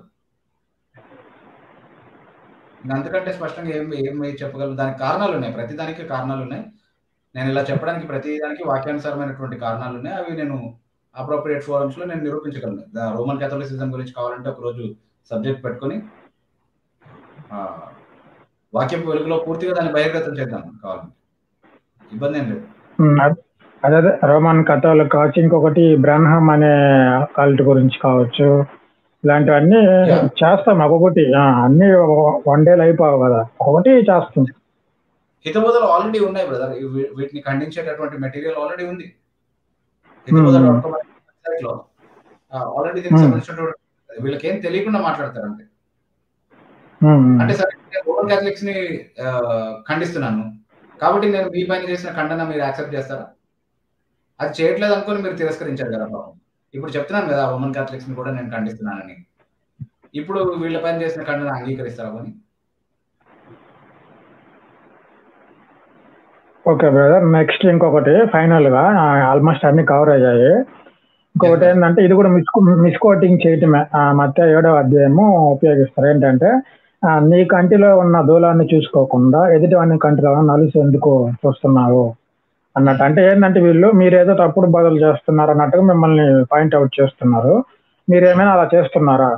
Speaker 2: ఇంకా అంతకంటే స్పష్టంగా ఏం ఏం చెప్పగలను దానికి కారణాలు ఉన్నాయి ప్రతి దానికి కారణాలు ఉన్నాయి నేను ఇలా చెప్పడానికి ప్రతి దానికి వాక్యానుసారమైనటువంటి కారణాలు ఉన్నాయి అవి నేను అప్రోప్రియేట్ ఫోరమ్స్ లో నేను నిరూపించగలను ద- రోమన్ కేథలిసిజం గురించి కావాలంటే ఒక రోజు సబ్జెక్ట్ పెట్టుకొని ఆ, వాక్యపు వెలుగులో పూర్తిగా దాన్ని బహిర్గతం చేద్దాం కావాలంటే ఇబ్బంది ఏం లేదు
Speaker 1: ఉమ్, అదే అదే రోమన్ కథలు కావచ్చు ఇంకొకటి బ్రహ్మం అనే కల్ట్ గురించి కావచ్చు ఇలాంటివన్నీ
Speaker 2: Yeah.
Speaker 1: చేస్తాం ఒక్కొక్కటి ఆ, అన్ని వన్ డేలు అయిపోవు కదా ఒకటి చేస్తాం
Speaker 2: హితబోధలు ఆల్రెడీ ఉన్నాయి బ్రదర్ వీటిని ఖండించేటటువంటి మెటీరియల్ ఆల్రెడీ ఉంది హితబోధ డాట్ కామ్ వెబ్సైట్ లో ఆల్రెడీ దీనికి
Speaker 1: Hmm.
Speaker 2: సంబంధించినటువంటి వీళ్ళకి ఏం తెలియకుండా మాట్లాడతారు అంతే
Speaker 1: ఉమ్,
Speaker 2: అంటే సరే నేను రోమన్ క్యాథలిక్స్ ని ఆ, ఖండిస్తున్నాను కాబట్టి నేను మీ పైన చేసిన ఖండన మీరు యాక్సెప్ట్ చేస్తారా అది చేయట్లేదు అనుకుని మీరు తిరస్కరించారు కదా పాపం ఇప్పుడు చెప్తున్నాను కదా రోమన్ క్యాథలిక్స్ ని కూడా నేను ఖండిస్తున్నానని ఇప్పుడు వీళ్ళ పైన చేసిన ఖండన అంగీకరిస్తారా కొని
Speaker 1: ఓకే బ్రదర్ నెక్స్ట్ ఇంకొకటి ఫైనల్ గా ఆల్మోస్ట్ అన్ని కవర్ అయ్యాయి ఇంకొకటి
Speaker 2: Yes, sir.
Speaker 1: ఏంటంటే ఇది కూడా మిస్ మిస్కోటింగ్ చేయటమే ఆ, మధ్య ఏడవ అధ్యాయము ఉపయోగిస్తారు ఏంటంటే ఆ, నీ కంటిలో ఉన్న దూలాన్ని చూసుకోకుండా ఎదుటి వాని కంటిలో ఉన్న నలుసు ఎందుకు చూస్తున్నావు అన్నట్టు అంటే ఏంటంటే వీళ్ళు మీరేదో తప్పుడు బదులు చేస్తున్నారు అన్నట్టుగా మిమ్మల్ని పాయింట్ అవుట్ చేస్తున్నారు మీరేమైనా అలా చేస్తున్నారా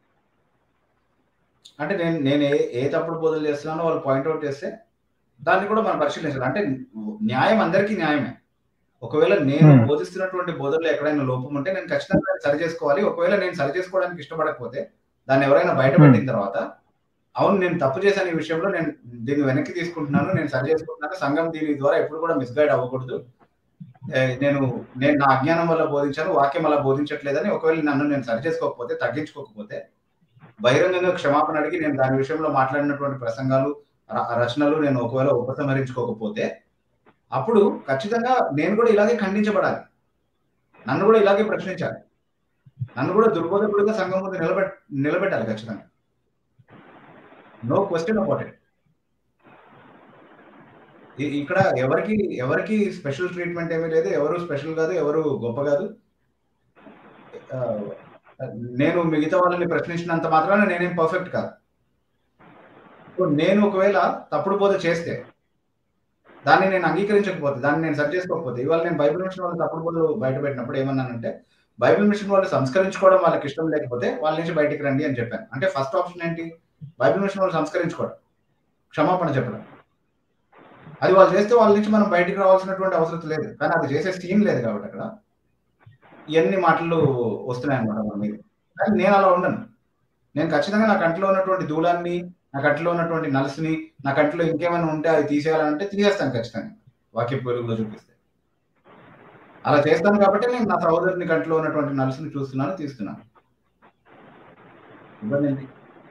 Speaker 2: అంటే నేను నేను ఏ ఏ తప్పుడు బోధలు చేస్తున్నానో వాళ్ళు పాయింట్అవుట్ చేస్తే దాన్ని కూడా మనం పరిశీలించాలి అంటే న్యాయం అందరికీ న్యాయమే ఒకవేళ నేను
Speaker 1: Hmm.
Speaker 2: బోధిస్తున్నటువంటి బోధనలో ఎక్కడైనా లోపం ఉంటే నేను ఖచ్చితంగా దాన్ని సరి చేసుకోవాలి ఒకవేళ నేను సరి చేసుకోవడానికి ఇష్టపడకపోతే దాన్ని ఎవరైనా బయటపెట్టిన తర్వాత అవును నేను తప్పు చేశాను ఈ విషయంలో నేను దీన్ని వెనక్కి తీసుకుంటున్నాను నేను సరి చేసుకుంటున్నాను సంఘం దీని ద్వారా ఎప్పుడు కూడా మిస్గైడ్ అవ్వకూడదు ఏ, నేను నేను నా అజ్ఞానం వల్ల బోధించాను వాక్యం వల్ల బోధించట్లేదని ఒకవేళ నన్ను నేను సరి చేసుకోకపోతే తగ్గించుకోకపోతే బహిరంగంగా క్షమాపణ అడిగి నేను దాని విషయంలో మాట్లాడినటువంటి ప్రసంగాలు ర- రచనలు నేను ఒకవేళ ఉపసంహరించుకోకపోతే అప్పుడు ఖచ్చితంగా నేను కూడా ఇలాగే ఖండించబడాలి నన్ను కూడా ఇలాగే ప్రశ్నించాలి నన్ను కూడా దుర్బోధకుడిగా సంఘం ముందు నిలబెట్ నిలబెట్టాలి ఖచ్చితంగా నో క్వశ్చన్ అబౌట్ ఇట్ ఇక్కడ ఎవరికి ఎవరికి స్పెషల్ ట్రీట్మెంట్ ఏమీ లేదు ఎవరు స్పెషల్ కాదు ఎవరు గొప్ప కాదు ఆ, నేను మిగతా వాళ్ళని ప్రశ్నించినంత మాత్రాన నేనేం పర్ఫెక్ట్ కాదు సో నేను ఒకవేళ తప్పుడు బోధ చేస్తే దాన్ని నేను అంగీకరించకపోతే దాన్ని నేను సరి చేసుకోకపోతే ఇవాళ నేను బైబిల్ మిషన్ వాళ్ళు తప్పుడు బోధలు బయట పెట్టినప్పుడు ఏమన్నానంటే బైబిల్ మిషన్ వాళ్ళు సంస్కరించుకోవడం వాళ్ళకి ఇష్టం లేకపోతే వాళ్ళ నుంచి బయటికి రండి అని చెప్పాను అంటే ఫస్ట్ ఆప్షన్ ఏంటి బైబిల్ మిషన్ వాళ్ళు సంస్కరించుకోవడం క్షమాపణ చెప్పడం అది వాళ్ళు చేస్తే వాళ్ళ నుంచి మనం బయటికి రావాల్సినటువంటి అవసరం లేదు కానీ అది చేసే సీన్ లేదు కాబట్టి అక్కడ ఇవన్నీ మాటలు వస్తున్నాయి అనమాట మన మీద కానీ నేను అలా ఉండను నేను ఖచ్చితంగా నా కంటిలో ఉన్నటువంటి దూలాన్ని నా కంటిలో ఉన్నటువంటి నలుసుని నా కంటిలో ఇంకేమైనా ఉంటే అది తీసేయాలంటే తీసేస్తాను ఖచ్చితంగా వాక్య వెలుగులో చూపిస్తే అలా చేస్తాను కాబట్టి నేను నా సహోదరుని కంటిలో ఉన్నటువంటి నలుసుని చూస్తున్నాను తీస్తున్నాను ఇబ్బంది ఏంటి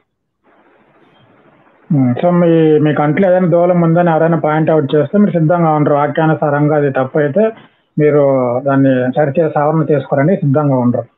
Speaker 1: ఉమ్, సో మీ మీ కంట్లో ఏదైనా దూలం ఉందని ఎవరైనా పాయింట్ అవుట్ చేస్తే మీరు సిద్ధంగా ఉండరు వాక్యానుసారంగా అది తప్పు అయితే మీరు దాన్ని సరిచే సవరణ చేసుకోరని సిద్ధంగా ఉండరు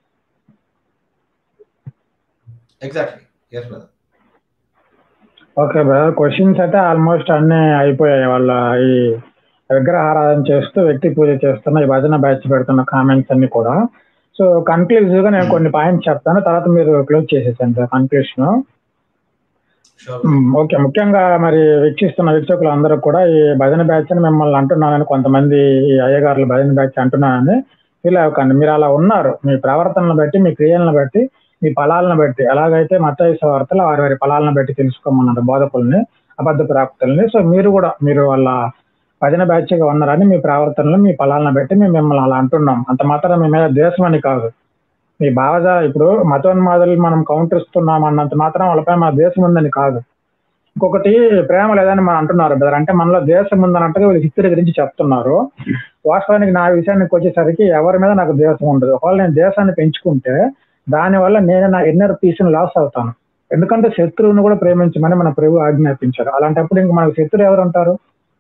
Speaker 2: exactly yes brother
Speaker 1: okay brother questions అయితే ఆల్మోస్ట్ అన్ని అయిపోయాయి వాళ్ళ ఈ విగ్రహారాధన చేస్తూ వ్యక్తి పూజ చేస్తున్న ఈ భజన బ్యాచ్ పెడుతున్న కామెంట్స్ అన్ని కూడా సో కన్క్లూజివ్ గా నేను కొన్ని పాయింట్స్ చెప్తాను తర్వాత మీరు క్లోజ్ చేసేసాను సార్ కన్క్లూషన్
Speaker 2: షూర్
Speaker 1: ఓకే ముఖ్యంగా మరి వీక్షిస్తున్న వీక్షకులు అందరూ కూడా ఈ భజన బ్యాచ్ అని మిమ్మల్ని అంటున్నానని కొంతమంది ఈ అయ్యగారుల భజన బ్యాచ్ అంటున్నానని ఫీల్ అవ్వకండి మీరు అలా ఉన్నారు మీ ప్రవర్తనను బట్టి మీ క్రియలను బట్టి మీ ఫలాలను బట్టి ఎలాగైతే మత వార్తలు వారి వారి ఫలాలను బట్టి తెలుసుకోమన్నారు బోధకుల్ని అబద్ధ ప్రాప్తుల్ని సో మీరు కూడా మీరు వాళ్ళ భజన బ్యాచ్ గా ఉన్నారని మీ ప్రవర్తనలు మీ ఫలాలను బట్టి మేము మిమ్మల్ని అలా అంటున్నాం అంత మాత్రం మీ మీద ద్వేషం అని కాదు మీ భావజ ఇప్పుడు మతోన్మాదులు మనం కౌంటర్ ఇస్తున్నాం అన్నంత మాత్రం వాళ్ళపై మా దేశం ఉందని కాదు ఇంకొకటి ప్రేమ లేదని మనం అంటున్నారు బ్రదర్ అంటే మనలో దేశం ఉందన్నట్టుగా వీళ్ళు హిస్టరీ గురించి చెప్తున్నారు వాస్తవానికి నా విషయానికి వచ్చేసరికి ఎవరి మీద నాకు దేశం ఉండదు ఒకవేళ నేను దేశాన్ని పెంచుకుంటే దానివల్ల నేను నా ఇన్నర్ పీస్ లాస్ అవుతాను ఎందుకంటే శత్రువుని కూడా ప్రేమించమని మన ప్రభు ఆజ్ఞాపించారు అలాంటప్పుడు ఇంక మనకు శత్రువు ఎవరు ఉంటారు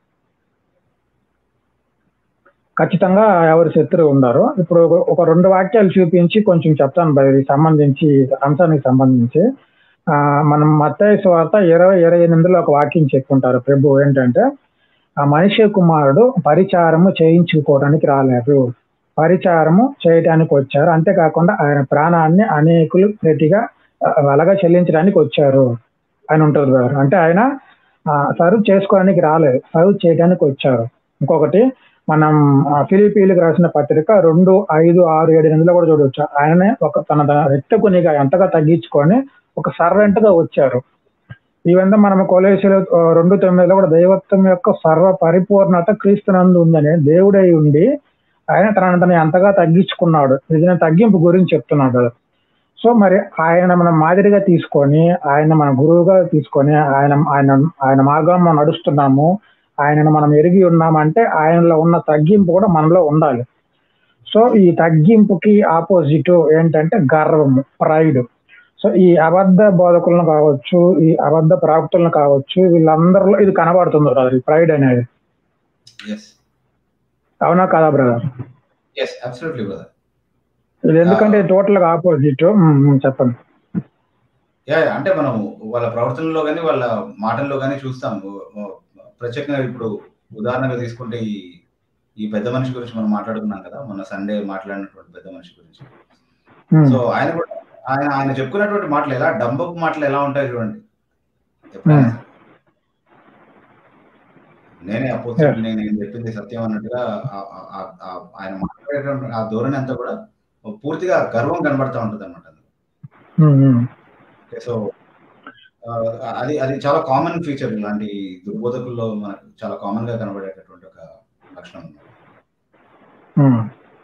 Speaker 1: ఖచ్చితంగా ఎవరు శత్రువు ఉండరు ఇప్పుడు ఒక- ఒక రెండు వాక్యాలు చూపించి కొంచెం చెప్తాను భయ దీనికి సంబంధించి అంశానికి సంబంధించి ఆ, మనం మత్తయి వార్త ఇరవై ఇరవై ఎనిమిదిలో ఒక వాక్యం చెప్పుకుంటారు ప్రభు ఏంటంటే ఆ మనిషి కుమారుడు పరిచారము చేయించుకోవడానికి రాలేదు పరిచారము చేయటానికి వచ్చారు అంతేకాకుండా ఆయన ప్రాణాన్ని అనేకులు ప్రతిగా వెలగా చెల్లించడానికి వచ్చారు అని ఉంటుంది బ్రదర్ అంటే ఆయన సర్వ్ చేసుకోవడానికి రాలేదు సర్వ్ చేయడానికి వచ్చారు ఇంకొకటి మనం ఆ, ఫిలిపీలకు రాసిన పత్రిక రెండు ఐదు ఆరు ఏడు ఎనిమిదిలో కూడా చూడవచ్చు ఆయనే ఒక తన వ్యక్తకునిగా ఎంతగా తగ్గించుకొని ఒక సర్వెంట్ గా వచ్చారు ఈ విధంగా మనం కొలేసులు రెండు తొమ్మిదిలో కూడా దైవత్వం యొక్క సర్వ పరిపూర్ణత క్రీస్తునందు ఉందని దేవుడై ఉండి ఆయన తనను తను ఎంతగా తగ్గించుకున్నాడు ఇది నేను తగ్గింపు గురించి చెప్తున్నాడు కదా సో మరి ఆయన మనం మాదిరిగా తీసుకొని ఆయన మన గురువుగా తీసుకొని ఆయన ఆయన ఆయన మార్గం మనం నడుస్తున్నాము ఆయనను మనం ఎరిగి ఉన్నామంటే ఆయనలో ఉన్న తగ్గింపు కూడా మనలో ఉండాలి సో ఈ తగ్గింపుకి ఆపోజిట్ ఏంటంటే గర్వము ప్రైడ్ సో ఈ అబద్ధ బోధకులను కావచ్చు ఈ అబద్ధ ప్రాప్తులను కావచ్చు వీళ్ళందరిలో ఇది కనబడుతుంది బ్రదర్ ఈ ప్రైడ్ అనేది
Speaker 2: ఎస్
Speaker 1: అవునా కదా బ్రదర్
Speaker 2: ఎస్ అబ్సల్యూట్లీ బ్రదర్
Speaker 1: ఇది ఎందుకంటే టోటల్ గా ఆపోజిట్ చెప్పండి
Speaker 2: యా యా, అంటే మనం వాళ్ళ ప్రవర్తనలో కానీ వాళ్ళ మాటల్లో కానీ చూస్తాం ఓ- ప్రత్యేకంగా ఇప్పుడు ఉదాహరణగా తీసుకుంటే ఈ ఈ పెద్ద మనిషి గురించి మనం మాట్లాడుకున్నాం కదా మొన్న సండే మాట్లాడినటువంటి పెద్ద మనిషి గురించి
Speaker 1: ఉమ్,
Speaker 2: సో ఆయన కూడా ఆయన ఆయన చెప్పుకున్నటువంటి మాటలు ఎలా డంబపు మాటలు ఎలా ఉంటాయి చూడండి ఎప్పుడైనా
Speaker 1: Hmm.
Speaker 2: నేనే అపోజిట్ నేను ఏం చెప్పింది సత్యం అన్నట్టుగా ఆ- ఆ- ఆ- ఆ- ఆయన మాట్లాడేటువంటి ఆ ధోరణి అంతా కూడా పూర్తిగా గర్వం కనబడతా ఉంటుంది అనమాట
Speaker 1: ఉమ్, ఉమ్.
Speaker 2: సో ఆ, అది అది చాలా కామన్ ఫీచర్ ఇలాంటి దుర్బోధకుల్లో మనకు చాలా కామన్ గా కనబడేటటువంటి ఒక లక్షణం అన్నమాట.
Speaker 1: ఉమ్.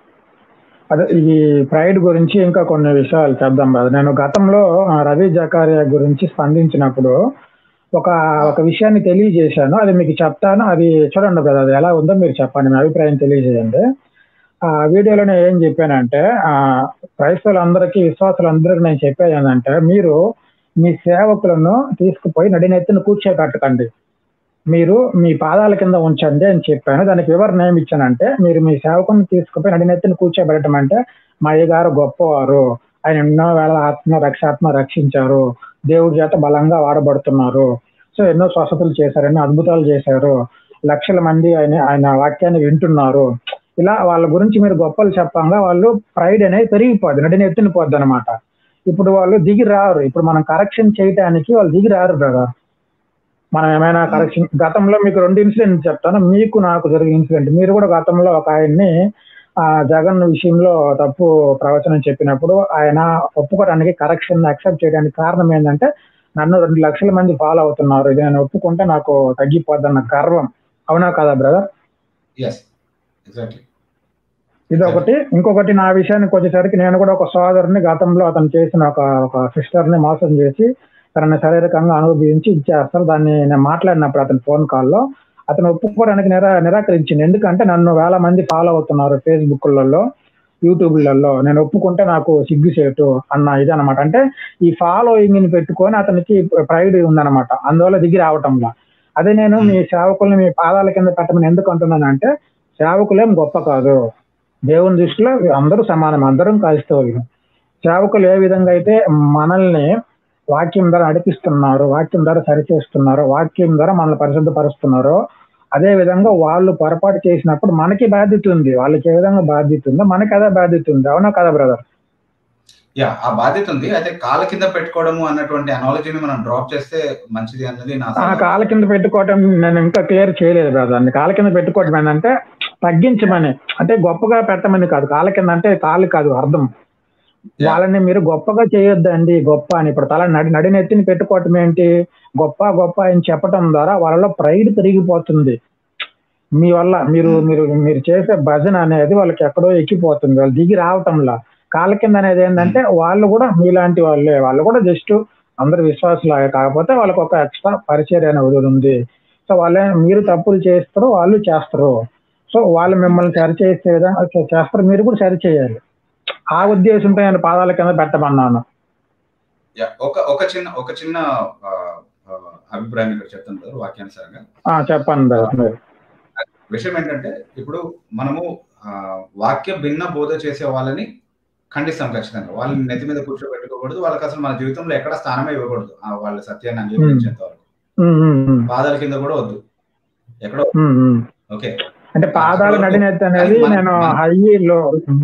Speaker 1: అదే ఈ ప్రైడ్ గురించి ఇంకా కొన్ని విషయాలు చెప్దాం బ్రదర్ నేను గతంలో ఆ, రవి జకారియా గురించి స్పందించినప్పుడు ఒక ఒక విషయాన్ని తెలియజేశాను అది మీకు చెప్తాను అది చూడండి బ్రదర్ అది ఎలా ఉందో మీరు చెప్పండి మీ అభిప్రాయం తెలియజేయండి ఆ వీడియోలో నేను ఏం చెప్పానంటే ఆ క్రైస్తవులందరికీ విశ్వాసులందరికీ నేను చెప్పేది ఏంటంటే మీరు మీ సేవకులను తీసుకుపోయి నడినెత్తిన కూర్చోబెట్టకండి మీరు మీ పాదాల కింద ఉంచండి అని చెప్పాను దానికి వివరణ ఏమి ఇచ్చానంటే మీరు మీ సేవకుని తీసుకుపోయి నడినెత్తిని కూర్చోబెట్టడం అంటే మా అయ్యగారు గొప్పవారు ఆయన ఎన్నో వేల ఆత్మ రక్షాత్మ రక్షించారు దేవుడి చేత బలంగా వాడబడుతున్నారు సో ఎన్నో స్వస్థతలు చేశారు ఎన్నో అద్భుతాలు చేశారు లక్షల మంది ఆయన ఆయన వాక్యాన్ని వింటున్నారు ఇలా వాళ్ళ గురించి మీరు గొప్పలు చెప్పంగా వాళ్ళు ప్రైడ్ అనేది పెరిగిపోద్ది నడిని ఎత్తుని పోద్ది అనమాట ఇప్పుడు వాళ్ళు దిగి రారు ఇప్పుడు మనం కరెక్షన్ చేయడానికి వాళ్ళు దిగి రారు బ్రదర్ మనం ఏమైనా కరెక్షన్ గతంలో మీకు రెండు ఇన్సిడెంట్ చెప్తాను మీకు నాకు జరిగిన ఇన్సిడెంట్ మీరు కూడా గతంలో ఒక ఆయన్ని ఆ జగన్ విషయంలో తప్పు ప్రవచనం చెప్పినప్పుడు ఆయన ఒప్పుకోవడానికి కరెక్షన్ యాక్సెప్ట్ చేయడానికి కారణం ఏంటంటే నన్ను రెండు లక్షల మంది ఫాలో అవుతున్నారు ఇది నేను ఒప్పుకుంటే నాకు తగ్గిపోద్దన్న గర్వం అవునా కదా బ్రదర్
Speaker 2: ఎస్ ఎగ్జాక్ట్లీ
Speaker 1: ఇది ఒకటి ఇంకొకటి నా విషయానికి వచ్చేసరికి నేను కూడా ఒక సోదరుని గతంలో అతను చేసిన ఒక ఒక సిస్టర్ ని మోసం చేసి తనని శారీరకంగా అనుభవించి ఇచ్చేస్తారు దాన్ని నేను మాట్లాడినప్పుడు అతని ఫోన్ కాల్లో అతను ఒప్పుకోవడానికి నిరా నిరాకరించింది ఎందుకంటే నన్ను వేల మంది ఫాలో అవుతున్నారు ఫేస్బుక్లలో యూట్యూబ్లలో నేను ఒప్పుకుంటే నాకు సిగ్గుసేటు అన్న ఇది అనమాట అంటే ఈ ఫాలోయింగ్ ని పెట్టుకొని అతనికి ప్రైడ్ ఉందన్నమాట అందువల్ల దిగి రావటంలా అదే నేను మీ సేవకుల్ని మీ పాదాల కింద పెట్టమని ఎందుకు అంటున్నానంటే సేవకులేం గొప్ప కాదు దేవుని దృష్టిలో అందరూ సమానం అందరం క్రైస్తవులు సేవకులు ఏ విధంగా అయితే మనల్ని వాక్యం ద్వారా నడిపిస్తున్నారు వాక్యం ద్వారా సరిచేస్తున్నారు వాక్యం ద్వారా మనల్ని పరిశుద్ధపరుస్తున్నారు అదే విధంగా వాళ్ళు పొరపాటు చేసినప్పుడు మనకి బాధ్యత ఉంది వాళ్ళకి ఏ విధంగా బాధ్యత ఉందో మనకి అదే బాధ్యత ఉంది అవునా కదా బ్రదర్
Speaker 2: యా ఆ బాధ్యత ఉంది అయితే కాళ్ళ కింద పెట్టుకోవడము అన్నటువంటి అనాలజీని మనం డ్రాప్ చేస్తే మంచిది అన్నది నా
Speaker 1: ఆ
Speaker 2: సలహా.
Speaker 1: కాళ్ళ కింద పెట్టుకోవటం నేను ఇంకా క్లియర్ చేయలేదు బ్రదర్ కాళ్ళ కింద పెట్టుకోవటం ఏంటంటే తగ్గించమని అంటే గొప్పగా పెట్టమని కాదు కాళ్ళ కింద అంటే కాళ్ళు కాదు అర్థం వాళ్ళని మీరు గొప్పగా చేయొద్దండి గొప్ప అని ఇప్పుడు తల నడి నడినెత్తిని పెట్టుకోవటం ఏంటి గొప్ప గొప్ప అని చెప్పటం ద్వారా వాళ్ళలో ప్రైడ్ పెరిగిపోతుంది మీ వల్ల మీరు మీరు మీరు చేసే భజన అనేది వాళ్ళకి ఎక్కడో ఎక్కిపోతుంది వాళ్ళు దిగి రావటంలా కాళ్ళ కింద అనేది ఏంటంటే వాళ్ళు కూడా మీలాంటి వాళ్ళే వాళ్ళు కూడా జస్ట్ అందరు విశ్వాసులాగే కాకపోతే వాళ్ళకి ఒక ఎక్స్ట్రా పరిచయం అనేది ఉంది సో వాళ్ళే మీరు తప్పులు చేస్తారు వాళ్ళు చేస్తారు సో వాళ్ళు మిమ్మల్ని సరి చేసే విధంగా చే- చేస్తారు మీరు కూడా సరి చేయాలి ఆ ఉద్దేశంతో నేను పాదాల కింద పెట్టమన్నాను
Speaker 2: యా, ఒక ఒక చిన్న ఒక చిన్న ఆ, ఆ, అభిప్రాయం ఇక్కడ చెప్తాను brother, వాక్యానుసారంగా
Speaker 1: ఆ, చెప్పండి బ్రదర్ మీరు
Speaker 2: విషయం ఏంటంటే ఇప్పుడు మనము ఆ, వాక్య భిన్న బోధ చేసే వాళ్ళని ఖండిస్తాం ఖచ్చితంగా వాళ్ళని నెత్తి మీద కూర్చోబెట్టుకోకూడదు వాళ్ళకి అసలు మన జీవితంలో ఎక్కడ స్థానమే ఇవ్వకూడదు ఆ వాళ్ళ సత్యాన్ని అంగీకరించేంత వరకు
Speaker 1: ఉమ్, ఉమ్, ఉమ్,
Speaker 2: పాదాల కింద కూడా వద్దు ఎక్కడో
Speaker 1: ఉమ్, ఉమ్.
Speaker 2: ఓకే
Speaker 1: అంటే పాదాలు నడినెత్తి అనేది
Speaker 2: మన-
Speaker 1: నేను
Speaker 2: మన-
Speaker 1: హైలో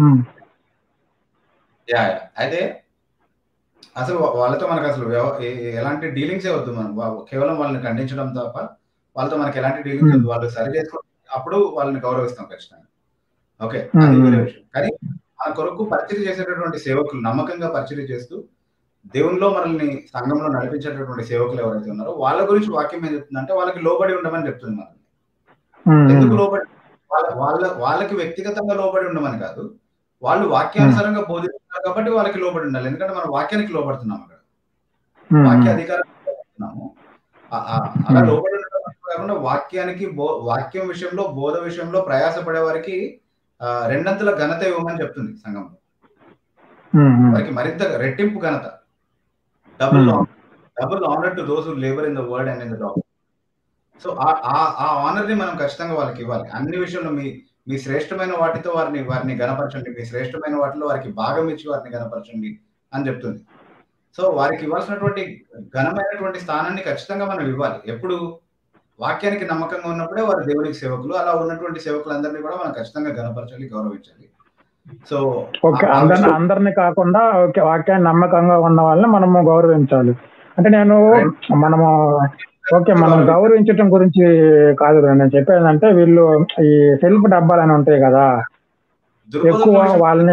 Speaker 2: యా యా. అయితే అసలు వా- వాళ్ళతో మనకు అసలు వ్యవ- ఏ- ఏ- ఎలాంటి డీలింగ్స్ వద్దు మనం వా- కేవలం వాళ్ళని ఖండించడం తప్ప వాళ్ళతో మనకి ఎలాంటి డీలింగ్స్ వద్దు వాళ్ళు సరి చేసుకో అప్పుడు వాళ్ళని గౌరవిస్తాం ఖచ్చితంగా ఓకే అది
Speaker 1: Hmm.
Speaker 2: వేరే విషయం కానీ మన కొరకు పరిచయం చేసేటటువంటి సేవకులు నమ్మకంగా పరిచయం చేస్తూ దేవునిలో మనల్ని సంఘంలో నడిపించేటటువంటి సేవకులు ఎవరైతే ఉన్నారో వాళ్ళ గురించి వాక్యం ఏం చెప్తుందంటే వాళ్ళకి లోబడి ఉండమని చెప్తుంది మనల్ని ఎందుకు లోబడి వాళ్ళ వాళ్ళ వాళ్ళకి వ్యక్తిగతంగా లోబడి ఉండమని కాదు వాళ్ళు వాక్యానుసారంగా బోధిస్తున్నారు కాబట్టి వాళ్ళకి లోబడి ఉండాలి ఎందుకంటే మనం వాక్యానికి లోబడుతున్నాం అక్కడ వాక్య అధికారం లోబడుతున్నాము ఆ- ఆ- అలా లోబడి ఉండడం అంతేకాకుండా వాక్యానికి బో వాక్యం విషయంలో బోధ విషయంలో ప్రయాసపడే వారికి ఆ, రెండంతుల ఘనత ఇవ్వమని చెప్తుంది సంఘంలో
Speaker 1: ఉమ్, ఉమ్,
Speaker 2: వారికి మరింత రెట్టింపు ఘనత double
Speaker 1: Hmm.
Speaker 2: Double honour to those who labour in the word and in the doc so ఆ ఆనర్ ని మనం ఖచ్చితంగా వాళ్ళకి ఇవ్వాలి అన్ని విషయంలో మీ మీ శ్రేష్టమైన వాటితో వారిని వారిని గణపరచండి మీ శ్రేష్టమైన వాటిలో వారికి భాగం ఇచ్చి వారిని గణపరచండి అని చెప్తుంది సో వారికి ఇవ్వాల్సినటువంటి ఘనమైనటువంటి స్థానాన్ని ఖచ్చితంగా మనం ఇవ్వాలి ఎప్పుడు వాక్యానికి నమ్మకంగా ఉన్నప్పుడే వారు దేవునికి సేవకులు అలా ఉన్నటువంటి సేవకులందరినీ కూడా మనం ఖచ్చితంగా గణపరచాలి గౌరవించాలి సో
Speaker 1: ఓకే
Speaker 2: ఆ- ఆ
Speaker 1: అందరిని
Speaker 2: విషయం-
Speaker 1: అందరిని కాకుండా ఓకే వాక్యాన్ని నమ్మకంగా ఉన్న వాళ్ళని మనము గౌరవించాలి అంటే నేను మనము ఓకే మనం గౌరవించటం గురించి కాదు నేను చెప్పేదంటే వీళ్ళు ఈ సెల్ఫ్ డబ్బాలు అని ఉంటాయి కదా
Speaker 2: దుర్బోధకుల
Speaker 1: ఎక్కువ
Speaker 2: విషయం-
Speaker 1: వాళ్ళని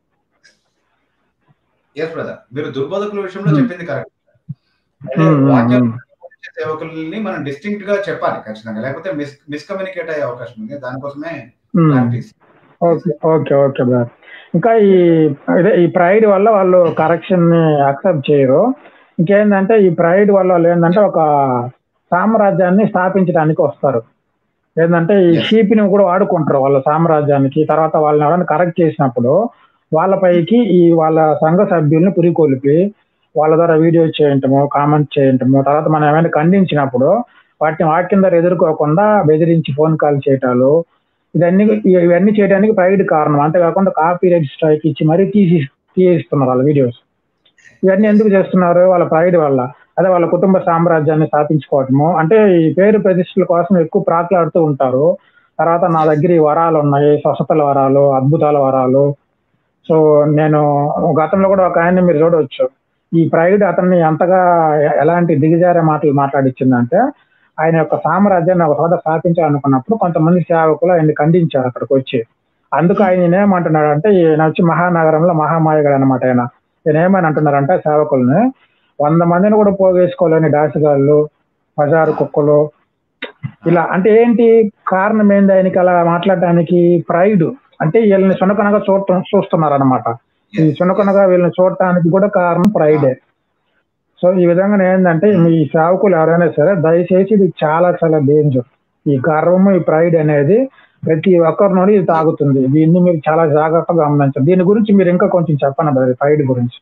Speaker 2: ఎస్ బ్రదర్ మీరు దుర్బోధకుల విషయంలో
Speaker 1: Hmm.
Speaker 2: చెప్పింది కరెక్ట్
Speaker 1: Hmm, hmm,
Speaker 2: వాక్యం
Speaker 1: hmm.
Speaker 2: సేవకుల్ని మనం డిస్టింక్ట్ గా చెప్పాలి ఖచ్చితంగా లేకపోతే మిస్ మిస్కమ్యూనికేట్ అయ్యే అవకాశం ఉంది దానికోసమే
Speaker 1: ఉమ్.
Speaker 2: Practice
Speaker 1: okay okay okay brother ఇంకా ఈ ఇదే ఈ ప్రైడ్ వల్ల వాళ్ళు కరెక్షన్ ని అక్సెప్ట్ చేయరు ఇంకేంటంటే ఈ ప్రైడ్ వల్ల వాళ్ళు ఏంటంటే ఒక సామ్రాజ్యాన్ని స్థాపించడానికి వస్తారు ఏంటంటే ఈ
Speaker 2: Yes.
Speaker 1: షీప్ ని కూడా వాడుకుంటారు వాళ్ళ సామ్రాజ్యానికి తర్వాత వాళ్ళని ఎవరైనా కరెక్ట్ చేసినప్పుడు వాళ్ళపైకి ఈ వాళ్ళ సంఘ సభ్యుల్ని పురికొల్పి వాళ్ళ ద్వారా వీడియోస్ చేయటము కామెంట్ చేయటము తర్వాత మనం ఏమైనా ఖండించినప్పుడు వాటిని వాక్యం ద్వారా ఎదుర్కోకుండా బెదిరించి ఫోన్ కాల్ చేయటాలు ఇవన్నీ ఇవన్నీ చేయడానికి ప్రైవేట్ కారణం అంతేకాకుండా కాపీ రైట్ స్ట్రైక్ ఇచ్చి మరీ తీసి తీయిస్తున్నారు వాళ్ళ వీడియోస్ ఇవన్నీ ఎందుకు చేస్తున్నారు వాళ్ళ ప్రైడ్ వల్ల అదే వాళ్ళ కుటుంబ సామ్రాజ్యాన్ని స్థాపించుకోవటము అంటే ఈ పేరు ప్రతిష్టల కోసం ఎక్కువ ప్రాకులాడుతూ ఉంటారు తర్వాత నా దగ్గర ఈ వరాలు ఉన్నాయి స్వస్థతల వరాలు అద్భుతాల వరాలు సో నేను గతంలో కూడా ఒక ఆయన్ని మీరు చూడవచ్చు ఈ ప్రైడ్ అతన్ని ఎంతగా ఎలాంటి దిగజారే మాటలు మాట్లాడిచ్చిందంటే ఆయన యొక్క సామ్రాజ్యాన్ని ఒక చోట స్థాపించాలనుకున్నప్పుడు కొంతమంది సేవకులు ఆయన్ని ఖండించారు అక్కడికి వచ్చి అందుకు ఆయన ఏమంటున్నాడు అంటే ఈయన వచ్చి మహానగరంలో మహామాయగాడు అనమాట ఆయన ఈయన ఏమని అంటున్నారంటే సేవకుల్ని వంద మందిని కూడా పోగేసుకోలేని డాసిగాళ్ళు బజారు కుక్కలు ఇలా అంటే ఏంటి కారణం ఏంది ఆయనకి అలా మాట్లాడడానికి ప్రైడ్ అంటే వీళ్ళని చునకనగా చూడటం చూస్తున్నారు అనమాట ఈ చునకనగా వీళ్ళని చూడటానికి కూడా కారణం ప్రైడే సో ఈ విధంగా ఏంటంటే మీ సేవకులు ఎవరైనా సరే దయచేసి ఇది చాలా చాలా డేంజర్ ఈ గర్వము ఈ ప్రైడ్ అనేది ప్రతి ఒక్కరి నుండి ఇది తాగుతుంది దీన్ని మీరు చాలా జాగ్రత్తగా గమనించాలి దీని గురించి మీరు ఇంకా కొంచెం చెప్పండి బ్రదర్ ప్రైడ్ గురించి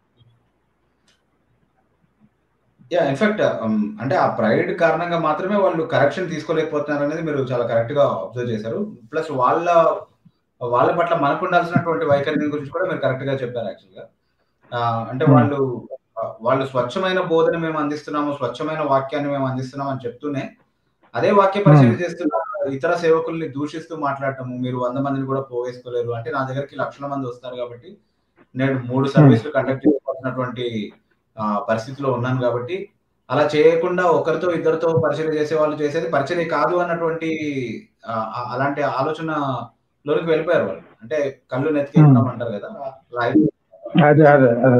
Speaker 2: యా ఇన్ఫాక్ట్ అంటే ఆ ప్రైడ్ కారణంగా మాత్రమే వాళ్ళు కరెక్షన్ తీసుకోలేకపోతున్నారు అనేది మీరు చాలా కరెక్ట్ గా అబ్జర్వ్ చేశారు ప్లస్ వాళ్ళ వాళ్ళ పట్ల మనకు ఉండాల్సినటువంటి వైఖరి గురించి కూడా మీరు కరెక్ట్ గా చెప్పారు యాక్చువల్ గా ఆ, అంటే
Speaker 1: Hmm.
Speaker 2: వాళ్ళు ఆ, వాళ్ళు స్వచ్ఛమైన బోధన మేము అందిస్తున్నాము స్వచ్ఛమైన వాక్యాన్ని మేము అందిస్తున్నాం అని చెప్తూనే అదే వాక్య పరిచయం చేస్తున్న ఇతర సేవకుల్ని దూషిస్తూ మాట్లాడటము మీరు వంద మందిని కూడా పోగేసుకోలేరు అంటే నా దగ్గరికి లక్షల మంది వస్తారు కాబట్టి నేను మూడు సర్వీసులు కండక్ట్ చేసుకోవాల్సినటువంటి ఆ, పరిస్థితిలో ఉన్నాను కాబట్టి అలా చేయకుండా ఒకరితో ఇద్దరితో పరిచయం చేసే వాళ్ళు చేసేది పరిచయం కాదు అన్నటువంటి ఆ, ఆ, అలాంటి ఆలోచనలోకి వెళ్ళిపోయారు వాళ్ళు అంటే కళ్ళు నెత్తికేస్తున్నాం అంటారు కదా రాయి
Speaker 1: అదే అదే అదే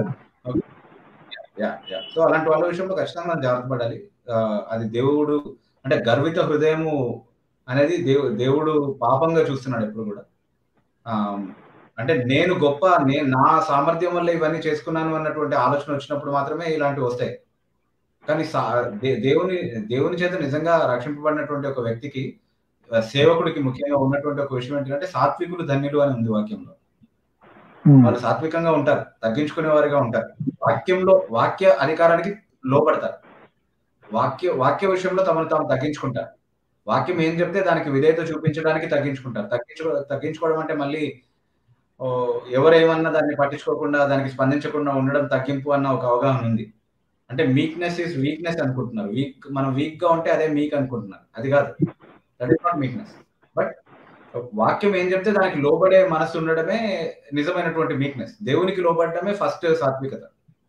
Speaker 2: యా యా సో అలాంటి వాళ్ళ విషయంలో ఖచ్చితంగా మనం జాగ్రత్త పడాలి ఆ, అది దేవుడు అంటే గర్విత హృదయము అనేది దేవు దేవుడు పాపంగా చూస్తున్నాడు ఎప్పుడు కూడా ఆ, అంటే నేను గొప్ప నేను నా సామర్థ్యం వల్ల ఇవన్నీ చేసుకున్నాను అన్నటువంటి ఆలోచన వచ్చినప్పుడు మాత్రమే ఇలాంటివి వస్తాయి కానీ సా- దే- దేవుని దేవుని చేత నిజంగా రక్షింపబడినటువంటి ఒక వ్యక్తికి ఆ, సేవకుడికి ముఖ్యంగా ఉన్నటువంటి ఒక విషయం ఏంటంటే సాత్వికులు ధన్యులు అని ఉంది వాక్యంలో
Speaker 1: ఉమ్,
Speaker 2: వాళ్ళు సాత్వికంగా ఉంటారు తగ్గించుకునే వారిగా ఉంటారు వాక్యంలో వాక్య అధికారానికి లోపడతారు వాక్య వాక్య విషయంలో తమను తాము తగ్గించుకుంటారు వాక్యం ఏం చెప్తే దానికి విధేయత చూపించడానికి తగ్గించుకుంటారు తగ్గించు తగ్గించుకోవడం అంటే మళ్ళీ ఓ, ఎవరేమన్నా దాన్ని పట్టించుకోకుండా దానికి స్పందించకుండా ఉండడం తగ్గింపు అన్న ఒక అవగాహన ఉంది అంటే వీక్నెస్ ఇస్ వీక్నెస్ అనుకుంటున్నారు వీక్ మనం వీక్ గా ఉంటే అదే మీక్ అనుకుంటున్నారు అది కాదు that is not weakness but వాక్యం ఏం చెప్తే దానికి లోబడే మనసు ఉండడమే నిజమైనటువంటి వీక్నెస్ దేవునికి లోబడడమే ఫస్ట్ సాత్వికత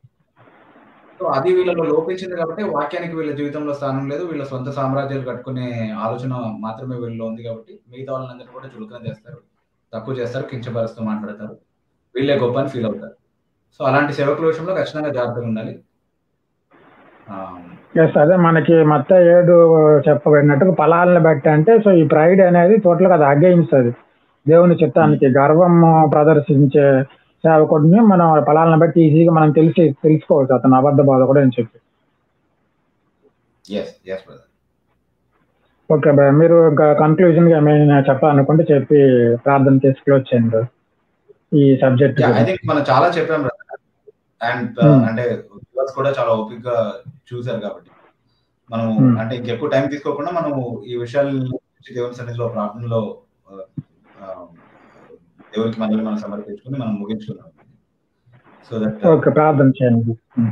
Speaker 2: సో అది వీళ్ళలో లోపించింది కాబట్టి వాక్యానికి వీళ్ళ జీవితంలో స్థానం లేదు వీళ్ళ సొంత సామ్రాజ్యాలు కట్టుకునే ఆలోచన మాత్రమే వీళ్ళలో ఉంది కాబట్టి మిగతా వాళ్ళందరూ కూడా చులకన చేస్తారు తక్కువ చేస్తారు కించపరుస్తూ మాట్లాడతారు వీళ్ళే గొప్ప అని ఫీల్ అవుతారు సో అలాంటి సేవకుల విషయంలో ఖచ్చితంగా జాగ్రత్తగా ఉండాలి ఆ,
Speaker 1: ఎస్ అదే మనకి మత్త ఏడు చెప్పబడినట్టు ఫలాలను బట్టి అంటే సో ఈ ప్రైడ్ అనేది టోటల్ గా అది అగెయిన్స్ అది దేవుని చిత్తానికి గర్వం ప్రదర్శించే సేవకుడిని మనం ఫలాలను బట్టి ఈజీగా మనం తెలిసి తెలుసుకోవచ్చు అతను అబద్ధ బాధ కూడా అని చెప్పి
Speaker 2: yes yes brother
Speaker 1: okay boy మీరు ఇంకా కన్క్లూజన్ గా ఏమైనా చెప్పాలనుకుంటే చెప్పి ప్రార్థన చేసి క్లోజ్ చేయండి ఈ సబ్జెక్ట్
Speaker 2: ఐ థింక్ మనం చాలా చెప్పాం అండ్
Speaker 1: Hmm.
Speaker 2: అంటే viewers కూడా చాలా ఓపిక్ గా చూసారు కాబట్టి మనం
Speaker 1: Hmm.
Speaker 2: అంటే ఇంకెక్కువ టైం తీసుకోకుండా మనము ఈ విషయాల గురించి దేవుని సన్నిధిలో ప్రార్థనలో ఆ, ఆ, దేవునికి మనల్ని మనం సమర్పించుకుని మనం ముగించుకున్నాం సో దట్
Speaker 1: ఓకే ప్రార్థన చేయండి ఉమ్.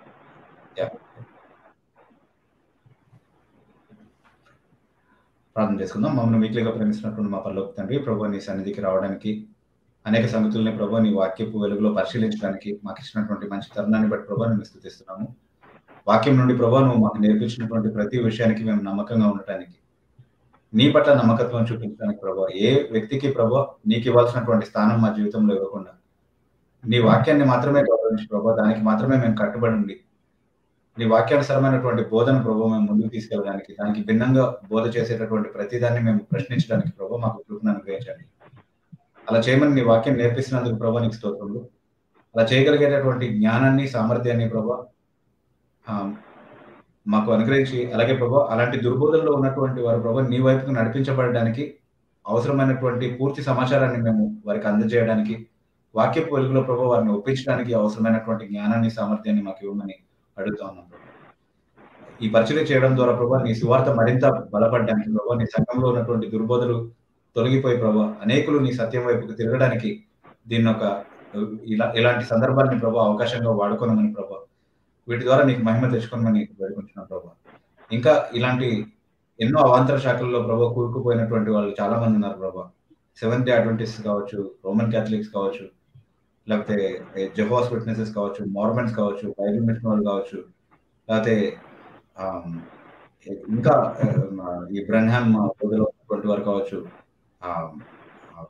Speaker 2: ప్రార్థన చేసుకుందాం మమ్మల్ని వీక్లీగా ప్రేమిస్తున్నటువంటి మా పరలోకి తండ్రి ప్రభు నీ సన్నిధికి రావడానికి అనేక సంగతుల్ని ప్రభు నీ వాక్యపు వెలుగులో పరిశీలించడానికి మాకు ఇచ్చినటువంటి మంచి తరుణాన్ని బట్టి ప్రభు మేము స్థుతిస్తున్నాము వాక్యం నుండి ప్రభు నువ్వు మాకు నేర్పించినటువంటి ప్రతి విషయానికి మేము నమ్మకంగా ఉండటానికి నీ పట్ల నమ్మకత్వం చూపించడానికి ప్రభు ఏ వ్యక్తికి ప్రభు నీకు ఇవ్వాల్సినటువంటి స్థానం మా జీవితంలో ఇవ్వకుండా నీ వాక్యాన్ని మాత్రమే గౌరవించి ప్రభు దానికి మాత్రమే మేము కట్టుబడి ఉండి నీ వాక్యానుసరమైనటువంటి బోధన ప్రభు మేము ముందుకు తీసుకెళ్ళడానికి దానికి భిన్నంగా బోధ చేసేటటువంటి ప్రతిదాన్ని మేము ప్రశ్నించడానికి ప్రభు మాకు కృపను అనుగ్రహించండి అలా చేయమని నీ వాక్యం నేర్పిస్తున్నందుకు ప్రభు నీకు స్తోత్రములు అలా చేయగలిగేటటువంటి జ్ఞానాన్ని సామర్థ్యాన్ని ప్రభు ఆ, మాకు అనుగ్రహించి అలాగే ప్రభు అలాంటి దుర్బోధనలో ఉన్నటువంటి వారు ప్రభు నీ వైపుకు నడిపించబడడానికి అవసరమైనటువంటి పూర్తి సమాచారాన్ని మేము వారికి అందజేయడానికి వాక్యపు వెలుగులో ప్రభు వారిని ఒప్పించడానికి అవసరమైనటువంటి జ్ఞానాన్ని సామర్థ్యాన్ని మాకు ఇవ్వమని అడుగుతా ఉన్నాం ప్రభు ఈ పరిచయం చేయడం ద్వారా ప్రభు నీ సువార్త మరింత బలపడడానికి ప్రభు నీ సంఘంలో ఉన్నటువంటి దుర్బోధలు తొలగిపోయి ప్రభు అనేకులు నీ సత్యం వైపుకు తిరగడానికి దీన్ని ఒక ఇలా ఇలాంటి సందర్భాన్ని ప్రభు అవకాశంగా వాడుకోనమని ప్రభు వీటి ద్వారా నీకు మహిమ తెచ్చుకోనమని వేడుకుంటున్నాం ప్రభు ఇంకా ఇలాంటి ఎన్నో అవాంతర శాఖల్లో ప్రభు కూరుకుపోయినటువంటి వాళ్ళు చాలా మంది ఉన్నారు ప్రభు సెవెంత్ డే అడ్వెంటిస్ట్ కావచ్చు రోమన్ క్యాథలిక్స్ కావచ్చు లేకపోతే జెహోస్ విట్నెసెస్ కావచ్చు మార్మన్స్ కావచ్చు బైబిల్ మిషన్ వాళ్ళు కావచ్చు లేకపోతే ఆమ్, ఇంకా ఆ, ఈ బ్రహ్మాన్ బోధలో ఉన్నటువంటి వారు కావచ్చు ఆమ్, ఆమ్,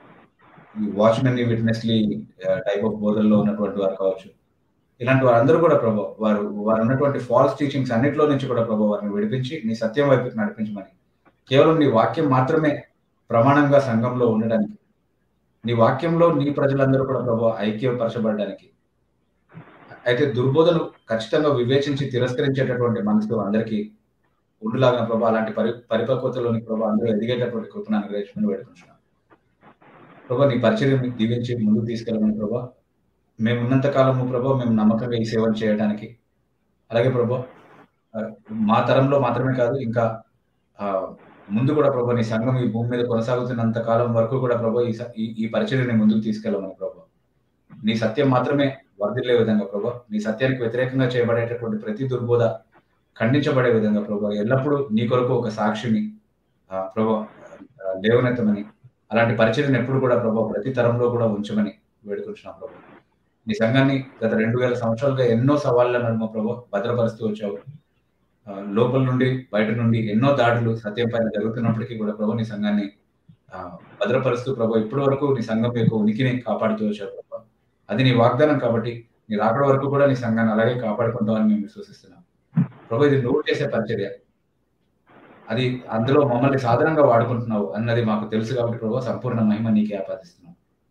Speaker 2: ఈ వాచ్మెన్ విట్నెస్లీ టైప్ ఆఫ్ బోధల్లో ఉన్నటువంటి వారు కావచ్చు ఇలాంటి వారందరూ కూడా ప్రభు వారు వారు ఉన్నటువంటి ఫాల్స్ టీచింగ్స్ అన్నిటిలో నుంచి కూడా ప్రభు వారిని విడిపించి నీ సత్యం వైపుకి నడిపించమని కేవలం నీ వాక్యం మాత్రమే ప్రమాణంగా సంఘంలో ఉండడానికి నీ వాక్యంలో నీ ప్రజలందరూ కూడా ప్రభు ఐక్యపరచబడడానికి అయితే దుర్బోధను ఖచ్చితంగా వివేచించి తిరస్కరించేటటువంటి మనసు అందరికీ ఉండులాగా ప్రభు అలాంటి పరి పరిపక్వతలోని ప్రభు అందరూ ఎదిగేటటువంటి కృపను అనుగ్రహించమని వేడుకుంటున్నాను ప్రభు నీ పరిచయం దీవించి ముందుకు తీసుకెళ్ళమని ప్రభు మేము ఉన్నంత కాలము ప్రభు మేము నమ్మకంగా ఈ సేవలు చేయడానికి అలాగే ప్రభు ఆ, మా తరంలో మాత్రమే కాదు ఇంకా ఆ, ముందు కూడా ప్రభు నీ సంఘం ఈ భూమి మీద కొనసాగుతున్నంత కాలం వరకు కూడా ప్రభు ఈ స- ఈ- ఈ పరిచర్ని ముందుకు తీసుకెళ్ళమని ప్రభు నీ సత్యం మాత్రమే వర్ధిల్లే విధంగా ప్రభు నీ సత్యానికి వ్యతిరేకంగా చేయబడేటటువంటి ప్రతి దుర్బోధ ఖండించబడే విధంగా ప్రభు ఎల్లప్పుడూ నీ కొరకు ఒక సాక్షిని ఆ, ప్రభు ఆ, లేవనెత్తమని అలాంటి పరిచర్ని ఎప్పుడు కూడా ప్రభు ప్రతి తరంలో కూడా ఉంచమని వేడుకుంటున్నాం ప్రభు నీ సంఘాన్ని గత రెండు వేల సంవత్సరాలుగా ఎన్నో సవాళ్ళ నడుమ ప్రభు భద్రపరుస్తూ వచ్చావు ఆ, లోపల నుండి బయట నుండి ఎన్నో దాడులు సత్యం పైన జరుగుతున్నప్పటికీ కూడా ప్రభు నీ సంఘాన్ని ఆ, భద్రపరుస్తూ ప్రభు ఇప్పటి వరకు నీ సంఘం యొక్క ఉనికిని కాపాడుతూ వచ్చావు ప్రభు అది నీ వాగ్దానం కాబట్టి నీ రాకడ వరకు కూడా నీ సంఘాన్ని అలాగే కాపాడుకుంటామని మేము విశ్వసిస్తున్నాం ప్రభు ఇది నువ్వు చేసే పరిచర్య అది అందులో మమ్మల్ని సాధారణంగా వాడుకుంటున్నావు అన్నది మాకు తెలుసు కాబట్టి ప్రభు సంపూర్ణ మహిమ నీకే ఆపాదిస్తున్నాం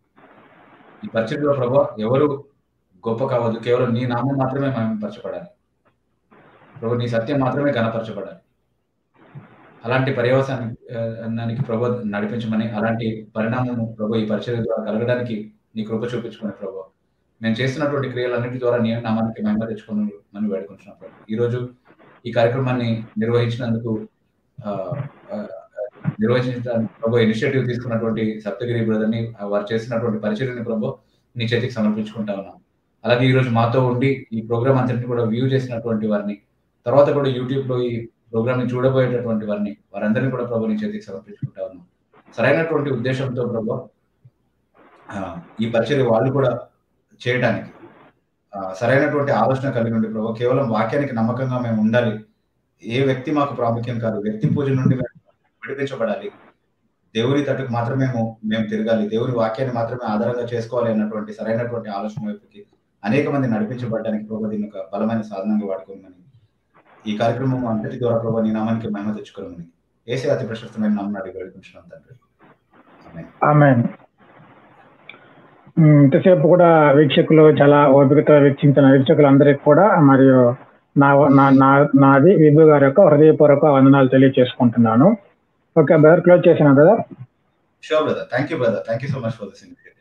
Speaker 2: ఈ పరిచర్యలో ప్రభు ఎవరు గొప్ప కావద్దు కేవలం నీ నామం మాత్రమే మహిమపరచబడాలి ప్రభు నీ సత్యం మాత్రమే గణపరచబడాలి అలాంటి పర్యవసానికి ప్రభు నడిపించమని అలాంటి పరిణామము ప్రభు ఈ పరిచర్య ద్వారా కలగడానికి నీ కృప చూపించుకునే ప్రభు మేము చేస్తున్నటువంటి క్రియలన్నిటి ద్వారా నీ నామానికి మహిమ తెచ్చుకుని మనం వేడుకుంటున్నాం ప్రభు ఈ రోజు ఈ కార్యక్రమాన్ని నిర్వహించినందుకు ఆ, ఆ, నిర్వహించడానికి ప్రభు ఇనిషియేటివ్ తీసుకున్నటువంటి సప్తగిరి బ్రదర్ని వారు చేసినటువంటి పరిచర్ని ప్రభు నీ చేతికి సమర్పించుకుంటా ఉన్నాం అలాగే ఈ రోజు మాతో ఉండి ఈ ప్రోగ్రామ్ అంతటిని కూడా వ్యూ చేసినటువంటి వారిని తర్వాత కూడా యూట్యూబ్ లో ఈ ప్రోగ్రామ్ ని చూడబోయేటటువంటి వారిని వారందరినీ కూడా ప్రభు నీ చేతికి సమర్పించుకుంటా ఉన్నాం సరైనటువంటి ఉద్దేశంతో ప్రభు ఆ, ఈ పరిచర్య వాళ్ళు కూడా చేయడానికి ఆ, సరైనటువంటి ఆలోచన కలిగి ఉండి ప్రభు కేవలం వాక్యానికి నమ్మకంగా మేము ఉండాలి ఏ వ్యక్తి మాకు ప్రాముఖ్యం కాదు వ్యక్తి పూజ నుండి మేము విడిపించబడాలి దేవుని తట్టుకు మాత్రమే మేము మేము తిరగాలి దేవుని వాక్యాన్ని మాత్రమే ఆధారంగా చేసుకోవాలి అన్నటువంటి సరైనటువంటి ఆలోచన వైపుకి అనేక మంది నడిపించబడడానికి ప్రభు దీన్ని ఒక బలమైన సాధనంగా వాడుకోమని ఈ కార్యక్రమం అంతటి ద్వారా ప్రభు నీ నామానికి మహిమ తెచ్చుకోమని ఏసే అతి ప్రశస్తమైన నామం అడిగి వేడుకుంటున్నాం తండ్రి ఆమేన్.
Speaker 1: ఆమె ఇంతసేపు కూడా వీక్షకులు చాలా ఓపికతో వీక్షించిన వీక్షకులందరికీ కూడా మరియు నా నా- నా- నాది విభు గారి యొక్క హృదయపూర్వక వందనాలు తెలియజేసుకుంటున్నాను ఓకే బ్రదర్ క్లోజ్ చేసిన brother
Speaker 2: sure brother thank you brother thank you so much for this invitation